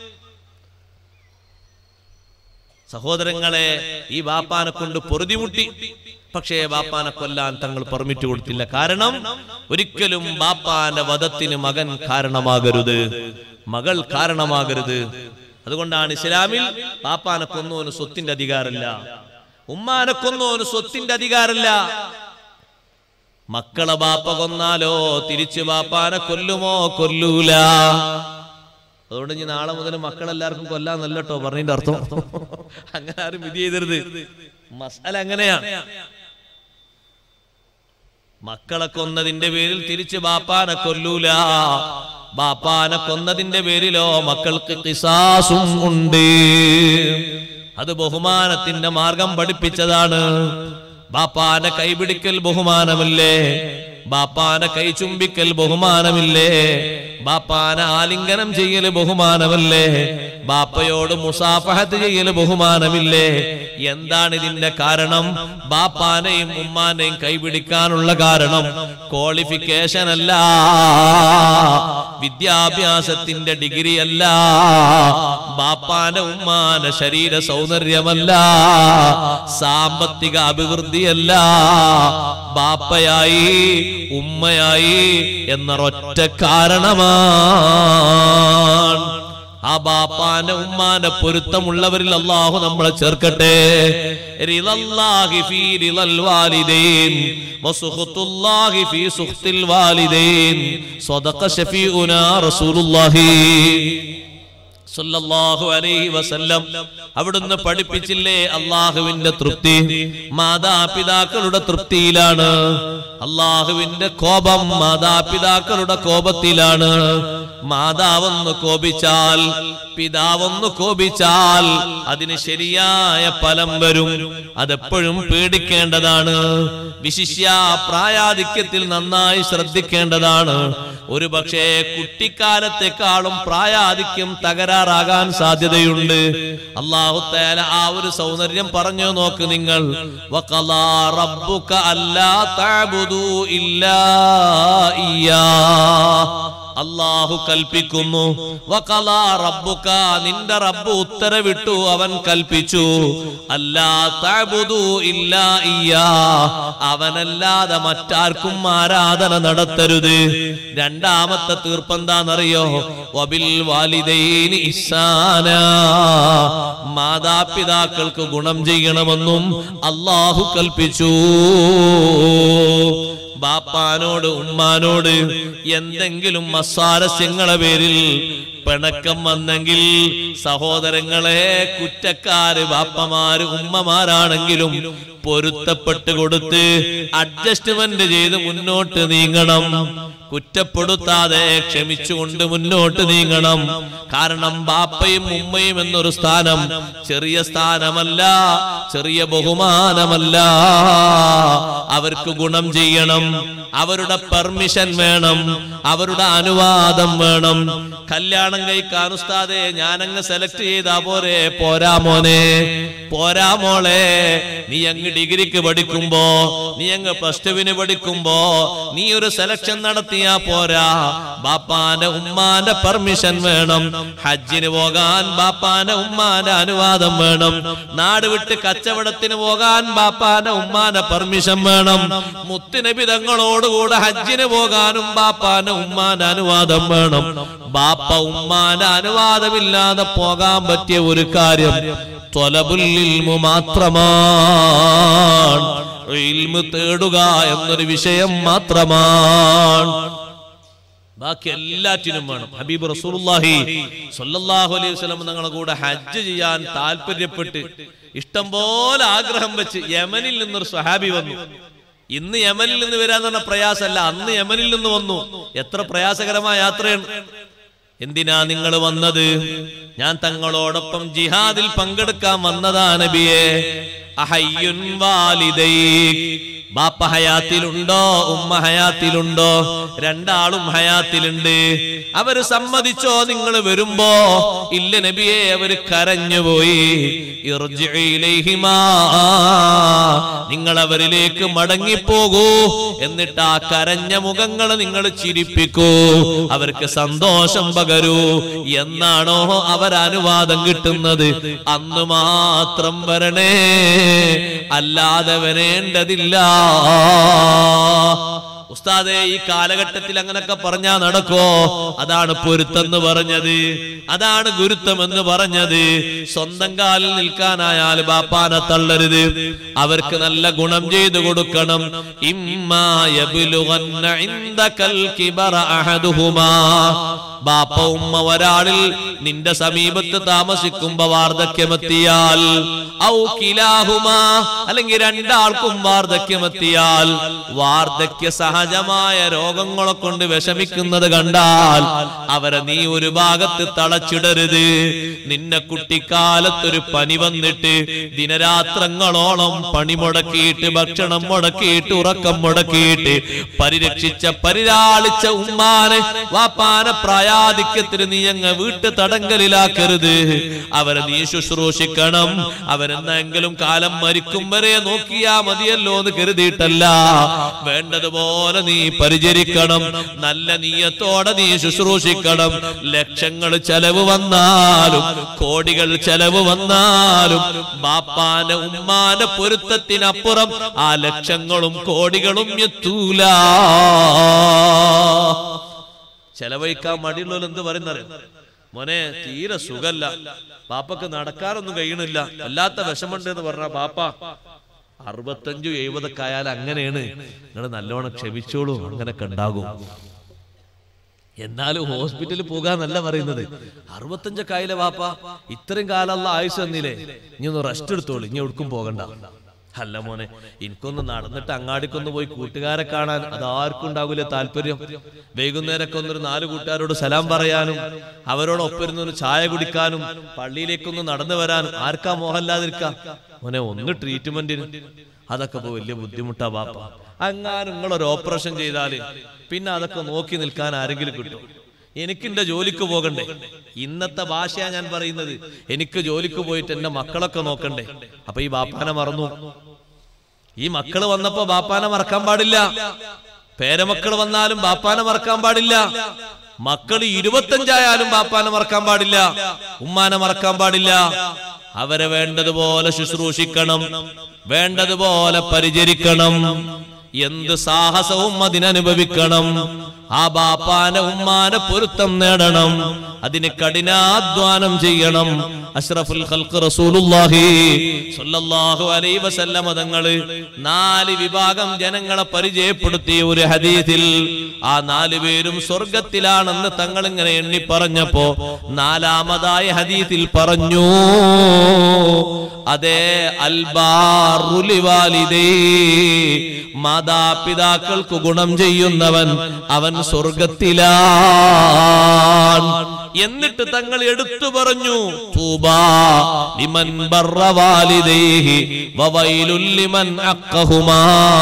സഹോദരങ്ങളെ ഈ ബാപ്പാനെ കൊണ്ട് പൊറുതിമുട്ടി പക്ഷേ ബാപ്പാനെ കൊല്ലാൻ തങ്ങൾ പെർമിറ്റ് കൊടുത്തില്ല കാരണം ഒരിക്കലും ബാപ്പാന്റെ വധത്തിന് മകൻ കാരണമാകരുത് മകൾ കാരണമാകരുത് അതുകൊണ്ടാണ് ഇസ്ലാമിൽ ബാപ്പാനെ കൊന്നോന് സ്വത്തിന്റെ അധികാരമില്ല ഉമ്മാനെ കൊന്നോന് സ്വത്തിന്റെ അധികാരമില്ല മക്കളെ ബാപ്പ കൊന്നാലോ തിരിച്ചു ബാപ്പാനെ കൊല്ലുമോ കൊല്ലൂല അതുകൊണ്ട് ഇനി നാളെ മുതൽ മക്കളെല്ലാവർക്കും കൊല്ലാന്നല്ല കേട്ടോ പറഞ്ഞതിന്റെ അർത്ഥം അങ്ങനെ ആരും വിധി ചെയ്തരുത് മസാല അങ്ങനെയാണ് മക്കളെ കൊന്നതിന്റെ പേരിൽ തിരിച്ച് ബാപ്പാനെ കൊല്ലൂല ബാപ്പാനെ കൊന്നതിന്റെ പേരിലോ മക്കൾക്ക് കിസാസും ഉണ്ട് അത് ബഹുമാനത്തിന്റെ മാർഗം പഠിപ്പിച്ചതാണ് ബാപ്പാനെ കൈപിടിക്കൽ ബഹുമാനമില്ലേ ബാപ്പാനെ കൈ ചുംബിക്കൽ ബഹുമാനമില്ലേ ബാപ്പാനെ ആലിംഗനം ചെയ്യൽ ബഹുമാനമല്ലേ ബാപ്പയോട് മുസാഫഹത്ത് ചെയ്യൽ ബഹുമാനമില്ലേ എന്താണ് ഇതിന്റെ കാരണം ബാപ്പാനെയും ഉമ്മാനെയും കൈപിടിക്കാനുള്ള കാരണം ക്വാളിഫിക്കേഷൻ അല്ല വിദ്യാഭ്യാസത്തിന്റെ ഡിഗ്രി അല്ല ബാപ്പാന്റെ ഉമ്മാന്റെ ശരീര സൗന്ദര്യമല്ല സാമ്പത്തിക അഭിവൃദ്ധിയല്ല ബാപ്പയായി ഉമ്മയായി എന്നൊരൊറ്റ കാരണമാണ് ആ ബാപ്പാന്റെ ഉമ്മാന്റെ പൊരുത്തമുള്ളവരിൽ അള്ളാഹു നമ്മളെ ചേർക്കട്ടെ റിളല്ലാഹി ഫീ റിളൽ വാലിദൈൻ വസുഖ്തുല്ലാഹി ഫീ സുഖ്തിൽ വാലിദൈൻ സ്വദഖ ശഫീഉനാ റസൂലുള്ളാഹി സല്ലല്ലാഹു അലൈഹി വസല്ലം അവിടുന്ന് പഠിപ്പിച്ചില്ലേ അള്ളാഹുവിന്റെ തൃപ്തി മാതാപിതാക്കളുടെ തൃപ്തിയിലാണ് അള്ളാഹുവിന്റെ കോപം മാതാപിതാക്കളുടെ കോപത്തിലാണ് മാതാവൊന്ന് കോപിച്ചാൽ പിതാവൊന്ന് കോപിച്ചാൽ അതിന് ശരിയായ ഫലം വരും അതെപ്പോഴും പേടിക്കേണ്ടതാണ് വിശിഷ്യ പ്രായാധിക്യത്തിൽ നന്നായി ശ്രദ്ധിക്കേണ്ടതാണ് ഒരു പക്ഷേ കുട്ടിക്കാലത്തെക്കാളും പ്രായാധിക്യം തകരാറാകാൻ സാധ്യതയുണ്ട് അള്ളാഹു തആല ആ ഒരു സൗന്ദര്യം പറഞ്ഞു നോക്ക് നിങ്ങൾ വഖലാ റബ്ബുക അല്ലാ തഅബുദു ഇല്ലാ ഇയ്യാ അള്ളാഹു കൽപ്പിക്കുന്നു വഖലാ റബ്ബുക നിന്റെ റബ്ബ് ഉത്തരവിട്ടു അവൻ കൽപ്പിച്ചു അല്ലാ തഅബുദു ഇല്ലാ ഇയ്യാ അവനല്ലാതെ മറ്റാർക്കും ആരാധന നടത്തരുത് രണ്ടാമത്തെ തീർപ്പെന്താണെന്നറിയോ വബിൽ വാലിദൈനി ഇഹ്സാന മാതാപിതാക്കൾക്ക് ഗുണം ചെയ്യണമെന്നും അള്ളാഹു കൽപ്പിച്ചു ബാപ്പാനോട് ഉമ്മാനോട് എന്തെങ്കിലും അസ്വാരസ്യങ്ങളെ പേരിൽ പിണക്കം വന്നെങ്കിൽ സഹോദരങ്ങളെ കുറ്റക്കാര് ബാപ്പമാര് ഉമ്മമാരാണെങ്കിലും പൊരുത്തപ്പെട്ട് കൊടുത്ത് അഡ്ജസ്റ്റ്മെന്റ് ചെയ്ത് മുന്നോട്ട് നീങ്ങണം കുറ്റപ്പെടുത്താതെ ക്ഷമിച്ചുകൊണ്ട് മുന്നോട്ട് നീങ്ങണം കാരണം ബാപ്പയും ഉമ്മയും എന്നൊരു സ്ഥാനം ചെറിയ സ്ഥാനമല്ല ചെറിയ ബഹുമാനമല്ല അവർക്ക് ഗുണം ചെയ്യണം അവരുടെ പെർമിഷൻ വേണം അവരുടെ അനുവാദം വേണം കല്യാണം കഴിക്കാൻ ഉസ്താദെ ഞാനങ്ങ് സെലക്ട് ചെയ്താ പോരെ പോരാ മോനെ പോരാ മോളെ നീ അങ്ങ് ഡിഗ്രിക്ക് പഠിക്കുമ്പോ നീ അങ്ങ് പ്ലസ് ടുവിന് പഠിക്കുമ്പോ നീ ഒരു സെലക്ഷൻ നടത്തിയാ പോരാ ബാപ്പാന്റെ ഉമ്മാന്റെ പെർമിഷൻ വേണം ഹജ്ജിന് പോകാൻ ബാപ്പാന്റെ ഉമ്മാന്റെ അനുവാദം വേണം നാട് വിട്ട് കച്ചവടത്തിന് പോകാൻ ബാപ്പാന്റെ ഉമ്മാന്റെ പെർമിഷൻ വേണം മുത്തുനബി തങ്ങളോടുകൂടെ ഹജ്ജിന് പോകാനും ബാപ്പാന്റെ ഉമ്മാന്റെ അനുവാദം വേണം ബാപ്പ ഉമ്മാന്റെ അനുവാദമില്ലാതെ പോകാൻ പറ്റിയ ഒരു കാര്യം ത്വലബുല്ലിൽമു മാത്രമാണ് ഇൽമ് തേടുക എന്നൊരു വിഷയം മാത്രമാണ് ബാക്കി എല്ലാറ്റിനും വേണം ഹബീബ് റസൂലുള്ളാഹി സ്വല്ലല്ലാഹു അലൈഹി വസല്ലം തങ്ങളുടെ കൂടെ ഹജ്ജ് ചെയ്യാൻ താല്പര്യപ്പെട്ട് ഇഷ്ടം പോലെ ആഗ്രഹം വെച്ച് യമനിൽ നിന്നൊരു സ്വഹാബി വന്നു ഇന്ന് യമനിൽ നിന്ന് വരാന്ന് പറഞ്ഞ പ്രയാസമല്ല അന്ന് യമനിൽ നിന്ന് വന്നു എത്ര പ്രയാസകരമായ യാത്രയാണ് എന്തിനാ നിങ്ങൾ വന്നത് ഞാൻ തങ്ങളോടൊപ്പം ജിഹാദിൽ പങ്കെടുക്കാൻ വന്നതാ നബിയെ അഹയ്യുൻ വാലിദൈ ബാപ്പ ഹയാത്തിലുണ്ടോ ഉമ്മ ഹയാത്തിലുണ്ടോ രണ്ടാളും ഹയാത്തിലുണ്ട് അവര് സമ്മതിച്ചോ നിങ്ങൾ വരുമ്പോ ഇല്ല നബിയെ അവര് കരഞ്ഞുപോയി ഇർജിഇ ഇലൈഹിമാ. നിങ്ങൾ അവരിലേക്ക് മടങ്ങിപ്പോകൂ എന്നിട്ട് ആ കരഞ്ഞ മുഖങ്ങൾ നിങ്ങൾ ചിരിപ്പിക്കൂ അവർക്ക് സന്തോഷം പകരൂ എന്നാണോ അവരനുവാദം കിട്ടുന്നത് അന്ന് മാത്രം വരണേ അല്ലാതെ വരേണ്ടതില്ല ഉസ്താദെ ഈ കാലഘട്ടത്തിൽ അങ്ങനൊക്കെ പറഞ്ഞാ നടക്കോ അതാണ് പൊരുത്തെന്ന് പറഞ്ഞത് അതാണ് ഗുരുത്വം എന്ന് പറഞ്ഞത് സ്വന്തം കാലിൽ നിൽക്കാനായാൽ ബാപ്പാനെ തള്ളരുത് അവർക്ക് നല്ല ഗുണം ചെയ്തു കൊടുക്കണം ഇമ്മാ യബ്ലുഗന്ന ഇൻദകൽ കിബറ അഹദുഹുമാ ബാപ്പ ഉമ്മ ഒരാളിൽ നിന്റെ സമീപത്ത് താമസിക്കുമ്പോ വാർദ്ധക്യമെത്തിയാൽ ഔ കിലാഹുമാ അല്ലെങ്കിൽ രണ്ടാൾക്കും വാർദ്ധക്യമെത്തിയാൽ വാർദ്ധക്യ സഹജമായ രോഗങ്ങളെ കൊണ്ട് വിഷമിക്കുന്നത് കണ്ടാൽ അവരെ നീ ഒരു ഭാഗത്ത് തളച്ചിടരുത് നിന്നെ കുട്ടിക്കാലത്തൊരു പനി വന്നിട്ട് ദിനരാത്രങ്ങളോളം പണി മുടക്കിയിട്ട് ഭക്ഷണം മുടക്കിയിട്ട് ഉറക്കം മുടക്കിയിട്ട് പരിരക്ഷിച്ച പരിലാളിച്ച ഉമ്മാനെ വാപ്പാനെ പ്രായാധിക്യത്തിന് നീ അങ്ങ് വീട്ടു തടങ്കലിലാക്കരുത് അവരെ നീ ശുശ്രൂഷിക്കണം അവരെന്നെങ്കിലും കാലം മരിക്കും വരെ നോക്കിയാ മതിയല്ലോ എന്ന് കരുതിയിട്ടല്ല വേണ്ടതുപോലെ നീ പരിചരിക്കണം നല്ല നീയത്തോടെ നീ ശുശ്രൂഷിക്കണം ലക്ഷങ്ങൾ ചെലവ് വന്നാലും കോടികൾ ചെലവ് വന്നാലും ബാപ്പാന്റെ ഉമ്മാന്റെ പൊരുത്തത്തിനപ്പുറം ആ ലക്ഷങ്ങളും കോടികളും എത്തൂല ചെലവഴിക്കാൻ മടിയുള്ളവർ എന്ത് പറയുന്നറിയാം മോനെ തീരെ സുഖല്ല പാപ്പക്ക് നടക്കാനൊന്നും കഴിയണില്ല വല്ലാത്ത വിഷമുണ്ട് എന്ന് പറഞ്ഞ പാപ്പ അറുപത്തഞ്ചു എഴുപതൊക്കെ ആയാൽ അങ്ങനെയാണ് നിങ്ങൾ നല്ലോണം ക്ഷമിച്ചോളൂ അങ്ങനെയൊക്കെ ഉണ്ടാകും എന്നാലും ഹോസ്പിറ്റലിൽ പോകാന്നല്ല പറയുന്നത് അറുപത്തഞ്ചൊക്കെ ആയില്ലേ വാപ്പ ഇത്രയും കാലമുള്ള ആയുസ് തന്നില്ലേ ഇനി ഒന്ന് റെസ്റ്റ് എടുത്തോളൂ ഇനി എവിടേക്കും പോകണ്ട അല്ല മോനെ എനിക്കൊന്ന് നടന്നിട്ട് അങ്ങാടിക്കൊന്ന് പോയി കൂട്ടുകാരെ കാണാൻ അതാർക്കും ഉണ്ടാവില്ല താല്പര്യം വൈകുന്നേരമൊക്കെ ഒന്നൊരു നാല് കൂട്ടുകാരോട് സലാം പറയാനും അവരോടൊപ്പം ഒരു ചായ കുടിക്കാനും പള്ളിയിലേക്കൊന്ന് നടന്നു വരാനും ആർക്കാ മോഹമില്ലാതിരിക്കാം മോനെ ഒന്ന് ട്രീറ്റ്മെന്റിന് അതൊക്കെ ഇപ്പൊ വലിയ ബുദ്ധിമുട്ടാ ബാപ്പ അങ്ങാനും നിങ്ങളൊരു ഓപ്പറേഷൻ ചെയ്താല് പിന്നെ അതൊക്കെ നോക്കി നിൽക്കാൻ ആരെങ്കിലും കിട്ടും എനിക്ക് എന്റെ ജോലിക്ക് പോകണ്ടേ ഇന്നത്തെ ഭാഷയാ ഞാൻ പറയുന്നത് എനിക്ക് ജോലിക്ക് പോയിട്ട് എന്റെ മക്കളൊക്കെ നോക്കണ്ടേ അപ്പൊ ഈ ബാപ്പാനെ മറന്നു ഈ മക്കള് വന്നപ്പോ ബാപ്പാനെ മറക്കാൻ പാടില്ല പേരമക്കൾ വന്നാലും ബാപ്പാനെ മറക്കാൻ പാടില്ല മക്കൾ ഇരുപത്തഞ്ചായാലും ബാപ്പാനെ മറക്കാൻ പാടില്ല ഉമ്മാനെ മറക്കാൻ പാടില്ല അവരെ വേണ്ടതുപോലെ ശുശ്രൂഷിക്കണം വേണ്ടതുപോലെ പരിചരിക്കണം എന്ത് സാഹസവും അതിനനുഭവിക്കണം ആ ബാപ്പാനെ ഉമ്മാനെ പൊരുത്തം നേടണം അതിന് കഠിനാധ്വാനം ചെയ്യണം അഷ്റഫുൽ ഖൽഖ് റസൂലുള്ളാഹി സ്വല്ലല്ലാഹു അലൈഹി വസല്ലമ തങ്ങള് നാല് വിഭാഗം ജനങ്ങളെ പരിചയപ്പെടുത്തിയ ഒരു ഹദീസിൽ ആ നാല് പേരും സ്വർഗത്തിലാണെന്ന് തങ്ങൾ ഇങ്ങനെ എണ്ണി പറഞ്ഞപ്പോ നാലാമതായ ഹദീസിൽ പറഞ്ഞു അതെ അൽബാറുലിവാലിദേ മാതാപിതാക്കൾക്ക് ഗുണം ചെയ്യുന്നവൻ അവൻ സ്വർഗത്തിലാണ് എന്നിട്ട് തങ്ങൾ എടുത്തു പറഞ്ഞു തൂബാ ലിമൻ ബർറ വാലിദൈഹി വവൈലുൽ ലിമൻ അഖഹുമാ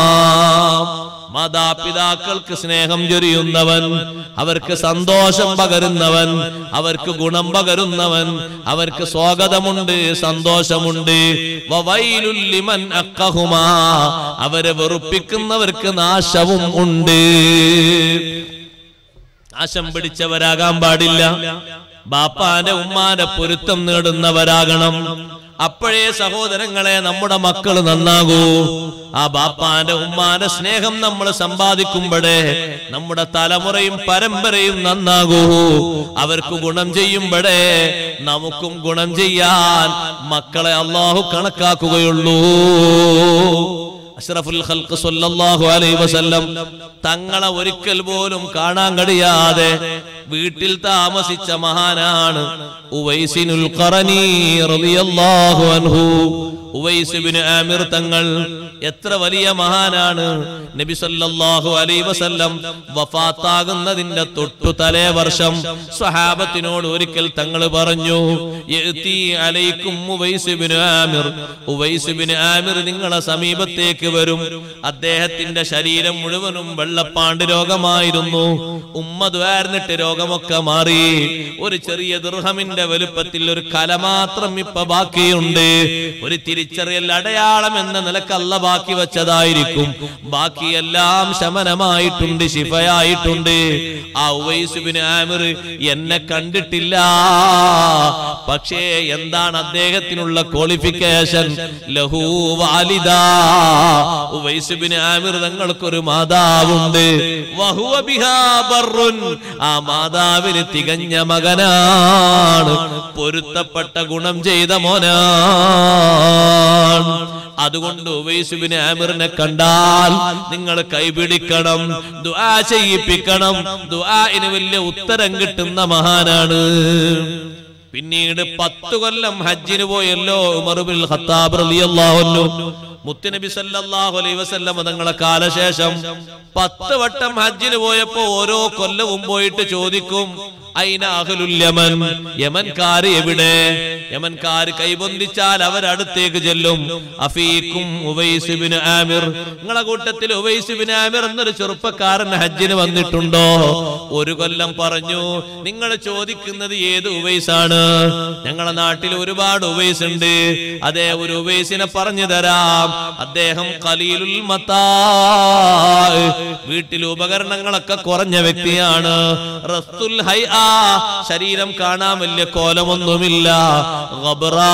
മാതാപിതാക്കൾക്ക് സ്നേഹം ചൊരിയുന്നവൻ അവർക്ക് സന്തോഷം പകരുന്നവൻ അവർക്ക് ഗുണം പകരുന്നവൻ അവർക്ക് സ്വാഗതമുണ്ട് സന്തോഷമുണ്ട് വവൈലുൽ ലിമൻ അഖഹുമാ അവരെ വെറുപ്പിക്കുന്നവർക്ക് നാശവും ഉണ്ട് നാശം പിടിച്ചവരാകാൻ പാടില്ല ബാപ്പാന്റെ ഉമ്മാന്റെ പൊരുത്തം നേടുന്നവരാകണം അപ്പോഴേ സഹോദരങ്ങളെ നമ്മുടെ മക്കൾ നന്നാകൂ ആ ബാപ്പാന്റെ ഉമ്മാന്റെ സ്നേഹം നമ്മൾ സമ്പാദിക്കുമ്പോഴേ നമ്മുടെ തലമുറയും പരമ്പരയും നന്നാകൂ അവർക്ക് ഗുണം ചെയ്യുമ്പോഴേ നമുക്കും ഗുണം ചെയ്യാൻ മക്കളെ അള്ളാഹു കണക്കാക്കുകയുള്ളൂ അഷ്റഫുൽ ഖൽഖ് സല്ലല്ലാഹു അലൈഹി വസല്ലം തങ്ങളെ ഒരിക്കൽ പോലും കാണാൻ കഴിയാതെ വീട്ടിൽ താമസിച്ച മഹാനാണ് ഉവൈസിനുൽ ഖറനി റളിയല്ലാഹു അൻഹു ഉവൈസ് ഇബ്നു ആമിർ തങ്ങൾ എത്ര വലിയ മഹാനാണ് നബി സല്ലല്ലാഹു അലൈഹി വസല്ലം വഫാത്താകുന്നതിന്റെ തൊട്ടു തലേ വർഷം സ്വഹാബത്തിനോട് ഒരിക്കൽ തങ്ങൾ പറഞ്ഞു യഅതി അലൈക്കും ഉവൈസ് ഇബ്നു ആമിർ ഉവൈസ് ഇബ്നു ആമിർ നിങ്ങളെ സമീപത്തേക്ക് വരും അദ്ദേഹത്തിന്റെ ശരീരം മുഴുവനും വെള്ളപ്പാണ്ട് രോഗമായിരുന്നു ഉമ്മ ദ്വാർന്നിട്ട് രോഗമൊക്കെ മാറി ഒരു ചെറിയ ദൃഹമിന്റെ വലുപ്പത്തിൽ ഒരു കല മാത്രം ഇപ്പൊ ബാക്കിയുണ്ട് ഒരു തിരിച്ചറിയൽ അടയാളം എന്ന നിലക്കല്ല ബാക്കി വെച്ചതായിരിക്കും ബാക്കിയെല്ലാം ശമനമായിട്ടുണ്ട് ശിഫയായിട്ടുണ്ട് ആ ഉവൈസുബിന് ആമിർ എന്നെ കണ്ടിട്ടില്ല പക്ഷേ എന്താണ് അദ്ദേഹത്തിനുള്ള ക്വാളിഫിക്കേഷൻ ലഹു വാലിദ ഉവൈസുബിന് ആമിർ തങ്ങൾക്കൊരു മാതാവുണ്ട് വഹുവ ബിഹാ ബർറുൻ. ആ മാതാവിന് തികഞ്ഞ മകനാണ് പൊരുത്തപ്പെട്ട ഗുണം ചെയ്ത മോനാണ് അതുകൊണ്ട് ഉവൈസുബിന് ആമിറിനെ കണ്ടാൽ നിങ്ങൾ കൈപിടിക്കണം ദുആ ചെയ്യിപ്പിക്കണം ദുആന് വലിയ ഉത്തരം കിട്ടുന്ന മഹാനാണ് പിന്നീട് പത്തു കൊല്ലം ഹജ്ജിന് പോയല്ലോ ഉമറുബിൻ ഖത്താബ് റളിയല്ലാഹു അൻഹു മുത്തുനബി സല്ലല്ലാഹു അലൈഹി വസല്ലം തങ്ങളെ കാലശേഷം പത്ത് വട്ടം ഹജ്ജിന് പോയപ്പോ ഓരോ കൊല്ലവും പോയിട്ട് ചോദിക്കും അയിന അഹ്ലുൽ യമൻ യമൻകാര് എവിടെ യമൻകാര് കൈബന്ധിച്ചാൽ അവരടുത്തേക്ക് ചെല്ലും അഫീക്കും ഉവൈസ് ഇബ്നു ആമിർ നിങ്ങളെ കൂട്ടത്തിൽ ഉവൈസ് ഇബ്നു ആമിർ എന്നൊരു ചെറുപ്പക്കാരൻ ഹജ്ജിന് വന്നിട്ടുണ്ടോ ഒരു കൊല്ലം പറഞ്ഞു നിങ്ങൾ ചോദിക്കുന്നത് ഏത് ഉവൈസാണ് ഞങ്ങളെ നാട്ടിൽ ഒരുപാട് ഉവൈസ് ഉണ്ട് അതേ ഒരു ഉവൈസിനെ പറഞ്ഞു തരാം അദ്ദേഹം ഖലീലുൽ മത്താ വീട്ടിൽ ഉപകരണങ്ങളൊക്കെ കുറഞ്ഞ വ്യക്തിയാണ് റസ്തുൽ ഹൈആ ശരീരം കാണാൻ വലിയ കോലമൊന്നുമില്ല ഗബ്റാ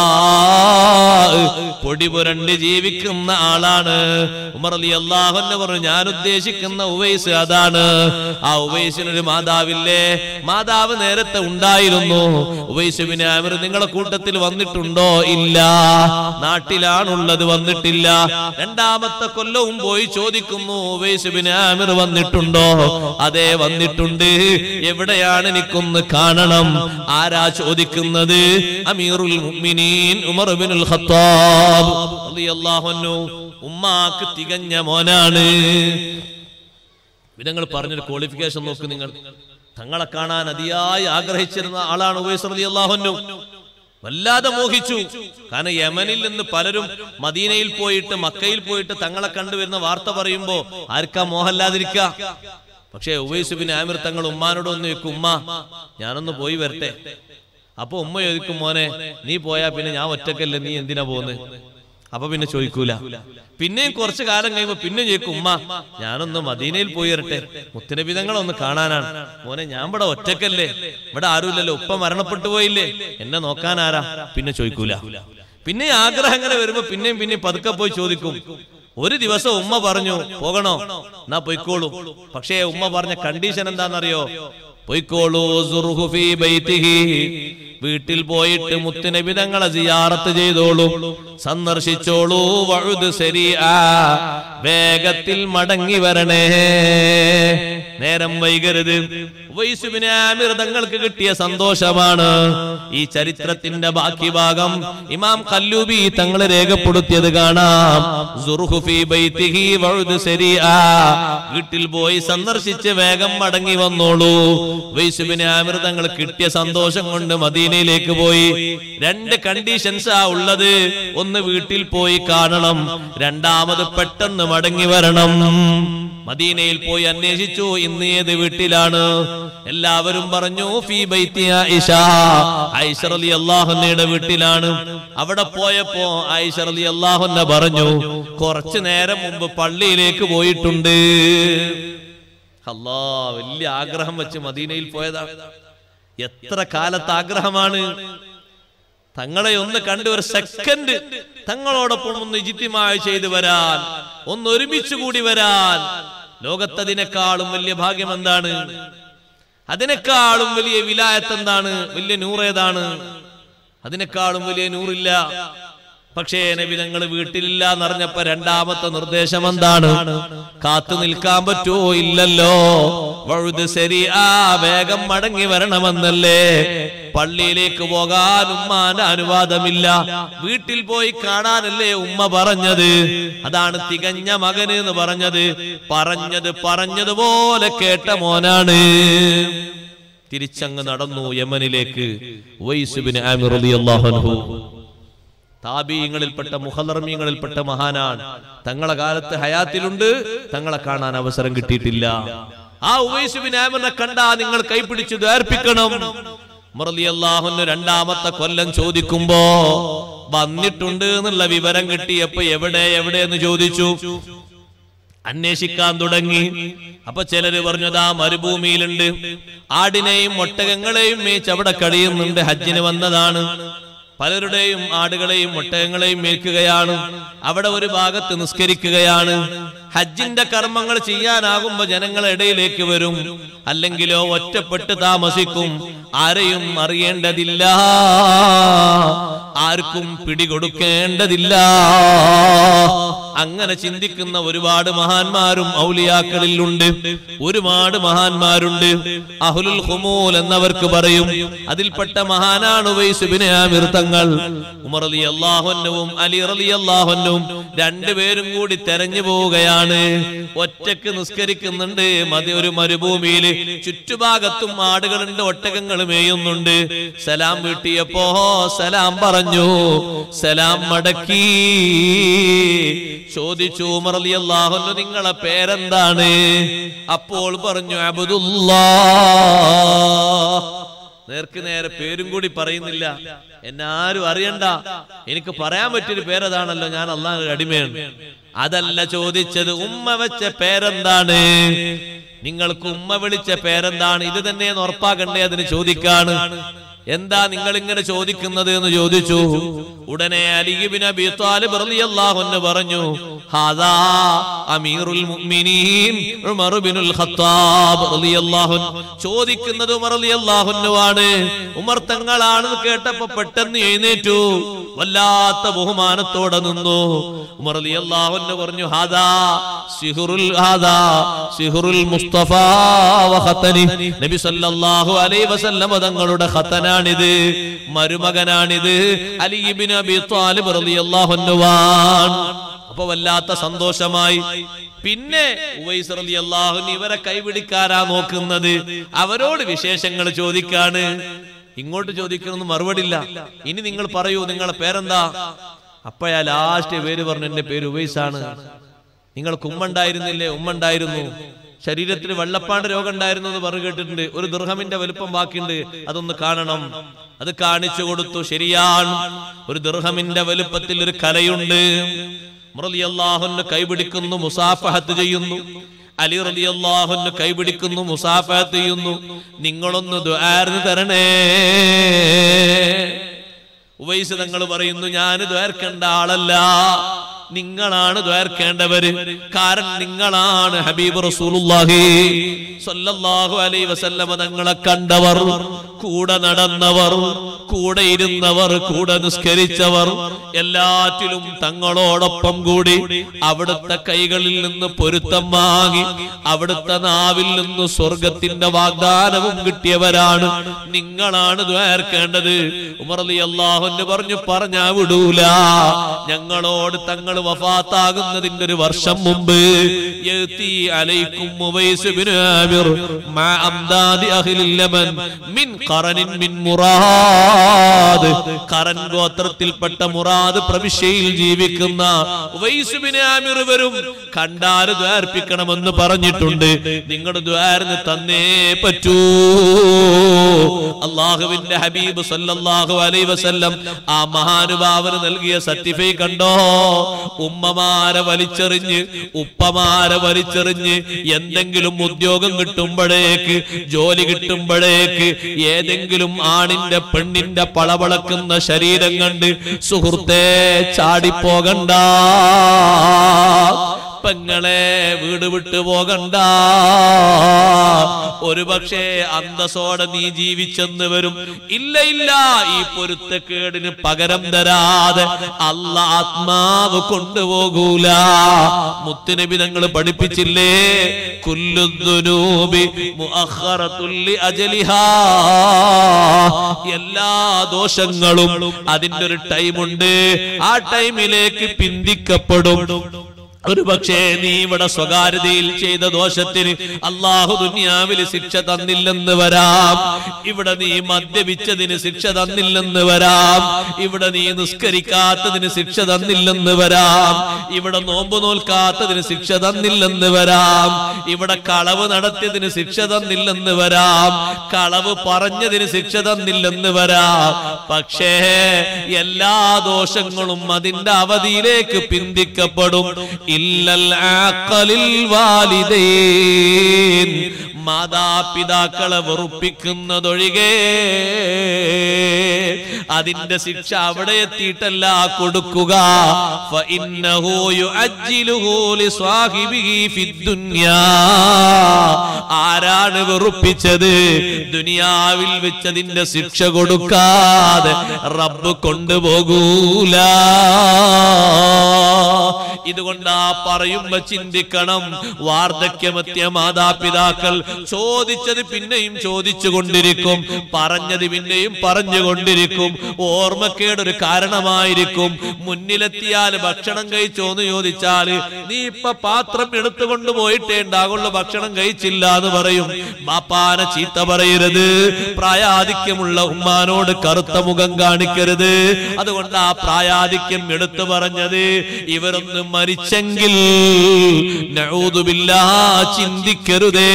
പൊടി പുരണ്ട് ജീവിക്കുന്ന ആളാണ് ഉമർ അലി അള്ളാഹുന്ന് പറഞ്ഞു ഞാൻ ഉദ്ദേശിക്കുന്ന ഉവൈസ് അതാണ് ആ ഉവൈസിനൊരു മാതാവില്ലേ മാതാവ് നേരത്തെ ഉണ്ടായിരുന്നു ഉവൈസ് ബിൻ ആമിർ നിങ്ങളെ കൂട്ടത്തിൽ വന്നിട്ടുണ്ടോ ഇല്ല നാട്ടിലാണുള്ളത് വന്നിട്ടില്ല രണ്ടാമത്തെ കൊല്ലവും പോയി ചോദിക്കുന്നു ഉവൈസ് ബിൻ ആമിർ വന്നിട്ടുണ്ടോ അതെ വന്നിട്ടുണ്ട് എവിടെയാണ് എനിക്കൊന്ന് കാണണം ആരാ ചോദിക്കുന്നത് അമീറുൽ മുഅ്മിനീൻ ഉമർ ബിനുൽ ഖത്താബ് റളിയല്ലാഹു അൻഹു ഉമ്മാക്ക് തികഞ്ഞ മോനാണ് നിങ്ങൾ പറഞ്ഞൊരു ക്വാളിഫിക്കേഷൻ നോക്ക് നിങ്ങൾ തങ്ങളെ കാണാൻ അതിയായി ആഗ്രഹിച്ചിരുന്ന ആളാണ് ഉവൈസ് റളിയല്ലാഹു അൻഹു വല്ലാതെ മോഹിച്ചു കാരണം യമനിൽ നിന്ന് പലരും മദീനയിൽ പോയിട്ട് മക്കയിൽ പോയിട്ട് തങ്ങളെ കണ്ടുവരുന്ന വാർത്ത പറയുമ്പോ ആർക്കാ മോഹല്ലാതിരിക്ക പക്ഷേ ഉവൈസ് ബിൻ ആമിർ തങ്ങൾ ഉമ്മാനോട് ഒന്ന് വെക്കും ഉമ്മ ഞാനൊന്ന് പോയി വരട്ടെ അപ്പൊ ഉമ്മ ചോദിക്കും മോനെ നീ പോയാ പിന്നെ ഞാൻ ഒറ്റക്കല്ലേ നീ എന്തിനാ പോകുന്നത് അപ്പൊ പിന്നെ ചോദിക്കൂല പിന്നെയും കുറച്ചു കാലം കഴിയുമ്പോ പിന്നെ ചോദിക്കും ഉമ്മ ഞാനൊന്ന് മദീനയിൽ പോയി വരട്ടെ മുത്തനബി തങ്ങളൊന്ന് കാണാനാണ് മോനെ ഞാൻ ഇവിടെ ഒറ്റക്കല്ലേ ഇവിടെ ആരുമില്ലല്ലോ ഉപ്പ മരണപ്പെട്ടു പോയില്ലേ എന്നെ നോക്കാൻ ആരാ പിന്നെ ചോദിക്കൂല പിന്നെ ഈ ആഗ്രഹം അങ്ങനെ വരുമ്പോ പിന്നെയും പിന്നെയും പതുക്കെ പോയി ചോദിക്കും ഒരു ദിവസം ഉമ്മ പറഞ്ഞു പോകണോ എന്നാ പൊയ്ക്കോളൂ പക്ഷേ ഉമ്മ പറഞ്ഞ കണ്ടീഷൻ എന്താണെന്നറിയോ പൊയ്ക്കോളൂ സുർഹു ഫീ ബൈത്തിഹി. വീട്ടിൽ പോയിട്ട് മുത്തുനബി തങ്ങളെ സിയാറത്ത് ചെയ്തോളൂ സന്ദർശിച്ചോളൂ വഴുത് ശരിയാ വേഗത്തിൽ മടങ്ങി വരണേ നേരം വൈകരുത് ഉവൈസുബിന് ആമിർ തങ്ങൾക്ക് കിട്ടിയ സന്തോഷമാണ് ഈ ചരിത്രത്തിന്റെ ബാക്കി ഭാഗം ഇമാം കല്ലൂബി തങ്ങൾ രേഖപ്പെടുത്തിയത് കാണാം സുർഹു ഫീ ബൈത്തിഹി വഴുത് ശരിയാ വീട്ടിൽ പോയി സന്ദർശിച്ച് വേഗം മടങ്ങി വന്നോളൂ വൈസുബിന് ആമിർ തങ്ങൾ കിട്ടിയ സന്തോഷം കൊണ്ട് മദീനയിലേക്ക് പോയി രണ്ട് കണ്ടീഷൻസ് ആ ഉള്ളത് ഒന്ന് വീട്ടിൽ പോയി കാണണം രണ്ടാമത് പെട്ടെന്ന് മടങ്ങി വരണം മദീനയിൽ പോയി അന്വേഷിച്ചു ഇന്ന് ഏത് വീട്ടിലാണ് എല്ലാവരും പറഞ്ഞു ഫീ ബൈത്തി ആയിഷ ആയിഷ റളിയല്ലാഹു അൻഹയുടെ വീട്ടിലാണ് അവിടെ പോയപ്പോ ആയിഷ റളിയല്ലാഹു അൻഹ പറഞ്ഞു കുറച്ചു നേരം മുമ്പ് പള്ളിയിലേക്ക് പോയിട്ടുണ്ട് അല്ലാ വലിയ ആഗ്രഹം വെച്ച് മദീനയിൽ പോയതാ എത്ര കാലത്ത് ആഗ്രഹമാണ് തങ്ങളെ ഒന്ന് കണ്ട് ഒരു സെക്കൻഡ് തങ്ങളോടൊപ്പം ഒന്ന് ഇജിത്യമായ ചെയ്തു വരാൻ ഒന്ന് ഒരുമിച്ച് കൂടി വരാൻ ലോകത്തതിനേക്കാളും വലിയ ഭാഗ്യം എന്താണ് അതിനേക്കാളും വലിയ വിലായത്ത് എന്താണ് വലിയ നൂറേതാണ് അതിനേക്കാളും വലിയ നൂറില്ല പക്ഷേ നബി ഞങ്ങൾ വീട്ടിലില്ല എന്നറിഞ്ഞപ്പോ രണ്ടാമത്തെ നിർദ്ദേശം എന്താണ് കാത്തു നിൽക്കാൻ പറ്റുമോ ഇല്ലല്ലോ വഴുത് ശരി ആ വേഗം മടങ്ങി വരണമെന്നല്ലേ പള്ളിയിലേക്ക് പോകാൻ ഉമ്മാന്റെ അനുവാദമില്ല വീട്ടിൽ പോയി കാണാനല്ലേ ഉമ്മ പറഞ്ഞത് അതാണ് തികഞ്ഞ മകന് എന്ന് പറഞ്ഞത് പറഞ്ഞത് പറഞ്ഞതുപോലെ കേട്ട മോനാണ് തിരിച്ചങ്ങ് നടന്നു യമനിലേക്ക് വൈസുബിന് ആമിർ റളിയല്ലാഹു അൻഹു താബീയങ്ങളിൽപ്പെട്ട മുഹലർമീങ്ങളിൽപ്പെട്ട മഹാനാണ് തങ്ങളെ കാലത്ത് ഹയാത്തിലുണ്ട് തങ്ങളെ കാണാൻ അവസരം കിട്ടിയിട്ടില്ല ആ ഉവൈസുബിൻ ആമിറിനെ കണ്ടാ നിങ്ങൾ കൈപിടിച്ച് ദ്വാർപ്പിക്കണം മുറലിയല്ലാഹുന് രണ്ടാമത്തെ കൊല്ലം ചോദിക്കുമ്പോ വന്നിട്ടുണ്ട് എന്നുള്ള വിവരം കിട്ടിയപ്പോ എവിടെ എവിടെ എന്ന് ചോദിച്ചു അന്വേഷിക്കാൻ തുടങ്ങി അപ്പൊ ചിലര് പറഞ്ഞതാ മരുഭൂമിയിലുണ്ട് ആടിനെയും ഒട്ടകങ്ങളെയും മേച്ച് അവിടെ കഴിയുന്നുണ്ട് ഹജ്ജിന് വന്നതാണ് പലരുടെയും ആടുകളെയും ഒട്ടകങ്ങളെയും മേൽക്കുകയാണ് അവിടെ ഒരു ഭാഗത്ത് നിസ്കരിക്കുകയാണ് ഹജ്ജിന്റെ കർമ്മങ്ങൾ ചെയ്യാനാകുമ്പോ ജനങ്ങളെ ഇടയിലേക്ക് വരും അല്ലെങ്കിലോ ഒറ്റപ്പെട്ട് താമസിക്കും ആരെയും അറിയേണ്ടതില്ല ആർക്കും പിടികൊടുക്കേണ്ടതില്ല അങ്ങനെ ചിന്തിക്കുന്ന ഒരുപാട് മഹാന്മാരും ഔലിയാക്കളിൽ ഉണ്ട് ഒരുപാട് മഹാന്മാരുണ്ട് അഹുലുൽ ഹുമൂൽ എന്നവർക്ക് പറയും അതിൽപ്പെട്ട മഹാനാണ് ഉവൈസുബിനെ ആമിർ തങ്ങൾ ഉമർ അലി അള്ളാഹുനും അലി അലി അള്ളാഹുനും രണ്ടുപേരും കൂടി തെരഞ്ഞു പോവുകയാണ് ഒറ്റക്ക് നിസ്കരിക്കുന്നുണ്ട് മതി ഒരു മരുഭൂമിയില് ചുറ്റുഭാഗത്തും ആടുകളുണ്ട് ഒട്ടകങ്ങൾ മേയുന്നുണ്ട് സലാം വീട്ടിയപ്പോ സലാം പറഞ്ഞു സലാം മടക്കി ചോദിച്ചു ഉമർ അലി അള്ളാഹുന്നു നിങ്ങളെ പേരെന്താണ് അപ്പോൾ പറഞ്ഞു അബുദുല്ലാ നേർക്ക് നേരെ പേരും കൂടി പറയുന്നില്ല എന്നെ ആരും അറിയണ്ട എനിക്ക് പറയാൻ പറ്റിയൊരു പേരതാണല്ലോ ഞാൻ അള്ളാഹ് അടിമയാണ് അതല്ല ചോദിച്ചത് ഉമ്മ വെച്ച പേരെന്താണ് നിങ്ങൾക്ക് ഉമ്മ വിളിച്ച പേരെന്താണ് ഇത് തന്നെയെന്ന് ഉറപ്പാക്കണ്ടേ അതിന് ചോദിക്കാണ് എന്താ നിങ്ങൾ ഇങ്ങനെ ചോദിക്കുന്നത് എന്ന് ചോദിച്ചു ഉടനെ അലിബിൻ അബി താലിബ് റളിയല്ലാഹു അൻഹു പറഞ്ഞു ഹാദാ അമീറുൽ മുഅ്മിനീൻ ഉമർ ബിനുൽ ഖത്താബ് റളിയല്ലാഹു അൻഹു ചോദിക്കുന്നത് ഉമർ റളിയല്ലാഹു അൻഹു ആണ് ഉമർ തങ്ങളാണെന്ന് കേട്ടപ്പോ പെട്ടെന്ന് എഴുന്നേറ്റു വല്ലാത്ത ബഹുമാനത്തോടെ നിന്നു ഉമർ റളിയല്ലാഹു അൻഹു പറഞ്ഞു ഹാദാ സിഹുറുൽ ഹാദാ സിഹുറുൽ മുസ്തഫ വ ഖതനി നബി സല്ലല്ലാഹു അലൈഹി വസല്ലം തങ്ങളുടെ ഖതനാണിത് മരുമകനാണിത് അലി ഇബ്നു അബി ത്വാലിബ് റളിയല്ലാഹു അൻഹുവാൻ അപ്പൊ വല്ലാത്ത സന്തോഷമായി പിന്നെ ഉവൈസ് റളിയല്ലാഹു അൻഹു ഇവരെ കൈപിടിക്കാരാ നോക്കുന്നത് അവരോട് വിശേഷങ്ങൾ ചോദിക്കാണ് ഇങ്ങോട്ട് ചോദിക്കണമെന്ന് മറുപടി ഇല്ല ഇനി നിങ്ങൾ പറയൂ നിങ്ങളെ പേരെന്താ അപ്പഴാ ലാസ്റ്റ് പേര് പറഞ്ഞു എന്റെ പേര് ഉവൈസാണ് നിങ്ങൾക്ക് ഉമ്മ ഉണ്ടായിരുന്നില്ലേ ഉമ്മ ഉണ്ടായിരുന്നു ശരീരത്തിൽ വെള്ളപ്പാണ്ട് രോഗം ഉണ്ടായിരുന്നു എന്ന് പറഞ്ഞു കേട്ടിട്ടുണ്ട് ഒരു ദുർഹമിന്റെ വലുപ്പം ബാക്കിയുണ്ട് അതൊന്ന് കാണണം അത് കാണിച്ചു കൊടുത്തു ശരിയാണ് ഒരു ദുർഹമിന്റെ വലുപ്പത്തിൽ ഒരു കലയുണ്ട് മുറലിയല്ലാഹുന്ന് കൈപിടിക്കുന്നു മുസാഫഹത്ത് ചെയ്യുന്നു അലി റലിയല്ലാഹുന്ന് കൈപിടിക്കുന്നു മുസാഫഹത്ത് ചെയ്യുന്നു നിങ്ങളൊന്ന് ദ്വാരന്ന് തരണേ ഉവൈസ് തങ്ങൾ പറയുന്നു ഞാൻ ദ്വാർക്കേണ്ട ആളല്ല നിങ്ങളാണ് ദ്വാർക്കേണ്ടവര് കാരണം നിങ്ങളാണ് ഹബീബ് റസൂലുള്ളാഹി സ്വല്ലല്ലാഹു അലൈഹി വസല്ലമ തങ്ങളെ കണ്ടവർ കൂടെ നടന്നവർ കൂടെ ഇരുന്നവർ കൂടെ നിസ്കരിച്ചവർ എല്ലാറ്റിലും തങ്ങളോടൊപ്പം കൂടി അവിടുത്തെ കൈകളിൽ നിന്ന് പൊരുത്തം വാങ്ങി അവിടുത്തെ നാവിൽ നിന്ന് സ്വർഗത്തിന്റെ വാഗ്ദാനവും കിട്ടിയവരാണ് നിങ്ങളാണ് ദ്വാർക്കേണ്ടത് ഉമർ അലി അള്ളാഹുന്ന് പറഞ്ഞു പറഞ്ഞാ വിടൂല ഞങ്ങളോട് തങ്ങൾ വഫാത്താകുന്നതിന്റെ ഒരു വർഷം മുമ്പ് യഅ്തി അലൈക്കും ഉവൈസ് ബിൻ ആമിർ മാ അംദാദി അഹ്ലിൽ യമൻ മിൻ ഖറനിൻ മിൻ മുറാദ് ഖറൻ ഗോത്രത്തിൽപ്പെട്ട മുറാദ് പ്രവിശ്യയിൽ ജീവിക്കുന്ന ഉവൈസ് ബിൻ ആമിർ വരും കണ്ടാൽ ദ്വാർപ്പിക്കണമെന്ന് പറഞ്ഞിട്ടുണ്ട് നിങ്ങളുടെ ദ്വാരന് തന്നേ പറ്റൂ അള്ളാഹുവിന്റെ ഹബീബ് സല്ലല്ലാഹു അലൈഹി വസല്ലം ആ മഹാനുഭാവന് നൽകിയ സർട്ടിഫൈ കണ്ടോ ഉമ്മമാരെ വലിച്ചെറിഞ്ഞ് ഉപ്പമാരെ വലിച്ചെറിഞ്ഞ് എന്തെങ്കിലും ഉദ്യോഗം കിട്ടുമ്പോഴേക്ക് ജോലി കിട്ടുമ്പോഴേക്ക് ഏതെങ്കിലും ആണിന്റെ പെണ്ണിന്റെ പളവളക്കുന്ന ശരീരം കണ്ട് സുഹൃത്തെ ചാടിപ്പോകണ്ട പെങ്ങളെ വീട് വിട്ടു പോകണ്ട ഒരു പക്ഷേ അന്തസ്സോടെ നീ ജീവിച്ചെന്ന് വരും ഇല്ല ഇല്ല ഈ പൊരുത്തക്കേടിന് പകരം തരാതെ അല്ല ആത്മാവ് കൊണ്ടുപോകൂല മുത്തുനബി തങ്ങൾ പഠിപ്പിച്ചില്ലേ കുല്ലുദ്ദുനൂബി മുഅഖറത്തുല്ലി അജലിഹാ എല്ലാ ദോഷങ്ങളും അതിന്റെ ഒരു ടൈമുണ്ട് ആ ടൈമിലേക്ക് പിന്തിക്കപ്പെടും ഒരു പക്ഷേ നീ ഇവിടെ സ്വകാര്യതയിൽ ചെയ്ത ദോഷത്തിന് അള്ളാഹു ദുനിയാവിൽ ശിക്ഷ തന്നില്ലെന്ന് വരാം ഇവിടെ നീ മദ്യപിച്ചതിന് ശിക്ഷ തന്നില്ലെന്ന് വരാം ഇവിടെ നീ നിസ്കരിക്കാത്തതിന് ശിക്ഷ തന്നില്ലെന്ന് വരാം ഇവിടെ നോമ്പ് നോൽക്കാത്തതിന് ശിക്ഷ തന്നില്ലെന്ന് വരാം ഇവിടെ കളവ് നടത്തിയതിന് ശിക്ഷ തന്നില്ലെന്ന് വരാം കളവ് പറഞ്ഞതിന് ശിക്ഷ തന്നില്ലെന്ന് വരാം പക്ഷേ എല്ലാ ദോഷങ്ങളും അതിന്റെ അവധിയിലേക്ക് പിന്തിക്കപ്പെടും ഇല്ലൽ ആഖലിൽ വാലിദൈൻ മാതാപിതാക്കളെ വെറുപ്പിക്കുന്നതൊഴികെ അതിന്റെ ശിക്ഷ അവിടെ എത്തിയിട്ടല്ല കൊടുക്കുക ഫഇന്നഹു യുഅജ്ജിലുഹു ലിസ്വാഹിബിഹി ഫിദ്ദുന്യാ ആരാണ് വെറുപ്പിച്ചത് ദുനിയാവിൽ വെച്ചതിന്റെ ശിക്ഷ കൊടുക്കാതെ റബ്ബ് കൊണ്ടുപോകൂല ഇതുകൊണ്ട് ആ പറയുമ്പോ ചിന്തിക്കണം വാർദ്ധക്യമെത്തിയ മാതാപിതാക്കൾ ചോദിച്ചത് പിന്നെയും ചോദിച്ചു കൊണ്ടിരിക്കും പറഞ്ഞത് പിന്നെയും പറഞ്ഞുകൊണ്ടിരിക്കും ഓർമ്മക്കേട് ഒരു കാരണമായിരിക്കും മുന്നിലെത്തിയാൽ ഭക്ഷണം കഴിച്ചോ എന്ന് ചോദിച്ചാല് നീ ഇപ്പൊ പാത്രം എടുത്തുകൊണ്ട് പോയിട്ടേ ഉണ്ടാകുള്ളൂ ഭക്ഷണം കഴിച്ചില്ല എന്ന് പറയും ബാപ്പാനെ ചീത്ത പറയരുത് പ്രായാധിക്യമുള്ള ഉമ്മാനോട് കറുത്ത മുഖം കാണിക്കരുത് അതുകൊണ്ട് ആ പ്രായാധിക്യം എടുത്തു പറഞ്ഞത് ഇവരൊന്ന് മരിച്ചെങ്കിൽ നഊദുബില്ലാ ചിന്തിക്കരുതേ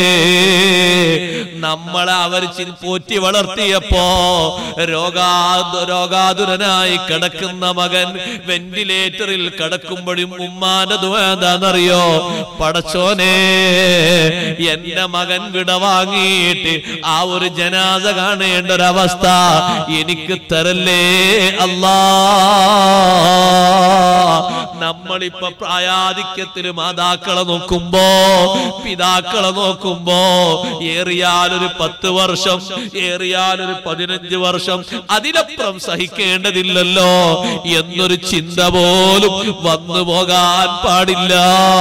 നമ്മളെ അവർ ചി- പോറ്റി വളർത്തിയപ്പോ രോഗാ രോഗാതുരനായി കിടക്കുന്ന മകൻ വെന്റിലേറ്ററിൽ കിടക്കുമ്പോഴും ഉമ്മാനത് എന്താണെന്നറിയോ പടച്ചോനെ എന്റെ മകൻ വിട വാങ്ങിയിട്ട് ആ ഒരു ജനാസ കാണേണ്ട ഒരവസ്ഥ എനിക്ക് തരല്ലേ അല്ലാ നമ്മളിപ്പോ പ്രായാധിക്യത്തിൽ മാതാക്കളെ നോക്കുമ്പോ പിതാക്കളെ നോക്കുമ്പോ ഏറിയാൽ ഒരു പത്ത് വർഷം ഏറിയാൽ ഒരു പതിനഞ്ച് വർഷം അതിനപ്പുറം സഹിക്കേണ്ടതില്ലല്ലോ എന്നൊരു ചിന്ത പോലും വന്നു പോകാൻ പാടില്ല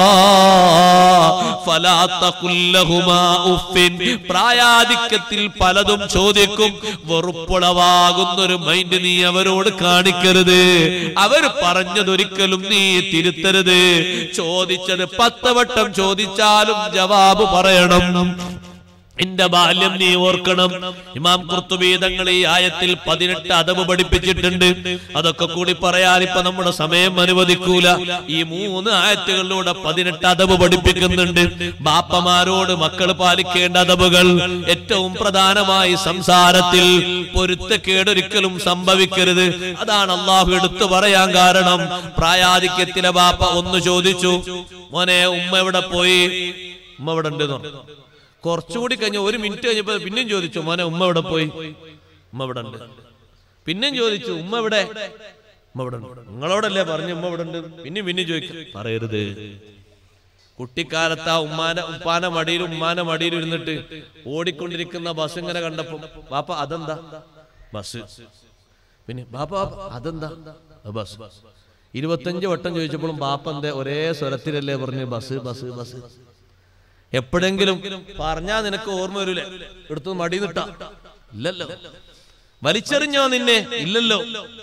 ഫലാത്തകുല്ലഹുമാ ഉഫിൻ. പ്രായാധിക്യത്തിൽ പലതും ചോദിക്കും വെറുപ്പുളവാകുന്നൊരു മൈൻഡ് നീ അവരോട് കാണിക്കരുത് അവർ പറഞ്ഞതൊരിക്കലും നീ തിരുത്തരുത് ചോദിച്ചത് പത്ത് വട്ടം ചോദിച്ചാലും ജവാബ് പറയണം എന്റെ ബാല്യം നീ ഓർക്കണം ഇമാം കുർത്തുബി തങ്ങൾ ഈ ആയത്തിൽ പതിനെട്ട് അതവ് പഠിപ്പിച്ചിട്ടുണ്ട് അതൊക്കെ കൂടി പറയാൻ ഇപ്പൊ നമ്മുടെ സമയം അനുവദിക്കൂല ഈ മൂന്ന് ആയത്തുകളിലൂടെ പതിനെട്ട് അതവ് പഠിപ്പിക്കുന്നുണ്ട് ബാപ്പമാരോട് മക്കൾ പാലിക്കേണ്ട അതവുകൾ ഏറ്റവും പ്രധാനമായി സംസാരത്തിൽ പൊരുത്തക്കേടൊരിക്കലും സംഭവിക്കരുത് അതാണ് അള്ളാഹു എടുത്തു പറയാൻ കാരണം പ്രായാധിക്യത്തിലെ ബാപ്പ ഒന്ന് ചോദിച്ചു മോനെ ഉമ്മ എവിടെ പോയി ഉമ്മ എവിടെ ഉണ്ട് എന്ന് പറഞ്ഞു. കുറച്ചുകൂടി കഴിഞ്ഞ ഒരു മിനിറ്റ് കഴിഞ്ഞപ്പോ പിന്നെയും ചോദിച്ചു മോനെ ഉമ്മ എവിടെ പോയി ഉമ്മ ഇവിടെ ഉണ്ട് പിന്നെയും ചോദിച്ചു ഉമ്മ എവിടെ ഉമ്മ ഇവിടെ ഉണ്ട് നിങ്ങളോടല്ലേ പറഞ്ഞു ഉമ്മ ഇവിടെ ഉണ്ട് പിന്നെയും പിന്നെയും ചോദിക്കും പറയരുത് കുട്ടിക്കാലത്ത് ആ ഉമ്മാന്റെ ഉപ്പാന മടിയിലും ഉമ്മാന്റെ മടിയിലും ഇരുന്നിട്ട് ഓടിക്കൊണ്ടിരിക്കുന്ന ബസ് ഇങ്ങനെ കണ്ടപ്പോ ബാപ്പ അതെന്താ ബസ് പിന്നെ ബാപ്പ ബാപ്പ, അതെന്താ "ആ, ബസ് ഇരുപത്തഞ്ച് വട്ടം ചോദിച്ചപ്പോഴും ബാപ്പ എന്തേ ഒരേ സ്വരത്തിലല്ലേ പറഞ്ഞു ബസ് ബസ് ബസ് എപ്പോഴെങ്കിലും പറഞ്ഞാ നിനക്ക് ഓർമ്മ വരൂലേ എടുത്തു മടി നിട്ട ഇല്ലല്ലോ വലിച്ചെറിഞ്ഞോ നിന്നെ ഇല്ലല്ലോ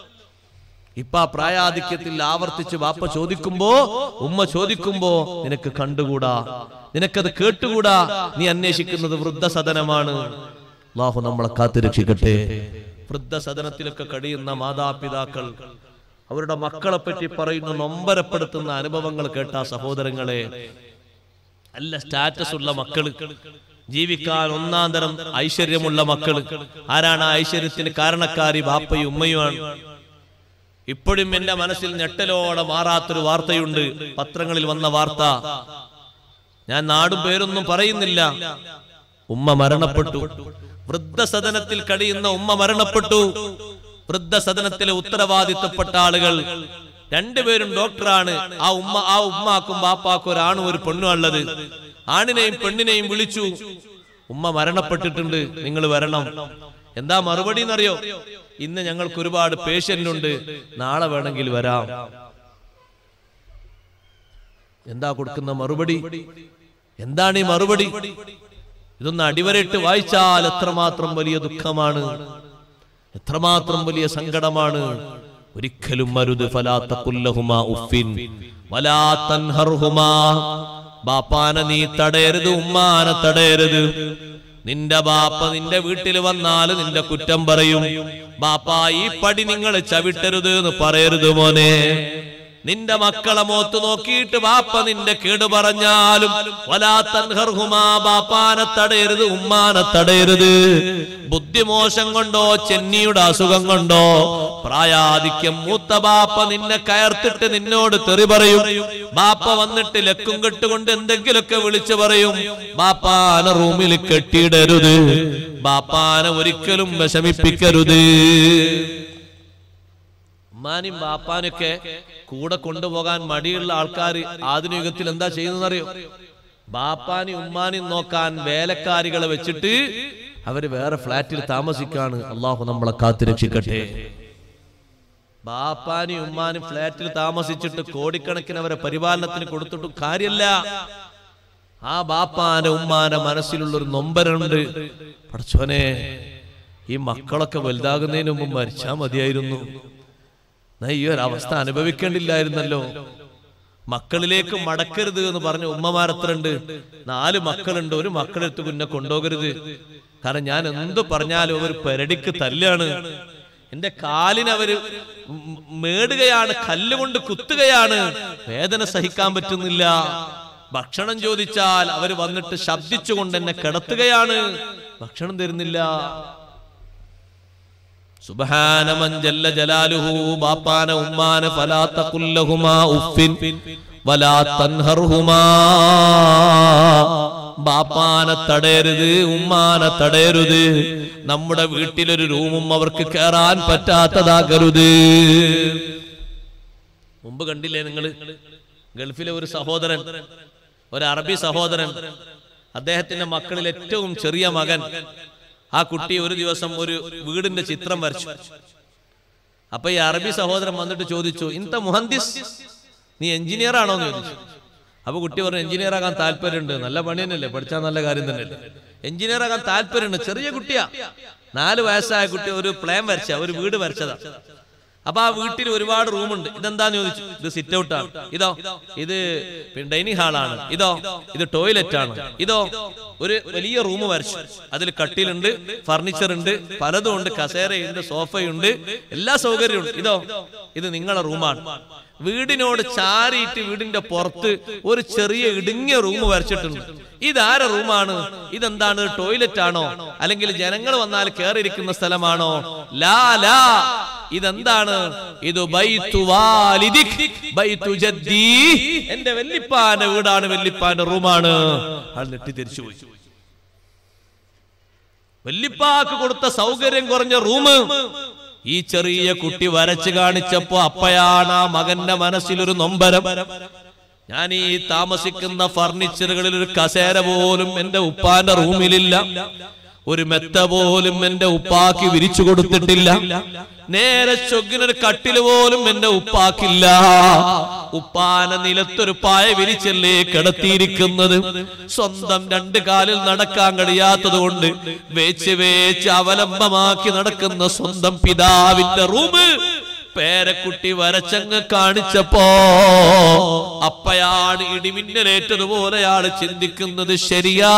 ഇപ്പൊ ആ പ്രായാധിക്യത്തിൽ ആവർത്തിച്ച് ബാപ്പ ചോദിക്കുമ്പോ ഉമ്മ ചോദിക്കുമ്പോ നിനക്ക് കണ്ടുകൂടാ നിനക്കത് കേട്ടുകൂടാ നീ അന്വേഷിക്കുന്നത് വൃദ്ധസദനമാണ് അള്ളാഹു നമ്മളെ കാത്തുരക്ഷിക്കട്ടെ വൃദ്ധസദനത്തിലൊക്കെ കഴിയുന്ന മാതാപിതാക്കൾ അവരുടെ മക്കളെ പറ്റി പറയുന്ന നൊമ്പരപ്പെടുത്തുന്ന അനുഭവങ്ങൾ കേട്ട സഹോദരങ്ങളെ നല്ല സ്റ്റാറ്റസ് ഉള്ള മക്കള് ജീവിക്കാൻ ഒന്നാം തരം ഐശ്വര്യമുള്ള മക്കള് ആരാണ് ആ ഐശ്വര്യത്തിന് കാരണക്കാരി ബാപ്പയും ഉമ്മയുമാണ് ഇപ്പോഴും എന്റെ മനസ്സിൽ ഞെട്ടലോടെ മാറാത്തൊരു വാർത്തയുണ്ട് പത്രങ്ങളിൽ വന്ന വാർത്ത ഞാൻ നാടും പേരൊന്നും പറയുന്നില്ല ഉമ്മ മരണപ്പെട്ടു വൃദ്ധസദനത്തിൽ കഴിയുന്ന ഉമ്മ മരണപ്പെട്ടു വൃദ്ധസദനത്തിലെ ഉത്തരവാദിത്തപ്പെട്ട ആളുകൾ രണ്ടുപേരും ഡോക്ടറാണ് ആ ഉമ്മ ആ ഉമ്മാക്കും ബാപ്പാക്കും ഒരാണും ഒരു പെണ്ണും ഉള്ളത് ആണിനെയും പെണ്ണിനെയും വിളിച്ചു ഉമ്മ മരണപ്പെട്ടിട്ടുണ്ട് നിങ്ങൾ വരണം എന്താ മറുപടി എന്നറിയോ ഇന്ന് ഞങ്ങൾക്ക് ഒരുപാട് പേഷ്യന്റ് ഉണ്ട് നാളെ വേണമെങ്കിൽ വരാം എന്താ കൊടുക്കുന്ന മറുപടി എന്താണ് ഈ മറുപടി ഇതൊന്ന് അടിവരയിട്ട് വായിച്ചാൽ എത്രമാത്രം വലിയ ദുഃഖമാണ് എത്രമാത്രം വലിയ സങ്കടമാണ് ഒരിക്കലും മരുത് ഫലാത്ത കുല്ലഹുമാ ഉഫിൻ വലാ തൻഹർഹുമാ ബാപ്പാന നീ തടയരുത് ഉമ്മാന തടയരുത് നിന്റെ ബാപ്പ നിന്റെ വീട്ടിൽ വന്നാൽ നിന്റെ കുറ്റം പറയും ബാപ്പ ഈ പടി നിങ്ങൾ ചവിട്ടരുത് എന്ന് പറയരുത് മോനെ നിന്റെ മക്കളെ മോത്ത് നോക്കിയിട്ട് ബാപ്പ നിന്റെ കേട് പറഞ്ഞാലും വലാ തൻഹർഹുമാ ബാപ്പാനെ തടയരുത് ഉമ്മാനെ തടയരുത് ബുദ്ധിമോശം കൊണ്ടോ ചെന്നിയുടെ അസുഖം കൊണ്ടോ പ്രായാധിക്യം മൂത്ത ബാപ്പ നിന്നെ കയർത്തിട്ട് നിന്നോട് തെറി പറയും ബാപ്പ വന്നിട്ട് ലക്കും കെട്ടുകൊണ്ട് എന്തെങ്കിലുമൊക്കെ വിളിച്ചു പറയും ബാപ്പാനെ റൂമിൽ കെട്ടിയിടരുത് ബാപ്പാനെ ഒരിക്കലും വിഷമിപ്പിക്കരുത് ഉമ്മാനും ബാപ്പാനൊക്കെ കൂടെ കൊണ്ടുപോകാൻ മടിയുള്ള ആൾക്കാർ ആധുനിക യുഗത്തിൽ എന്താ ചെയ്യുന്നറിയോ ബാപ്പാനും ഉമ്മാനും നോക്കാൻ വേലക്കാരികളെ വെച്ചിട്ട് അവര് വേറെ ഫ്ലാറ്റിൽ താമസിക്കാണ് അള്ളാഹു നമ്മളെ കാത്തുരക്ഷിക്കട്ടെ ബാപ്പാനും ഉമ്മാനും ഫ്ലാറ്റിൽ താമസിച്ചിട്ട് കോടിക്കണക്കിന് അവരെ പരിപാലനത്തിന് കൊടുത്തിട്ടും കാര്യല്ല ആ ബാപ്പാന്റെ ഉമ്മാന്റെ മനസ്സിലുള്ള ഒരു നൊമ്പരുണ്ട് പഠിച്ചോനെ ഈ മക്കളൊക്കെ വലുതാകുന്നതിന് മുമ്പ് മരിച്ചാ മതിയായിരുന്നു എന്നാ ഈ ഒരു അവസ്ഥ അനുഭവിക്കേണ്ടില്ലായിരുന്നല്ലോ മക്കളിലേക്ക് മടക്കരുത് എന്ന് പറഞ്ഞ ഉമ്മമാരത്രണ്ട് നാല് മക്കളുണ്ട് ഒരു മക്കളെടുത്ത് കുഞ്ഞെ കൊണ്ടുപോകരുത് കാരണം ഞാൻ എന്ത് പറഞ്ഞാലും അവർ പെരടിക്ക് തല്ലാണ് എന്റെ കാലിനവര് ഉം മേടുകയാണ് കല്ലുകൊണ്ട് കുത്തുകയാണ് വേദന സഹിക്കാൻ പറ്റുന്നില്ല ഭക്ഷണം ചോദിച്ചാൽ അവര് വന്നിട്ട് ശബ്ദിച്ചുകൊണ്ട് എന്നെ കിടത്തുകയാണ് ഭക്ഷണം തരുന്നില്ല സുബ്ഹാനമൻ ജല്ല ജലാലുഹു ബാപ്പാന ഉമ്മാന ഫലാ തഖുല്ലഹുമാ ഉഫിൻ വലാ തൻഹർഹുമാ ബാപ്പാനെ തടയരുത് ഉമ്മാനെ തടയരുത് നമ്മുടെ വീട്ടിലൊരു റൂമും അവർക്ക് കയറാൻ പറ്റാത്തതാകരുത് മുമ്പ് കണ്ടില്ലേ നിങ്ങൾ ഗൾഫിലെ ഒരു സഹോദരൻ ഒരു അറബി സഹോദരൻ അദ്ദേഹത്തിന്റെ മക്കളിൽ ഏറ്റവും ചെറിയ മകൻ ആ കുട്ടി ഒരു ദിവസം ഒരു വീടിന്റെ ചിത്രം വരച്ചു അപ്പൊ ഈ അറബി സഹോദരൻ വന്നിട്ട് ചോദിച്ചു ഇന്നത്തെ മുഹന്ദിസ് നീ എഞ്ചിനീയർ ആണോ എന്ന് ചോദിച്ചു അപ്പൊ കുട്ടി പറഞ്ഞു എഞ്ചിനീയർ ആകാൻ താല്പര്യമുണ്ട് നല്ല പണി തന്നെയല്ലേ പഠിച്ചാൽ നല്ല കാര്യം തന്നെയല്ലേ എഞ്ചിനീയർ ആകാൻ താല്പര്യമുണ്ട് ചെറിയ കുട്ടിയാ നാല് വയസ്സായ കുട്ടി ഒരു പ്ലാൻ വരച്ച ഒരു വീട് വരച്ചതാ അപ്പൊ ആ വീട്ടിൽ ഒരുപാട് റൂമുണ്ട് ഇതെന്താന്ന് ചോദിച്ചു ഇത് സിറ്റ് ഔട്ട് ആണ് ഇതോ ഇത് ഡൈനിങ് ഹാളാണ് ഇതോ ഇത് ടോയ്ലറ്റ് ആണ് ഇതോ ഒരു വലിയ റൂം വരച്ചു അതിൽ കട്ടിലുണ്ട് ഫർണിച്ചർ ഉണ്ട് പലതും ഉണ്ട് കസേരയുണ്ട് സോഫയുണ്ട് എല്ലാ സൗകര്യവും ഉണ്ട് ഇതോ ഇത് നിങ്ങളെ റൂമാണ് വീടിനോട് ചാരിയിട്ട് വീടിന്റെ പുറത്ത് ഒരു ചെറിയ ഇടുങ്ങിയ റൂം വരച്ചിട്ടുണ്ട് ഇതാര റൂമാണ് ഇതെന്താണ് ടോയ്ലറ്റ് ആണോ അല്ലെങ്കിൽ ജനങ്ങൾ വന്നാൽ കയറിയിരിക്കുന്ന സ്ഥലമാണോ ലാ ലാ ഇതെന്താണ് ഇത് ബൈത്തു വാലിദിക്, ബൈത്തു ജദ്ദി. എന്റെ വെല്ലിപ്പാന്റെ വീടാണ് വെല്ലിപ്പാന്റെ റൂമാണ് ആൾ നെട്ടി തിരിച്ചു പോയി വെല്ലിപ്പാക്ക് കൊടുത്ത സൗകര്യം കുറഞ്ഞ റൂം ഈ ചെറിയ കുട്ടി വരച്ചു കാണിച്ചപ്പോ അപ്പയാണ് ആ മകന്റെ മനസ്സിലൊരു നൊമ്പരം ഞാൻ ഈ താമസിക്കുന്ന ഫർണിച്ചറുകളിൽ ഒരു കസേര പോലും എന്റെ ഉപ്പാന്റെ റൂമിലില്ല ഒരു മെത്ത പോലും എന്റെ ഉപ്പാക്ക് വിരിച്ചു കൊടുത്തിട്ടില്ല നേരെ ചൊഗ്ഗിനൊരു കട്ടില് പോലും എന്റെ ഉപ്പാക്കില്ല ഉപ്പാന നിലത്തൊരു പായ വിരിച്ചല്ലേ കിടത്തിയിരിക്കുന്നത് സ്വന്തം രണ്ട് കാലിൽ നടക്കാൻ കഴിയാത്തത് കൊണ്ട് വേച്ച് വേച്ച് അവലംബമാക്കി നടക്കുന്ന സ്വന്തം പിതാവിന്റെ റൂമ് പേരക്കുട്ടി വരച്ചങ്ങ് കാണിച്ചപ്പോ അപ്പയാണ് ഇടിമിന്നലേറ്റതുപോലെയാണ് ചിന്തിക്കുന്നത് ശരിയാ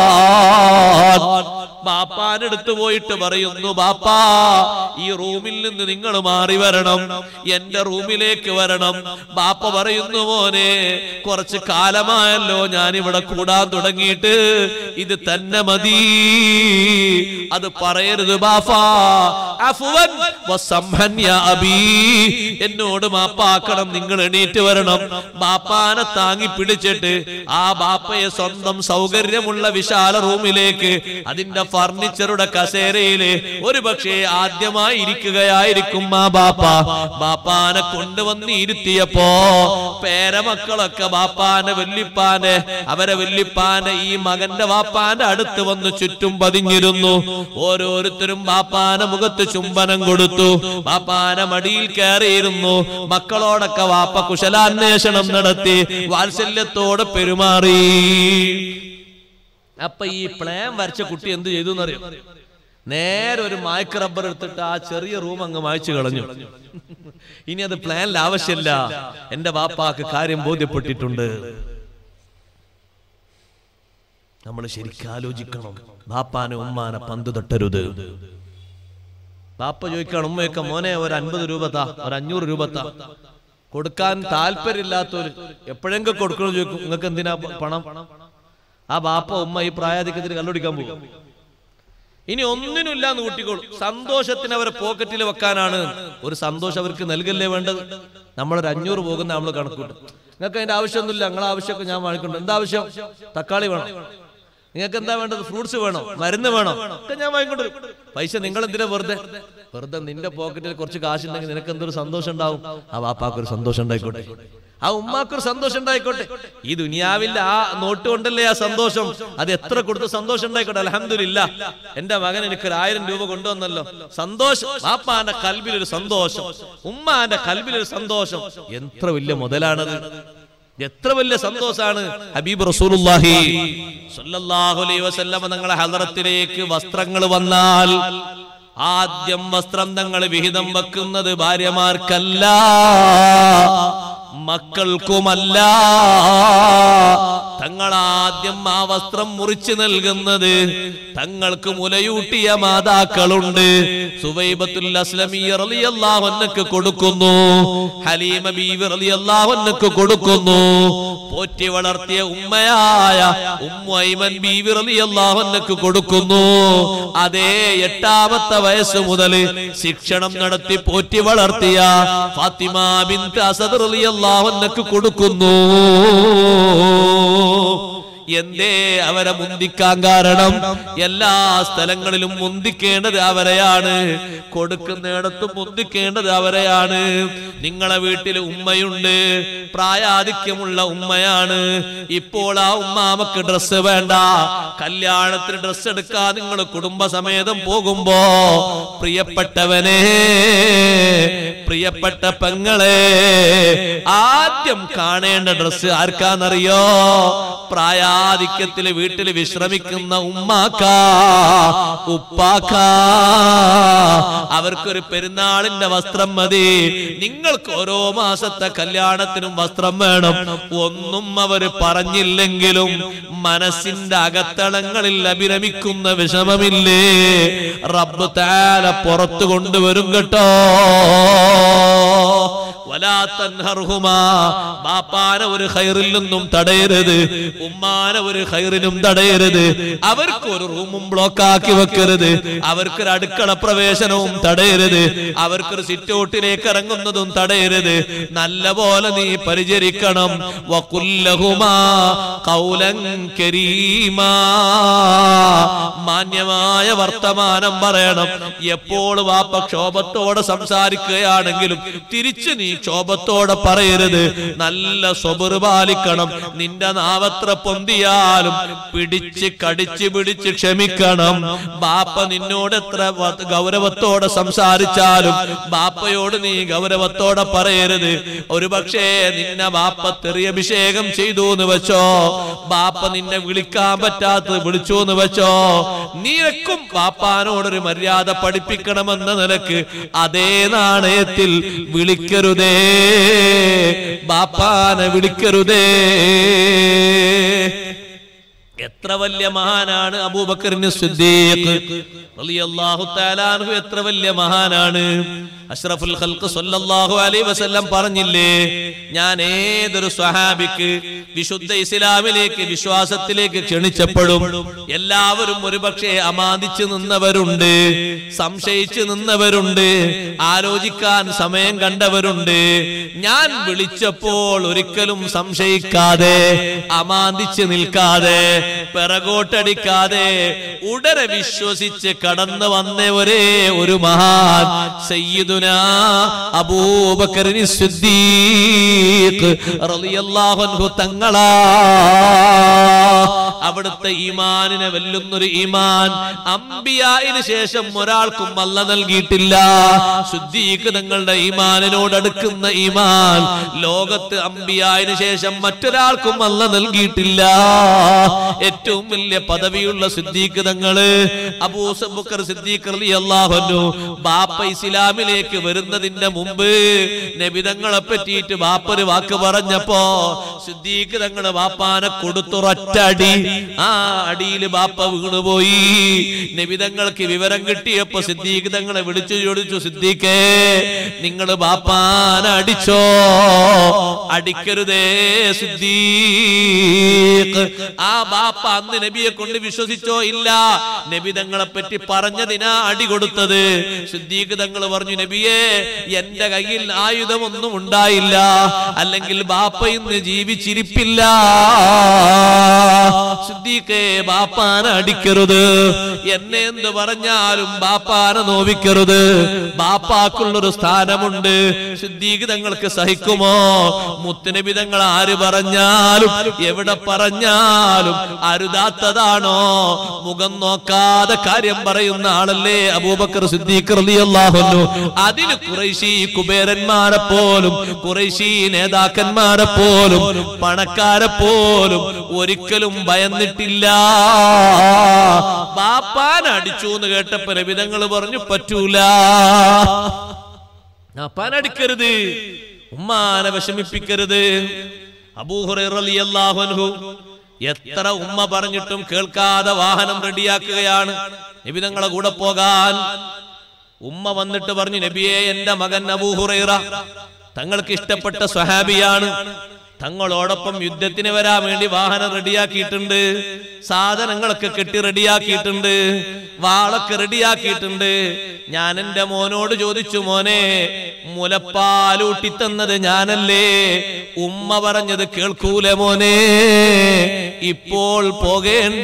ബാപ്പാനെടുത്ത് പോയിട്ട് പറയുന്നു ബാപ്പാ ഈ റൂമിൽ നിന്ന് നിങ്ങൾ മാറി വരണം എന്റെ റൂമിലേക്ക് വരണം ബാപ്പ പറയുന്നു മോനെ കുറച്ച് കാലമായല്ലോ ഞാൻ ഇവിടെ കൂടാൻ തുടങ്ങിയിട്ട് ഇത് തന്നെ മതി അത് പറയരുത് ബാഫാ അഫ്വൻ വസംഹൻ യാ അബീ എന്നോട് മാപ്പാക്കണം നിങ്ങൾ എണീറ്റ് വരണം ബാപ്പാനെ താങ്ങി പിടിച്ചിട്ട് ആ ബാപ്പയെ സ്വന്തം സൗകര്യമുള്ള വിശാല റൂമിലേക്ക് അതിന്റെ ഫർണിച്ചറുടെ കസേരയില് ഒരു പക്ഷേ ആദ്യമായി ഇരിക്കുകയായിരിക്കും ആ ബാപ്പ ബാപ്പാനെ കൊണ്ടുവന്ന് ഇരുത്തിയപ്പോ പേരമക്കളൊക്കെ ബാപ്പാനെ വെല്ലിപ്പാനെ അവരെ വെല്ലിപ്പാനെ ഈ മകന്റെ ബാപ്പാന്റെ അടുത്ത് വന്ന് ചുറ്റും പതിഞ്ഞിരുന്നു ഓരോരുത്തരും ബാപ്പാനെ മുഖത്ത് ചുംബനം കൊടുത്തു ബാപ്പാനെ മടിയിൽ കയറിയിരുന്നു മക്കളോടൊക്കെ വാപ്പ കുശലാന്വേഷണം നടത്തി വാത്സല്യത്തോടെ പെരുമാറി അപ്പൊ ഈ പ്ലാൻ വരച്ച കുട്ടി എന്ത് ചെയ്തു എന്നറിയോ നേരെ ഒരു മായ്ക്ക് റബ്ബർ എടുത്തിട്ട് ആ ചെറിയ റൂം അങ്ങ് മായ്ച്ചു കളഞ്ഞു ഇനി അത് പ്ലാനിൽ ആവശ്യമില്ല എന്റെ വാപ്പാക്ക് കാര്യം ബോധ്യപ്പെട്ടിട്ടുണ്ട് നമ്മൾ ശരിക്കും ആലോചിക്കണം ബാപ്പാനെ ഉമ്മാനെ പന്ത് തട്ടരുത് ബാപ്പ ചോദിക്കണം ഉമ്മയൊക്കെ മോനെ ഒരു അൻപത് രൂപ താ ഒരു അഞ്ഞൂറ് രൂപ താ കൊടുക്കാൻ താല്പര്യമില്ലാത്തവര് എപ്പോഴെങ്കിലും കൊടുക്കണമെന്ന് ചോദിക്കും നിങ്ങൾക്ക് എന്തിനാ പ- പണം ആ ബാപ്പ ഉമ്മ ഈ പ്രായാധിക്യത്തിന് കല്ലുടിക്കാൻ പോകും ഇനി ഒന്നിനുമില്ല എന്ന് കൂട്ടിക്കോളും സന്തോഷത്തിന് അവരെ പോക്കറ്റിൽ വെക്കാനാണ് ഒരു സന്തോഷം അവർക്ക് നൽകല്ലേ വേണ്ടത് നമ്മളൊരു അഞ്ഞൂറ് പോകുന്ന നമ്മൾ കണക്കൂട്ടും നിങ്ങൾക്ക് അതിന്റെ ആവശ്യമൊന്നുമില്ല നിങ്ങളെ ആവശ്യമൊക്കെ ഞാൻ വാങ്ങിക്കൊണ്ട് എന്താ ആവശ്യം തക്കാളി വേണം നിങ്ങൾക്ക് എന്താ വേണ്ടത് ഫ്രൂട്ട്സ് വേണോ മരുന്ന് വേണോ ഒക്കെ ഞാൻ വാങ്ങിക്കൊണ്ട് വരും. പൈസ നിങ്ങൾ എന്തിനാ വെറുതെ വെറുതെ നിന്റെ പോക്കറ്റിൽ കുറച്ച് കാശുണ്ടെങ്കിൽ നിനക്ക് എന്തൊരു സന്തോഷം ഉണ്ടാവും ആ വാപ്പാക്കൊരു സന്തോഷം ഉണ്ടായിക്കോട്ടെ ആ ഉമ്മാക്കൊരു സന്തോഷം ഉണ്ടായിക്കോട്ടെ ഈ ദുനിയാവിന്റെ ആ നോട്ട് കൊണ്ടല്ലേ ആ സന്തോഷം അത് എത്ര കൊടുത്ത് സന്തോഷം ഉണ്ടായിക്കോട്ടെ അലഹമില്ല എന്റെ മകൻ എനിക്ക് ഒരു ആയിരം രൂപ കൊണ്ടുവന്നല്ലോ സന്തോഷം വാപ്പാന്റെ കൽബിലൊരു സന്തോഷം ഉമ്മാന്റെ കൽബിലൊരു സന്തോഷം എത്ര വലിയ മുതലാണത് എത്ര വലിയ സന്തോഷാണ് ഹബീബ് റസൂലുള്ളാഹി സ്വല്ലല്ലാഹു അലൈഹി വസല്ലമ തങ്ങളെ ഹദറത്തിലേക്ക് വസ്ത്രങ്ങൾ വന്നാൽ ആദ്യം വസ്ത്രം തങ്ങൾ വിഹിതം വെക്കുന്നത് ഭാര്യമാർക്കല്ല മക്കൾക്കുമല്ല തങ്ങളാദ്യം ആ വസ്ത്രം മുറിച്ചു നൽകുന്നത് തങ്ങൾക്ക് മുലയൂട്ടിയ മാതാക്കളുണ്ട് സുവൈബത്തുൽ അസ്ലമി റളിയല്ലാഹുന്നക്ക് കൊടുക്കുന്നു ഹലീമ ബീവി റളിയല്ലാഹുന്നക്ക് കൊടുക്കുന്നു പോറ്റി വളർത്തിയ ഉമ്മയായ ഉമ്മൈമൻ ബീവി റളിയല്ലാഹുന്നക്ക് കൊടുക്കുന്നു അതേ എട്ടാമത്തെ വയസ്സ് മുതൽ ശിക്ഷണം നടത്തി പോറ്റി വളർത്തിയ ഫാത്തിമ ബിൻത് അസദ് റളിയല്ലാഹുന്നക്ക് കൊടുക്കുന്നു എന്തേ അവരെ മുന്തിക്കാൻ കാരണം എല്ലാ സ്ഥലങ്ങളിലും മുന്തിക്കേണ്ടത് അവരെയാണ് കൊടുക്കുന്നിടത്തും മുന്തിക്കേണ്ടത് അവരെയാണ് നിങ്ങളെ വീട്ടിൽ ഉമ്മയുണ്ട് പ്രായാധിക്യമുള്ള ഉമ്മയാണ് ഇപ്പോൾ ആ ഉമ്മാമക്ക് ഡ്രസ്സ് വേണ്ട കല്യാണത്തിന് ഡ്രസ്സ് എടുക്കാൻ നിങ്ങൾ കുടുംബസമേതം പോകുമ്പോ പ്രിയപ്പെട്ടവനെ പ്രിയപ്പെട്ട പെങ്ങളെ ആദ്യം കാണേണ്ട ഡ്രസ്സ് ആർക്കാന്നറിയോ പ്രായാധിക്യത്തിൽ വീട്ടിൽ വിശ്രമിക്കുന്ന ഉമ്മാക്ക ഉപ്പാക്ക അവർക്കൊരു പെരുന്നാളിന്റെ വസ്ത്രം മതി നിങ്ങൾക്ക് ഓരോ മാസത്തെ കല്യാണത്തിനും വസ്ത്രം വേണം ഒന്നും അവർ പറഞ്ഞില്ലെങ്കിലും മനസ്സിന്റെ അകത്തളങ്ങളിൽ അഭിരമിക്കുന്ന വിഷമമില്ലേ റബ്ബ് താല പുറത്തു കൊണ്ടുവരും കേട്ടോ വലാ തൻഹർഹുമാ. ബാപ്പാനെ ഒരു ഹൈറിൽ നിന്നും തടയരുത് ഉമ്മാനെ ഒരു ഹൈറിനും തടയരുത് അവർക്ക് ഒരു റൂമും ബ്ലോക്ക് ആക്കി വെക്കരുത് അവർക്കൊരു അടുക്കള പ്രവേശനവും തടയരുത് അവർക്കൊരു സിറ്റൗട്ടിലേക്ക് ഇറങ്ങുന്നതും തടയരുത് നല്ല പോലെ നീ പരിചരിക്കണം വകുല്ലഹുമാ ഖൗലൻ കരീമാ മാന്യമായ വർത്തമാനം പറയണം എപ്പോൾ വാപ്പ ക്ഷോഭത്തോടെ സംസാരിക്കുകയാണെങ്കിലും തിരിച്ചു നീ ക്ഷോഭത്തോടെ പറയരുത് നല്ല സ്വബറ് പാലിക്കണം നിന്റെ നാവത്ര പൊന്തിയാലും പിടിച്ച് കടിച്ച് പിടിച്ച് ക്ഷമിക്കണം ബാപ്പ നിന്നോട് എത്ര വ- ഗൗരവത്തോടെ സംസാരിച്ചാലും ബാപ്പയോട് നീ ഗൗരവത്തോടെ പറയരുത് ഒരു പക്ഷേ നിന്നെ ബാപ്പ തെറിയഭിഷേകം ചെയ്തു എന്ന് വെച്ചോ ബാപ്പ നിന്നെ വിളിക്കാൻ പറ്റാത്തത് വിളിച്ചു എന്ന് വെച്ചോ നീരക്കും ബാപ്പാനോടൊരു മര്യാദ പഠിപ്പിക്കണമെന്ന നിലക്ക് അതേ നാണയത്തിൽ വിളിക്കരുതേ ബാപ്പാനെ വിളിക്കരുതേ എത്ര വലിയ മഹാനാണ് അബൂബക്കറിന് സിദ്ദീഖ് റളിയല്ലാഹു തആല അൻഹു എത്ര വലിയ മഹാനാണ് അഷ്റഫുൽ ഖൽഖ് സല്ലല്ലാഹു അലൈഹി വസല്ലം പറഞ്ഞില്ലേ ഞാൻ ഏതൊരു സ്വഹാബിക്ക് വിശുദ്ധ ഇസ്ലാമിലേക്ക് വിശ്വാസത്തിലേക്ക് ക്ഷണിച്ചപ്പോഴും എല്ലാവരും ഒരുപക്ഷെ അമാദിച്ചു നിന്നവരുണ്ട് സംശയിച്ചു നിന്നവരുണ്ട് ആലോചിക്കാൻ സമയം കണ്ടവരുണ്ട് ഞാൻ വിളിച്ചപ്പോൾ ഒരിക്കലും സംശയിക്കാതെ അമാന്തിച്ച് നിൽക്കാതെ പിറകോട്ടടിക്കാതെ ഉടനെ വിശ്വസിച്ച് കടന്നു വന്ന ഒരേ ഒരു മഹാൻ സയ്യിദുന അബൂബക്കറിന് സിദ്ദീഖ് റളിയല്ലാഹു അൻഹു തങ്ങളാ അവിടുത്തെ ഈമാനിനെ വെല്ലുന്നൊരു ഈമാൻ അമ്പിയായിന് ശേഷം ഒരാൾക്കും അല്ല നൽകിയിട്ടില്ല ശുദ്ധീക്ക് തങ്ങളുടെ ഈമാനിനോട് അടുക്കുന്ന ഈമാൻ ലോകത്ത് അമ്പിയായിന് ശേഷം മറ്റൊരാൾക്കും അല്ല നൽകിയിട്ടില്ല ഏറ്റവും വലിയ പദവിയുള്ള സിദ്ദീഖ് തങ്ങള് അബൂസബുക്കർ സിദ്ദീഖ് റളിയല്ലാഹു അൻഹു ബാപ്പ ഇസ്ലാമിലേക്ക് വരുന്നതിന്റെ മുമ്പ് നബിതങ്ങളെ പറ്റിയിട്ട് ബാപ്പ ഒരു വാക്ക് പറഞ്ഞപ്പോ സിദ്ദീഖ് തങ്ങള് ബാപ്പാനെ കൊടുത്തുറൊറ്റ അടി ആ അടിയിൽ ബാപ്പ വീണുപോയി നബിതങ്ങൾക്ക് വിവരം കിട്ടിയപ്പോ സിദ്ദീഖ് തങ്ങളെ വിളിച്ചു ചോദിച്ചു സിദ്ദീഖേ നിങ്ങൾ ബാപ്പാനെ അടിച്ചോ അടിക്കരുതേ സിദ്ദീഖ് ആ ബാപ്പ അന്ന് നബിയെ കൊണ്ട് വിശ്വസിച്ചോ ഇല്ല നബി തങ്ങളെ പറ്റി പറഞ്ഞതിനാ അടി കൊടുത്തത് സിദ്ദീഖ് തങ്ങൾ പറഞ്ഞു നബിയെ എന്റെ കയ്യിൽ ആയുധമൊന്നും ഉണ്ടായില്ല അല്ലെങ്കിൽ ബാപ്പ ഇന്ന് ജീവിച്ചിരിപ്പില്ല സിദ്ദീഖേ ബാപ്പാനെ അടിക്കരുത് എന്നെ എന്ത് പറഞ്ഞാലും ബാപ്പാനെ നോവിക്കരുത് ബാപ്പാക്കുള്ളൊരു സ്ഥാനമുണ്ട് സിദ്ദീഖ് തങ്ങൾക്ക് സഹിക്കുമോ മുത്തുനബി തങ്ങൾ ആര് പറഞ്ഞാലും എവിടെ പറഞ്ഞാലും അരുതാത്തതാണോ മുഖം നോക്കാതെ കാര്യം പറയുന്ന ആളല്ലേ അബൂബക്കർ സിദ്ദീഖ് റളിയല്ലാഹു അൻഹു അതിന് കുറേശി കുബേരന്മാരെ പോലും കുറേശി നേതാക്കന്മാരെ പോലും പണക്കാരെ പോലും ഒരിക്കലും ഭയന്നിട്ടില്ല ബാപ്പാൻ അടിച്ചു എന്ന് കേട്ടപ്പോ രവിതങ്ങൾ പറഞ്ഞു പറ്റൂല ബാപ്പാൻ അടിക്കരുത് ഉമ്മാനെ വിഷമിപ്പിക്കരുത് അബൂഹുറൈറ റളിയല്ലാഹു അൻഹു എത്ര ഉമ്മ പറഞ്ഞിട്ടും കേൾക്കാതെ വാഹനം റെഡിയാക്കുകയാണ് നബി തങ്ങളെ കൂടെ പോകാൻ ഉമ്മ വന്നിട്ട് പറഞ്ഞു നബിയെ എന്റെ മകൻ അബൂഹുറൈറ തങ്ങൾക്ക് ഇഷ്ടപ്പെട്ട സ്വഹാബിയാണ് തങ്ങളോടൊപ്പം യുദ്ധത്തിന് വരാൻ വേണ്ടി വാഹനം റെഡിയാക്കിയിട്ടുണ്ട് സാധനങ്ങളൊക്കെ കെട്ടി റെഡിയാക്കിയിട്ടുണ്ട് വാളൊക്കെ റെഡിയാക്കിയിട്ടുണ്ട് ഞാൻ എന്റെ മോനോട് ചോദിച്ചു മോനെ മുലപ്പാലൂട്ടിത്തന്നത് ഞാനല്ലേ ഉമ്മ പറഞ്ഞത് കേൾക്കൂല മോനെ ഇപ്പോൾ പോകേണ്ട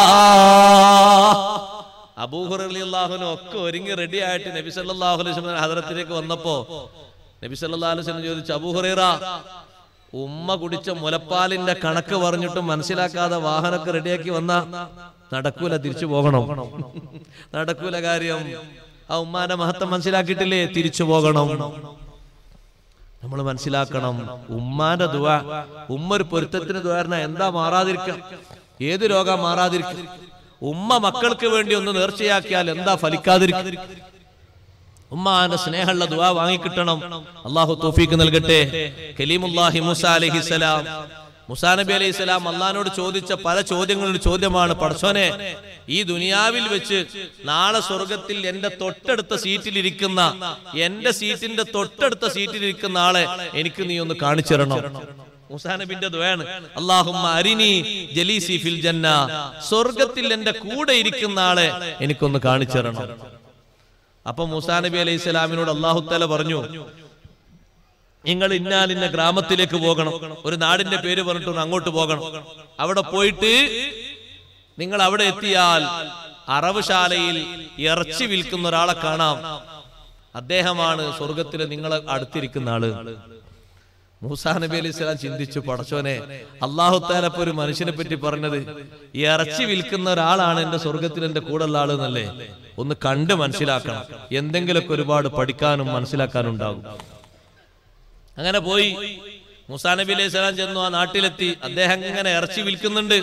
അബൂഹുറിയാഹുനും ഒക്കെ ഒരുങ്ങി റെഡി ആയിട്ട് നബി സല്ലല്ലാഹു അലൈഹി വസല്ലം ഹദറത്തിലേക്ക് വന്നപ്പോ നബി സല്ലല്ലാഹു അലൈഹി വസല്ലം ചോദിച്ചു അബൂഹുറൈറ ഉമ്മ കുടിച്ച മുലപ്പാലിന്റെ കണക്ക് പറഞ്ഞിട്ടും മനസ്സിലാക്കാതെ വാഹനമൊക്കെ റെഡിയാക്കി വന്ന നടക്കൂല തിരിച്ചു പോകണം നടക്കൂല കാര്യം ആ ഉമ്മാന്റെ മഹത്വം മനസ്സിലാക്കിയിട്ടില്ലേ തിരിച്ചു പോകണം നമ്മൾ മനസ്സിലാക്കണം ഉമ്മാന്റെ ദുവ ഉമ്മ ഒരു പൊരുത്തത്തിന് ദ്വാരണ എന്താ മാറാതിരിക്കുക ഏത് രോഗം മാറാതിരിക്കുക ഉമ്മ മക്കൾക്ക് വേണ്ടി ഒന്ന് നേർച്ചയാക്കിയാൽ എന്താ ഫലിക്കാതിരിക്കുക ഉമ്മാന്റെ സ്നേഹമുള്ള ദുആ വാങ്ങിക്കിട്ടണം അള്ളാഹു തോഫീക്ക് നൽകട്ടെ കലീമുല്ലാഹി മൂസ അലഹിസലാം മുസാ നബി അലൈഹി സ്വലാം അള്ളഹാനോട് ചോദിച്ച പല ചോദ്യങ്ങളുടെ ചോദ്യമാണ് പടച്ചോനെ ഈ ദുനിയാവിൽ വെച്ച് നാളെ സ്വർഗത്തിൽ എന്റെ തൊട്ടടുത്ത സീറ്റിൽ ഇരിക്കുന്ന എന്റെ സീറ്റിന്റെ തൊട്ടടുത്ത സീറ്റിൽ ഇരിക്കുന്ന ആളെ എനിക്ക് നീ ഒന്ന് കാണിച്ചു തരണം മുസാ നബിന്റെ ദ്വയാണ് അള്ളാഹുമ്മ അരിനി ജലീസി ഫിൽ ജന്ന സ്വർഗത്തിൽ എന്റെ കൂടെ ഇരിക്കുന്ന ആളെ എനിക്കൊന്ന് കാണിച്ചു തരണം അപ്പൊ മുസാ നബി അലൈഹി സ്വലാമിനോട് അള്ളാഹു തല പറഞ്ഞു നിങ്ങൾ ഇന്നാലിന്ന ഗ്രാമത്തിലേക്ക് പോകണം ഒരു നാടിന്റെ പേര് പറഞ്ഞിട്ട് അങ്ങോട്ട് പോകണം അവിടെ പോയിട്ട് നിങ്ങൾ അവിടെ എത്തിയാൽ അറവുശാലയിൽ ഇറച്ചി വിൽക്കുന്ന ഒരാളെ കാണാം അദ്ദേഹമാണ് സ്വർഗത്തിൽ നിങ്ങളെ അടുത്തിരിക്കുന്ന ആള് മൂസാ നബി അലൈഹി സ്വലാം ചിന്തിച്ചു പടച്ചോനെ അള്ളാഹു താലപ്പോ ഒരു മനുഷ്യനെ പറ്റി പറഞ്ഞത് ഈ ഇറച്ചി വിൽക്കുന്ന ഒരാളാണ് എന്റെ സ്വർഗത്തിൽ എന്റെ കൂടെ ഉള്ള ആള് എന്നല്ലേ ഒന്ന് കണ്ട് മനസ്സിലാക്കണം എന്തെങ്കിലുമൊക്കെ ഒരുപാട് പഠിക്കാനും മനസ്സിലാക്കാനും ഉണ്ടാകും അങ്ങനെ പോയി മുസാ നബി അലൈഹി സ്വലാം ചെന്നു ആ നാട്ടിലെത്തി അദ്ദേഹം ഇങ്ങനെ ഇറച്ചി വിൽക്കുന്നുണ്ട്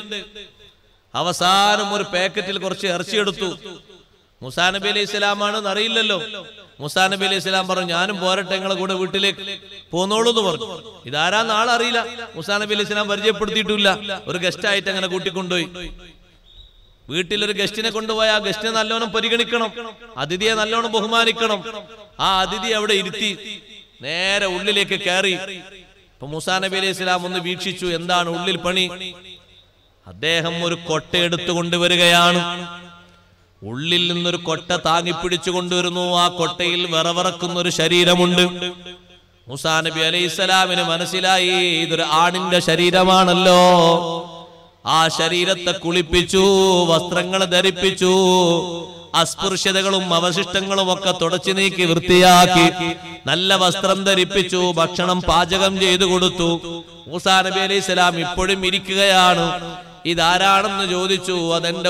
അവസാനം ഒരു പാക്കറ്റിൽ കുറച്ച് ഇറച്ചി എടുത്തു മുസാ നബി അലൈഹി സ്വലാമാണെന്ന് അറിയില്ലല്ലോ മുസാ നബി അലൈഹി സ്വലാം പറഞ്ഞു ഞാനും പോരട്ടെ നിങ്ങളെ കൂടെ വീട്ടിലേക്ക് പോന്നോളൂ എന്ന് പറഞ്ഞു ഇതാരാ നാളെ അറിയില്ല മുസാ നബി അലൈഹി സ്വലാം പരിചയപ്പെടുത്തിയിട്ടില്ല ഒരു ഗസ്റ്റ് ആയിട്ട് അങ്ങനെ കൂട്ടിക്കൊണ്ടുപോയി വീട്ടിലൊരു ഗസ്റ്റിനെ കൊണ്ടുപോയി ആ ഗസ്റ്റിനെ നല്ലോണം പരിഗണിക്കണം അതിഥിയെ നല്ലോണം ബഹുമാനിക്കണം ആ അതിഥി അവിടെ ഇരുത്തി നേരെ ഉള്ളിലേക്ക് കയറി ഇപ്പൊ മുസാ നബി അലൈഹി സ്വലാം ഒന്ന് വീക്ഷിച്ചു എന്താണ് ഉള്ളിൽ പണി അദ്ദേഹം ഒരു കൊട്ട എടുത്തു കൊണ്ടുവരികയാണ് ഉള്ളിൽ നിന്നൊരു കൊട്ട താങ്ങിപ്പിടിച്ചു കൊണ്ടുവരുന്നു ആ കൊട്ടയിൽ വിറവിറക്കുന്ന ഒരു ശരീരമുണ്ട് മുസാ നബി അലൈഹിസ്സലാമിന് മനസ്സിലായി ഇതൊരു ആണിന്റെ ശരീരമാണല്ലോ ആ ശരീരത്തെ കുളിപ്പിച്ചു വസ്ത്രങ്ങൾ ധരിപ്പിച്ചു അസ്പൃശ്യതകളും അവശിഷ്ടങ്ങളും ഒക്കെ തുടച്ചു നീക്കി വൃത്തിയാക്കി നല്ല വസ്ത്രം ധരിപ്പിച്ചു ഭക്ഷണം പാചകം ചെയ്തു കൊടുത്തു മൂസാ നബി അലൈഹി സ്വലാം ഇപ്പോഴും ഇരിക്കുകയാണ് ഇതാരാണെന്ന് ചോദിച്ചു അതെന്റെ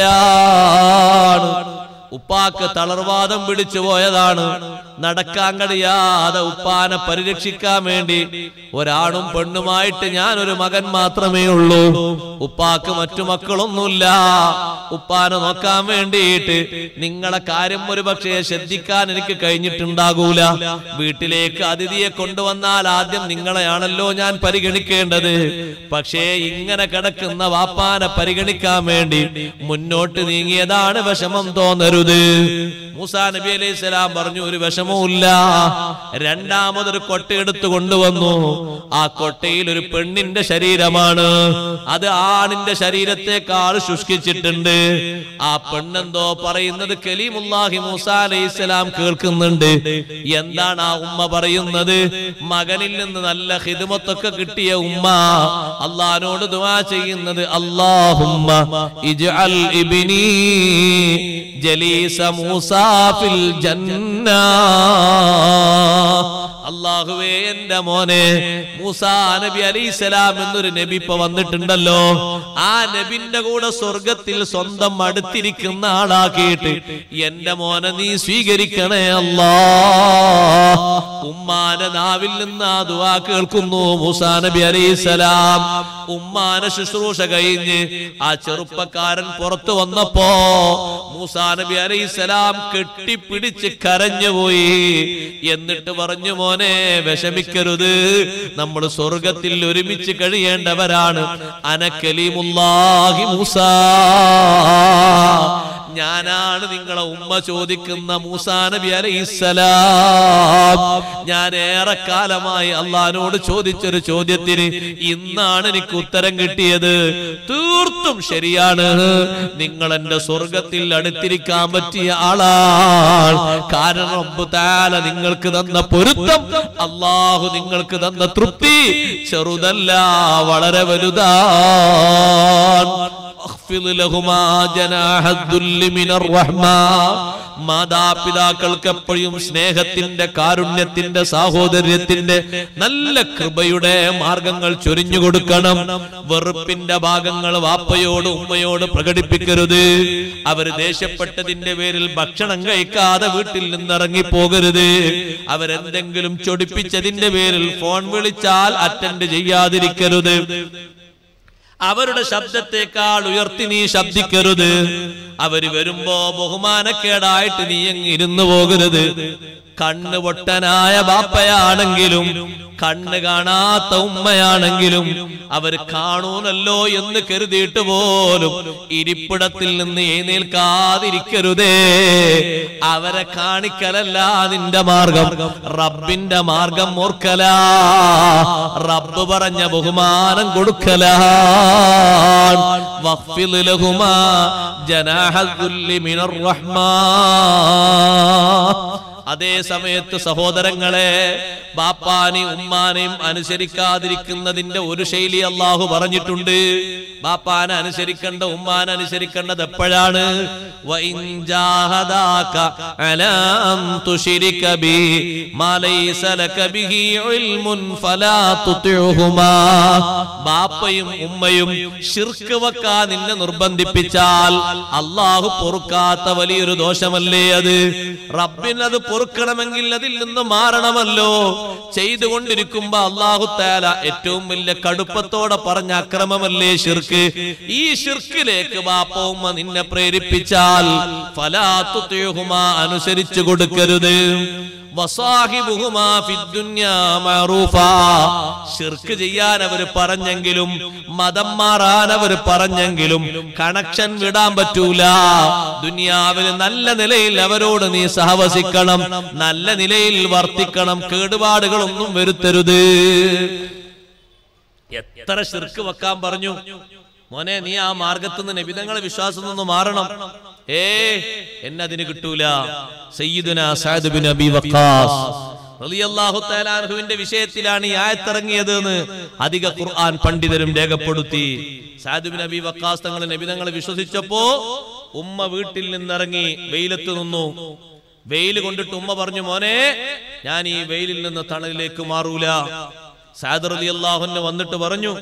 ഉപ്പയാണ് ഉപ്പാക്ക് തളർവാദം പിടിച്ചു പോയതാണ് നടക്കാൻ കഴിയാതെ ഉപ്പാനെ പരിരക്ഷിക്കാൻ വേണ്ടി ഒരാണും പെണ്ണുമായിട്ട് ഞാൻ ഒരു മകൻ മാത്രമേ ഉള്ളൂ ഉപ്പാക്ക് മറ്റു മക്കളൊന്നുമില്ല ഉപ്പാനെ നോക്കാൻ വേണ്ടിയിട്ട് നിങ്ങളെ കാര്യം ഒരു പക്ഷേ ശ്രദ്ധിക്കാൻ എനിക്ക് കഴിഞ്ഞിട്ടുണ്ടാകൂല വീട്ടിലേക്ക് അതിഥിയെ കൊണ്ടുവന്നാൽ ആദ്യം നിങ്ങളെയാണല്ലോ ഞാൻ പരിഗണിക്കേണ്ടത് പക്ഷേ ഇങ്ങനെ കിടക്കുന്ന വാപ്പാനെ പരിഗണിക്കാൻ വേണ്ടി മുന്നോട്ട് നീങ്ങിയതാണ് വിഷമം തോന്നരുത് മൂസാ നബി അലൈഹി സ്വലാം പറഞ്ഞു ഒരു വിഷമവുമില്ല രണ്ടാമതൊരു കൊട്ട എടുത്തു കൊണ്ടുവന്നു ആ കൊട്ടയിൽ ഒരു പെണ്ണിന്റെ ശരീരമാണ് അത് ആണിന്റെ ശരീരത്തെക്കാൾ ശുഷ്കിച്ചിട്ടുണ്ട് ആ പെണ്ണെന്തോ പറയുന്നത് കലീമുല്ലാഹി മൂസാ അലൈഹി സ്വലാം കേൾക്കുന്നുണ്ട് എന്താണ് ആ ഉമ്മ പറയുന്നത് മകനിൽ നിന്ന് നല്ല ഹിദമത്തൊക്കെ കിട്ടിയ ഉമ്മ അള്ളഹാനോട് ദുആ ചെയ്യുന്നത് അല്ലാഹുമ്മ ഇജ്അൽ ഇബ്നീ ജലീസ മൂസാ ഫിൽ ജന്ന അള്ളാഹുവേ എന്റെ മോനെ മൂസാ നബി അലൈസലാം എന്നൊരു നബി ഇപ്പൊ വന്നിട്ടുണ്ടല്ലോ ആ നബിന്റെ കൂടെ സ്വർഗത്തിൽ സ്വന്തം അടുത്തിരിക്കുന്ന ആളാക്കിയിട്ട് എന്റെ മോനെ നീ സ്വീകരിക്കണേ അല്ലാ ഉമ്മാന്റെ നാവിൽ നിന്ന് ആ ദുആ കേൾക്കുന്നു മൂസാ നബി അലൈസലാം ഉമ്മാന ശുശ്രൂഷ കഴിഞ്ഞ് ആ ചെറുപ്പക്കാരൻ പുറത്തു വന്നപ്പോ മൂസാ നബി അലൈഹിസ്സലാം കെട്ടിപ്പിടിച്ച് കരഞ്ഞുപോയി എന്നിട്ട് പറഞ്ഞു മോനെ വിഷമിക്കരുത് നമ്മൾ സ്വർഗത്തിൽ ഒരുമിച്ച് കഴിയേണ്ടവരാണ് അനക്കലീമുല്ലാഹി മൂസാ ഞാനാണ് നിങ്ങളെ ഉമ്മ ചോദിക്കുന്ന മൂസാ നബി അലൈഹിസ്സലാം ഞാൻ ഏറെ കാലമായി അള്ളഹാനോട് ചോദിച്ചൊരു ചോദ്യത്തിന് ഇന്നാണ് എനിക്ക് ഉത്തരം കിട്ടിയത് തീർത്തും ശരിയാണ് നിങ്ങൾ എന്റെ സ്വർഗത്തിൽ അടുത്തിരിക്കാൻ പറ്റിയ ആളാണ് കാരണം റബ്ബ് തആല നിങ്ങൾക്ക് തന്ന പൊരുത്തം അള്ളാഹു നിങ്ങൾക്ക് തന്ന തൃപ്തി ചെറുതല്ല വളരെ വലുതാണ് واخفض لهما جناح الذل من الرحمة മാതാപിതാക്കൾക്ക് എപ്പോഴും സ്നേഹത്തിന്റെ കാരുണ്യത്തിന്റെ സാഹോദര്യത്തിന്റെ നല്ല കൃപയുടെ മാർഗങ്ങൾ ചൊരിഞ്ഞു കൊടുക്കണം വെറുപ്പിന്റെ ഭാഗങ്ങൾ വാപ്പയോട് ഉമ്മയോട് പ്രകടിപ്പിക്കരുത് അവര് ദേഷ്യപ്പെട്ടതിന്റെ പേരിൽ ഭക്ഷണം കഴിക്കാതെ വീട്ടിൽ നിന്നിറങ്ങി പോകരുത് അവരെന്തെങ്കിലും ചൊടിപ്പിച്ചതിന്റെ പേരിൽ ഫോൺ വിളിച്ചാൽ അറ്റൻഡ് ചെയ്യാതിരിക്കരുത് അവരുടെ ശബ്ദത്തെക്കാൾ ഉയർത്തി നീ ശബ്ദിക്കരുത് അവര് വരുമ്പോ ബഹുമാനക്കേടായിട്ട് നീ അങ്ങ് ഇരുന്നു പോകരുത് കണ്ണ് പൊട്ടനായ ബാപ്പയാണെങ്കിലും കണ്ണ് കാണാത്ത ഉമ്മയാണെങ്കിലും അവർ കാണൂനല്ലോ എന്ന് കരുതിയിട്ട് പോലും ഇരിപ്പിടത്തിൽ നിന്ന് എഴുന്നേൽക്കാതിരിക്കരുതേ അവരെ കാണിക്കലല്ല നിന്റെ മാർഗം റബ്ബിന്റെ മാർഗം ഓർക്കലാ റബ്ബ് പറഞ്ഞ ബഹുമാനം കൊടുക്കലാ വഖ്ഫിദ് ലഹുമാ ജനാഹദ്ദുല്ലി മിനർ റഹ്മാ അതേ സമയത്ത് സഹോദരങ്ങളെ ബാപ്പാനെയും ഉമ്മാനെയും അനുസരിക്കാതിരിക്കുന്നതിന്റെ ഒരു ശൈലി അള്ളാഹു പറഞ്ഞിട്ടുണ്ട് ബാപ്പാനെ അനുസരിക്കേണ്ട ഉമ്മാനെ അനുസരിക്കേണ്ടത് എപ്പോഴാണ് വഇൻ ജാഹദാക അലാ അൻ തുശ്രിക ബി മാ ലൈസ ലക ബിഹി ഇൽമുൻ ഫലാ തുതിഉഹുമാ ബാപ്പയും ഉമ്മയും ശിർക്ക് വെക്കാൻ നിന്നെ നിർബന്ധിപ്പിച്ചാൽ അള്ളാഹു പൊറുക്കാത്ത വലിയൊരു ദോഷമല്ലേ അത് റബ്ബിനത് പൊറുക്കണമെങ്കിൽ അതിൽ നിന്ന് മാറണമല്ലോ ചെയ്തുകൊണ്ടിരിക്കുമ്പോ അള്ളാഹു താല ഏറ്റവും വലിയ കടുപ്പത്തോടെ പറഞ്ഞ അക്രമമല്ലേ ഷിർക്ക് ഈ ഷിർക്കിലേക്ക് ബാപ്പ ഉമ്മ നിന്നെ പ്രേരിപ്പിച്ചാൽ ഫലാത്തുഹുമ അനുസരിച്ചു കൊടുക്കരുത് വസാഹിബുഹുമാ ഫിദ്ദുന്യാ മഅറൂഫാ. ശിർക്ക് ചെയ്യാൻ അവർ പറഞ്ഞെങ്കിലും മതം മാറാൻ അവർ പറഞ്ഞെങ്കിലും കണക്ഷൻ വിടാൻ പറ്റൂല ദുനിയാവിൽ നല്ല നിലയിൽ അവരോട് നീ സഹവസിക്കണം നല്ല നിലയിൽ വർത്തിക്കണം കേടുപാടുകളൊന്നും വരുത്തരുത് എത്ര ശിർക്ക് വെക്കാൻ പറഞ്ഞു മോനെ നീ ആ മാർഗത്ത് നിന്ന് നബിതങ്ങളെ വിശ്വാസം നിന്ന് മാറണം ഏ എന്നെ അതിന് കിട്ടൂല സയ്യിദുന സഅദ് ബിൻ അബി വഖാസ് റളിയല്ലാഹു തആല അൻഹുവിന്റെ വിഷയത്തിലാണ് ഈ ആയത്തിറങ്ങിയത് എന്ന് അധിക ഖുർആൻ പണ്ഡിതരും രേഖപ്പെടുത്തി സഅദ് ബിൻ അബി വഖാസ് തങ്ങൾ നബിതങ്ങളെ വിശ്വസിച്ചപ്പോ ഉമ്മ വീട്ടിൽ നിന്നിറങ്ങി വെയിലത്ത് നിന്നു വെയിൽ കൊണ്ടിട്ട് ഉമ്മ പറഞ്ഞു മോനെ ഞാൻ ഈ വെയിലിൽ നിന്ന് തണലിലേക്ക് മാറൂല സാദർ അലി അള്ളാഹുന്ന് വന്നിട്ട് പറഞ്ഞു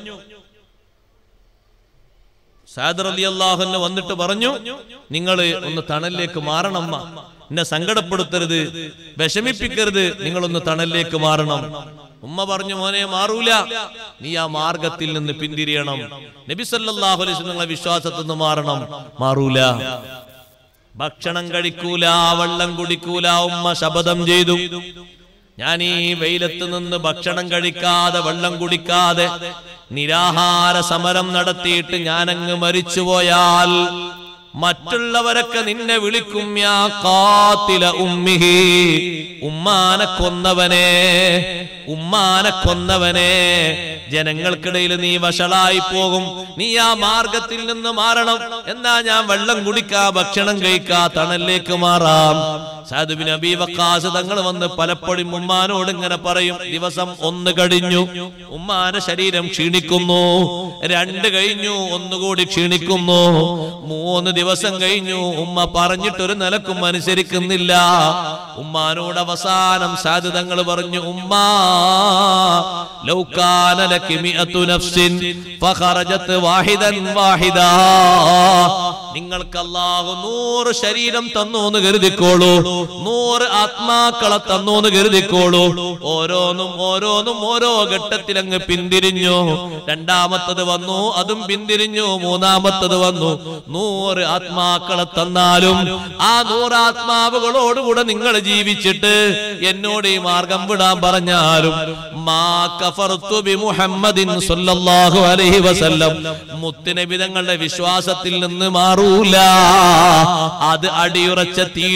സാദർ അലി അള്ളാഹുന്ന് വന്നിട്ട് പറഞ്ഞു നിങ്ങൾ ഒന്ന് തണലിലേക്ക് മാറണം അമ്മ. എന്നെ സങ്കടപ്പെടുത്തരുത് വിഷമിപ്പിക്കരുത് നിങ്ങളൊന്ന് തണലിലേക്ക് മാറണം ഉമ്മ പറഞ്ഞു മോനെ മാറൂല നീ ആ മാർഗത്തിൽ നിന്ന് പിന്തിരിയണം നബി സല്ലല്ലാഹു അലൈഹി വസല്ലം നിങ്ങളെ വിശ്വാസത്തിൽ നിന്ന് മാറണം മാറൂല ഭക്ഷണം കഴിക്കൂല വെള്ളം കുടിക്കൂല ഉമ്മ ശപഥം ചെയ്തു ഞാൻ ഈ വെയിലത്ത് നിന്ന് ഭക്ഷണം കഴിക്കാതെ വെള്ളം കുടിക്കാതെ നിരാഹാര സമരം നടത്തിയിട്ട് ഞാനങ്ങ് മരിച്ചുപോയാൽ മറ്റുള്ളവരൊക്കെ നിന്നെ വിളിക്കും യാ കാത്തില ഉമ്മിഹി ഉമ്മാനെ കൊന്നവനെ ഉമ്മാനെ കൊന്നവനെ ജനങ്ങൾക്കിടയിൽ നീ വഷളായി പോകും നീ ആ മാർഗത്തിൽ നിന്ന് മാറണം എന്നാ ഞാൻ വെള്ളം കുടിക്കാ ഭക്ഷണം കഴിക്കാ തണലിലേക്ക് മാറാം സാധുബിൻ അബി വക്കാസ് തങ്ങൾ വന്ന് പലപ്പോഴും ഉമ്മാനോട് ഇങ്ങനെ പറയും ദിവസം ഒന്ന് കഴിഞ്ഞു ഉമ്മാന്റെ ശരീരം ക്ഷീണിക്കുന്നു രണ്ട് കഴിഞ്ഞു ഒന്നുകൂടി ക്ഷീണിക്കുന്നു മൂന്ന് ദിവസം കഴിഞ്ഞു ഉമ്മ പറഞ്ഞിട്ടൊരു നിലക്കും അനുസരിക്കുന്നില്ല ഉമ്മാനോട് അവസാനം സാധു തങ്ങൾ പറഞ്ഞു ഉമ്മാ ലൗ കാന ലക്കി മിഅത്തു നഫ്സിൻ ഫഖറജത് വാഹിദൻ വാഹിദാ നിങ്ങൾക്ക് അള്ളാഹു നൂറ് ശരീരം തന്നു എന്ന് കരുതിക്കോളൂ നൂറ് ആത്മാക്കളെ തന്നു എന്ന് കരുതിക്കോളൂ ഓരോന്നും ഓരോന്നും ഓരോ ഘട്ടത്തിൽ അങ്ങ് പിന്തിരിഞ്ഞു രണ്ടാമത്തത് വന്നു അതും പിന്തിരിഞ്ഞു മൂന്നാമത്തത് വന്നു നൂറ് ആത്മാക്കളെ തന്നാലും ആ നൂറ് ആത്മാവുകളോടുകൂടെ നിങ്ങൾ ജീവിച്ചിട്ട് എന്നോട് ഈ മാർഗം വിടാൻ പറഞ്ഞാലും മാ കഫർതു ബി മുഹമ്മദിൻ സല്ലല്ലാഹു അലൈഹി വസല്ലം മുത്തുനബി തങ്ങളുടെ വിശ്വാസത്തിൽ നിന്ന് മാറൂല അത് അടിയുറച്ച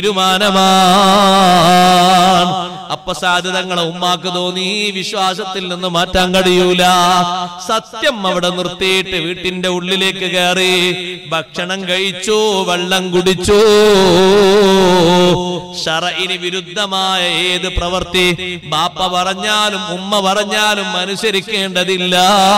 തീരുമാനമാണ് അപ്പൊ സാധ്യതങ്ങളെ ഉമ്മാക്ക് തോന്നി ഈ വിശ്വാസത്തിൽ നിന്ന് മാറ്റാൻ കഴിയൂല സത്യം അവിടെ നിർത്തിയിട്ട് വീട്ടിന്റെ ഉള്ളിലേക്ക് കയറി ഭക്ഷണം കഴിച്ചു വെള്ളം കുടിച്ചു ഷറയിന് വിരുദ്ധമായ ഏത് പ്രവൃത്തി ബാപ്പ പറഞ്ഞാലും ഉമ്മ പറഞ്ഞാലും അനുസരിക്കേണ്ടതില്ല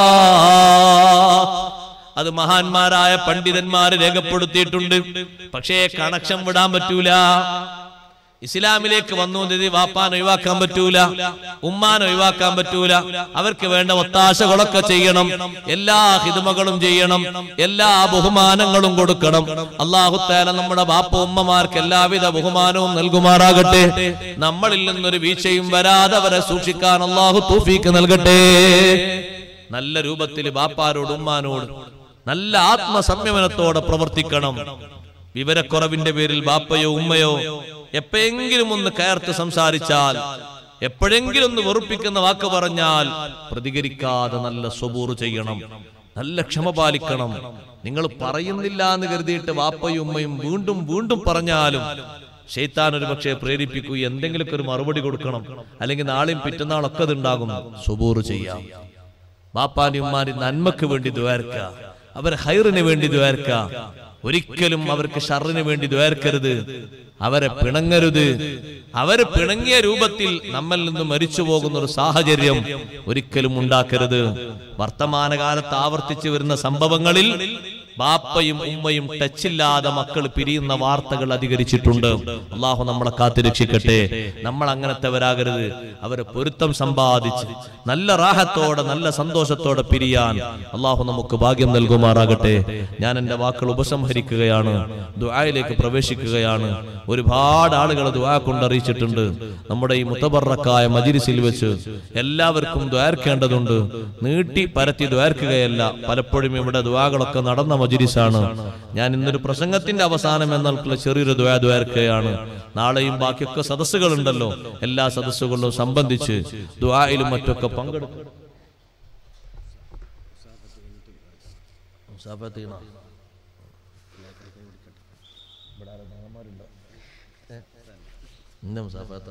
അത് മഹാന്മാരായ പണ്ഡിതന്മാര് രേഖപ്പെടുത്തിയിട്ടുണ്ട് പക്ഷേ കണക്ഷൻ വിടാൻ പറ്റൂല ഇസ്ലാമിലേക്ക് വന്നു എന്നത് വാപ്പാൻ ഒഴിവാക്കാൻ പറ്റൂല ഉമ്മാൻ ഒഴിവാക്കാൻ പറ്റൂല അവർക്ക് വേണ്ട ഒത്താശകളൊക്കെ ചെയ്യണം എല്ലാ ഹിതുമകളും ചെയ്യണം എല്ലാ ബഹുമാനങ്ങളും കൊടുക്കണം അള്ളാഹുത്താല നമ്മുടെ ബാപ്പ ഉമ്മമാർക്ക് എല്ലാവിധ ബഹുമാനവും നൽകുമാറാകട്ടെ നമ്മളിൽ നിന്നൊരു വീഴ്ചയും വരാതെ അവരെ സൂക്ഷിക്കാൻ അള്ളാഹു തൂഫീക്ക് നൽകട്ടെ നല്ല രൂപത്തിൽ ബാപ്പാരോട് ഉമ്മാനോട് നല്ല ആത്മസംയമനത്തോടെ പ്രവർത്തിക്കണം വിവരക്കുറവിന്റെ പേരിൽ ബാപ്പയോ ഉമ്മയോ എപ്പോഴെങ്കിലും ഒന്ന് കയർത്ത് സംസാരിച്ചാൽ എപ്പോഴെങ്കിലും ഒന്ന് വെറുപ്പിക്കുന്ന വാക്ക് പറഞ്ഞാൽ പ്രതികരിക്കാതെ നല്ല സ്വബൂറ് ചെയ്യണം നല്ല ക്ഷമ പാലിക്കണം നിങ്ങൾ പറയുന്നില്ല എന്ന് കരുതിയിട്ട് വാപ്പയും ഉമ്മയും വീണ്ടും വീണ്ടും പറഞ്ഞാലും ഷെയ്ത്താൻ ഒരു പക്ഷേ പ്രേരിപ്പിക്കൂ എന്തെങ്കിലുമൊക്കെ ഒരു മറുപടി കൊടുക്കണം അല്ലെങ്കിൽ നാളെയും പിറ്റന്നാളൊക്കെ അത് ഉണ്ടാകും സ്വബൂറ് ചെയ്യാം ബാപ്പാനി ഉമ്മാനി നന്മക്ക് വേണ്ടി ദ്വാരക്ക അവർ ഹൈറിന് വേണ്ടി ദ്വാരക്ക ഒരിക്കലും അവർക്ക് ഷറിന് വേണ്ടി ദ്വാരക്കരുത് അവരെ പിണങ്ങരുത് അവര് പിണങ്ങിയ രൂപത്തിൽ നമ്മിൽ നിന്ന് മരിച്ചു പോകുന്ന ഒരു സാഹചര്യം ഒരിക്കലും ഉണ്ടാക്കരുത് വർത്തമാനകാലത്ത് ആവർത്തിച്ചു വരുന്ന സംഭവങ്ങളിൽ ബാപ്പയും ഉമ്മയും ടച്ചില്ലാതെ മക്കൾ പിരിയുന്ന വാർത്തകൾ അധികരിച്ചിട്ടുണ്ട് അള്ളാഹു നമ്മളെ കാത്തുരക്ഷിക്കട്ടെ നമ്മൾ അങ്ങനത്തെവരാകരുത് അവരെ പൊരുത്തം സമ്പാദിച്ച് നല്ല റാഹത്തോടെ നല്ല സന്തോഷത്തോടെ പിരിയാൻ അള്ളാഹു നമുക്ക് ഭാഗ്യം നൽകുമാറാകട്ടെ ഞാൻ എന്റെ വാക്കുകൾ ഉപസംഹരിക്കുകയാണ് ദുആയിലേക്ക് പ്രവേശിക്കുകയാണ് ഒരുപാട് ആളുകൾ ദുആ കൊണ്ടറിയിച്ചിട്ടുണ്ട് നമ്മുടെ ഈ മുത്തബറക്കായ മജിരിസിൽ വെച്ച് എല്ലാവർക്കും ദ്വാർക്കേണ്ടതുണ്ട് നീട്ടി പരത്തി ദ്വാർക്കുകയല്ല പലപ്പോഴും ഇവിടെ ദ്വാകളൊക്കെ നടന്ന മജിരിസാണ് ഞാൻ ഇന്നൊരു പ്രസംഗത്തിന്റെ അവസാനം എന്നുള്ള ചെറിയൊരു ദ്വാ ദ്വാർക്കുകയാണ് നാളെയും ബാക്കിയൊക്കെ സദസ്സുകളുണ്ടല്ലോ എല്ലാ സദസ്സുകളിലും സംബന്ധിച്ച് ദ്വായിലും മറ്റൊക്കെ പങ്കെടുക്കും മുസാഫത്ത് ചെയ്യണോ? ഇന്ന മുസാഫത്ത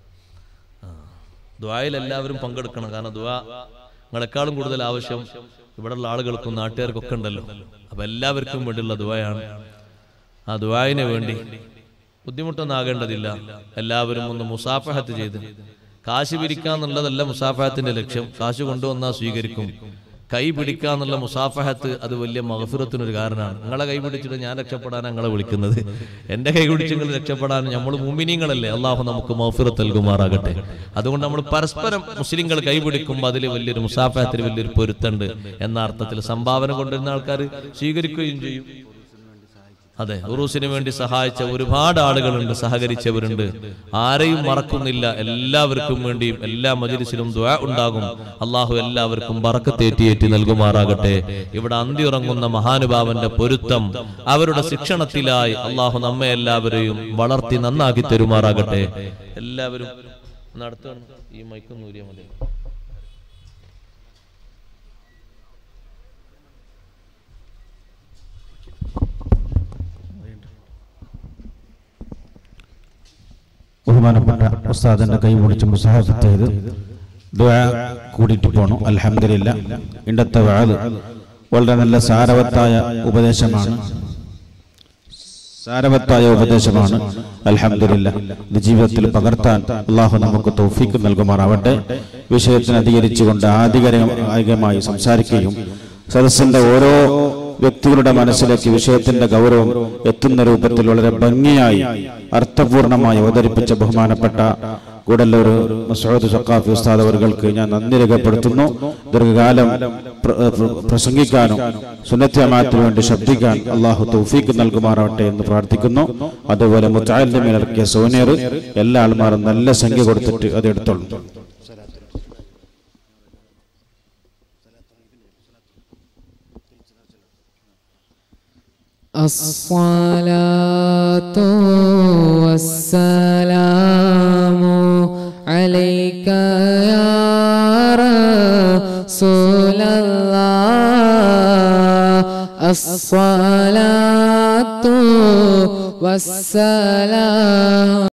ദ്വായിൽ എല്ലാവരും പങ്കെടുക്കണം കാരണം ദ്വാ നിങ്ങളെക്കാളും കൂടുതൽ ആവശ്യം ഇവിടെയുള്ള ആളുകൾക്കും നാട്ടുകാർക്കൊക്കെ ഉണ്ടല്ലോ അപ്പൊ എല്ലാവർക്കും വേണ്ടിയുള്ള ദ്വായാണ് ആ ദ്വായിന് വേണ്ടി ബുദ്ധിമുട്ടൊന്നും ആകേണ്ടതില്ല എല്ലാവരും ഒന്ന് മുസാഫഹത്ത് ചെയ്ത് കാശ് പിരിക്കാന്നുള്ളതല്ല മുസാഫഹത്തിന്റെ ലക്ഷ്യം കാശ് കൊണ്ടുവന്നാൽ സ്വീകരിക്കും കൈ പിടിക്കാന്നുള്ള മുസാഫഹത്ത് അത് വലിയ മഹഫിറത്തിനൊരു കാരണമാണ് നിങ്ങളെ കൈ പിടിച്ചിട്ട് ഞാൻ രക്ഷപ്പെടാൻ നിങ്ങളെ വിളിക്കുന്നത് എന്റെ കൈ പിടിച്ച് നിങ്ങൾ രക്ഷപ്പെടാൻ നമ്മൾ മുമിനിങ്ങളല്ലേ അള്ളാഹു നമുക്ക് മഹഫിറത്ത് നൽകുമാറാകട്ടെ അതുകൊണ്ട് നമ്മൾ പരസ്പരം മുസ്ലിങ്ങൾ കൈ പിടിക്കുമ്പോൾ അതിൽ വലിയൊരു മുസാഫഹത്തിന് വലിയൊരു പൊരുത്തുണ്ട് എന്ന അർത്ഥത്തിൽ സംഭാവന കൊണ്ടുവരുന്ന ആൾക്കാർ സ്വീകരിക്കുകയും ചെയ്യും അതെ ഉറൂസിന് വേണ്ടി സഹായിച്ച ഒരുപാട് ആളുകളുണ്ട് സഹകരിച്ചവരുണ്ട് ആരെയും മറക്കുന്നില്ല എല്ലാവർക്കും വേണ്ടിയും എല്ലാ മജിലിസിലും ദ്വാ ഉണ്ടാകും അള്ളാഹു എല്ലാവർക്കും ബറക്കത്തേറ്റിയേറ്റി നൽകുമാറാകട്ടെ ഇവിടെ അന്തിയുറങ്ങുന്ന മഹാനുഭാവന്റെ പൊരുത്തം അവരുടെ ശിക്ഷണത്തിലായി അള്ളാഹു നമ്മെ എല്ലാവരെയും വളർത്തി നന്നാക്കി തരുമാറാകട്ടെ എല്ലാവരും നടത്തണം ഈ മൈക്കും നൂരിയ മതി ബഹുമാനപ്പെട്ട ഉസ്താദിന്റെ കൈ പിടിച്ച് മുസാഫത്ത് ചെയ്ത് ദുആ കൂടിയിട്ട് പോണു അൽഹംദുലില്ല ഇണ്ടത്തെ വാത് വളരെ നല്ല സാരവത്തായ ഉപദേശമാണ് സാരവത്തായ ഉപദേശമാണ് അൽഹംദുലില്ല ഇത് ജീവിതത്തിൽ പകർത്താൻ അള്ളാഹു നമുക്ക് തൗഫീക്ക് നൽകുമാറാവട്ടെ വിഷയത്തിന് അധികരിച്ചുകൊണ്ട് ആധികാരികമായി സംസാരിക്കുകയും സദസ്സിന്റെ ഓരോ വ്യക്തികളുടെ മനസ്സിലേക്ക് വിഷയത്തിന്റെ ഗൗരവം എത്തുന്ന രൂപത്തിൽ വളരെ ഭംഗിയായി അർത്ഥപൂർണമായി അവതരിപ്പിച്ച ബഹുമാനപ്പെട്ട കൂടല്ലൂർ മസൂദ് സക്കാഫി ഉസ്താദ് അവർക്ക് ഞാൻ നന്ദി രേഖപ്പെടുത്തുന്നു ദീർഘകാലം പ്ര- പ്ര- പ്രസംഗിക്കാനും സുന്നത്ത് ജമാഅത്തിന് വേണ്ടി ശബ്ദിക്കാൻ അള്ളാഹു തൗഫീക്ക് നൽകുമാറാവട്ടെ എന്ന് പ്രാർത്ഥിക്കുന്നു അതുപോലെ മുത്താലിമിൽ ഇറക്കിയ സോനിയർ എല്ലാ ആൾമാരും നല്ല സംഖ്യ കൊടുത്തിട്ട് അത് എടുത്തോളും الصلاة والسلام عليك يا رسول الله الصلاة والسلام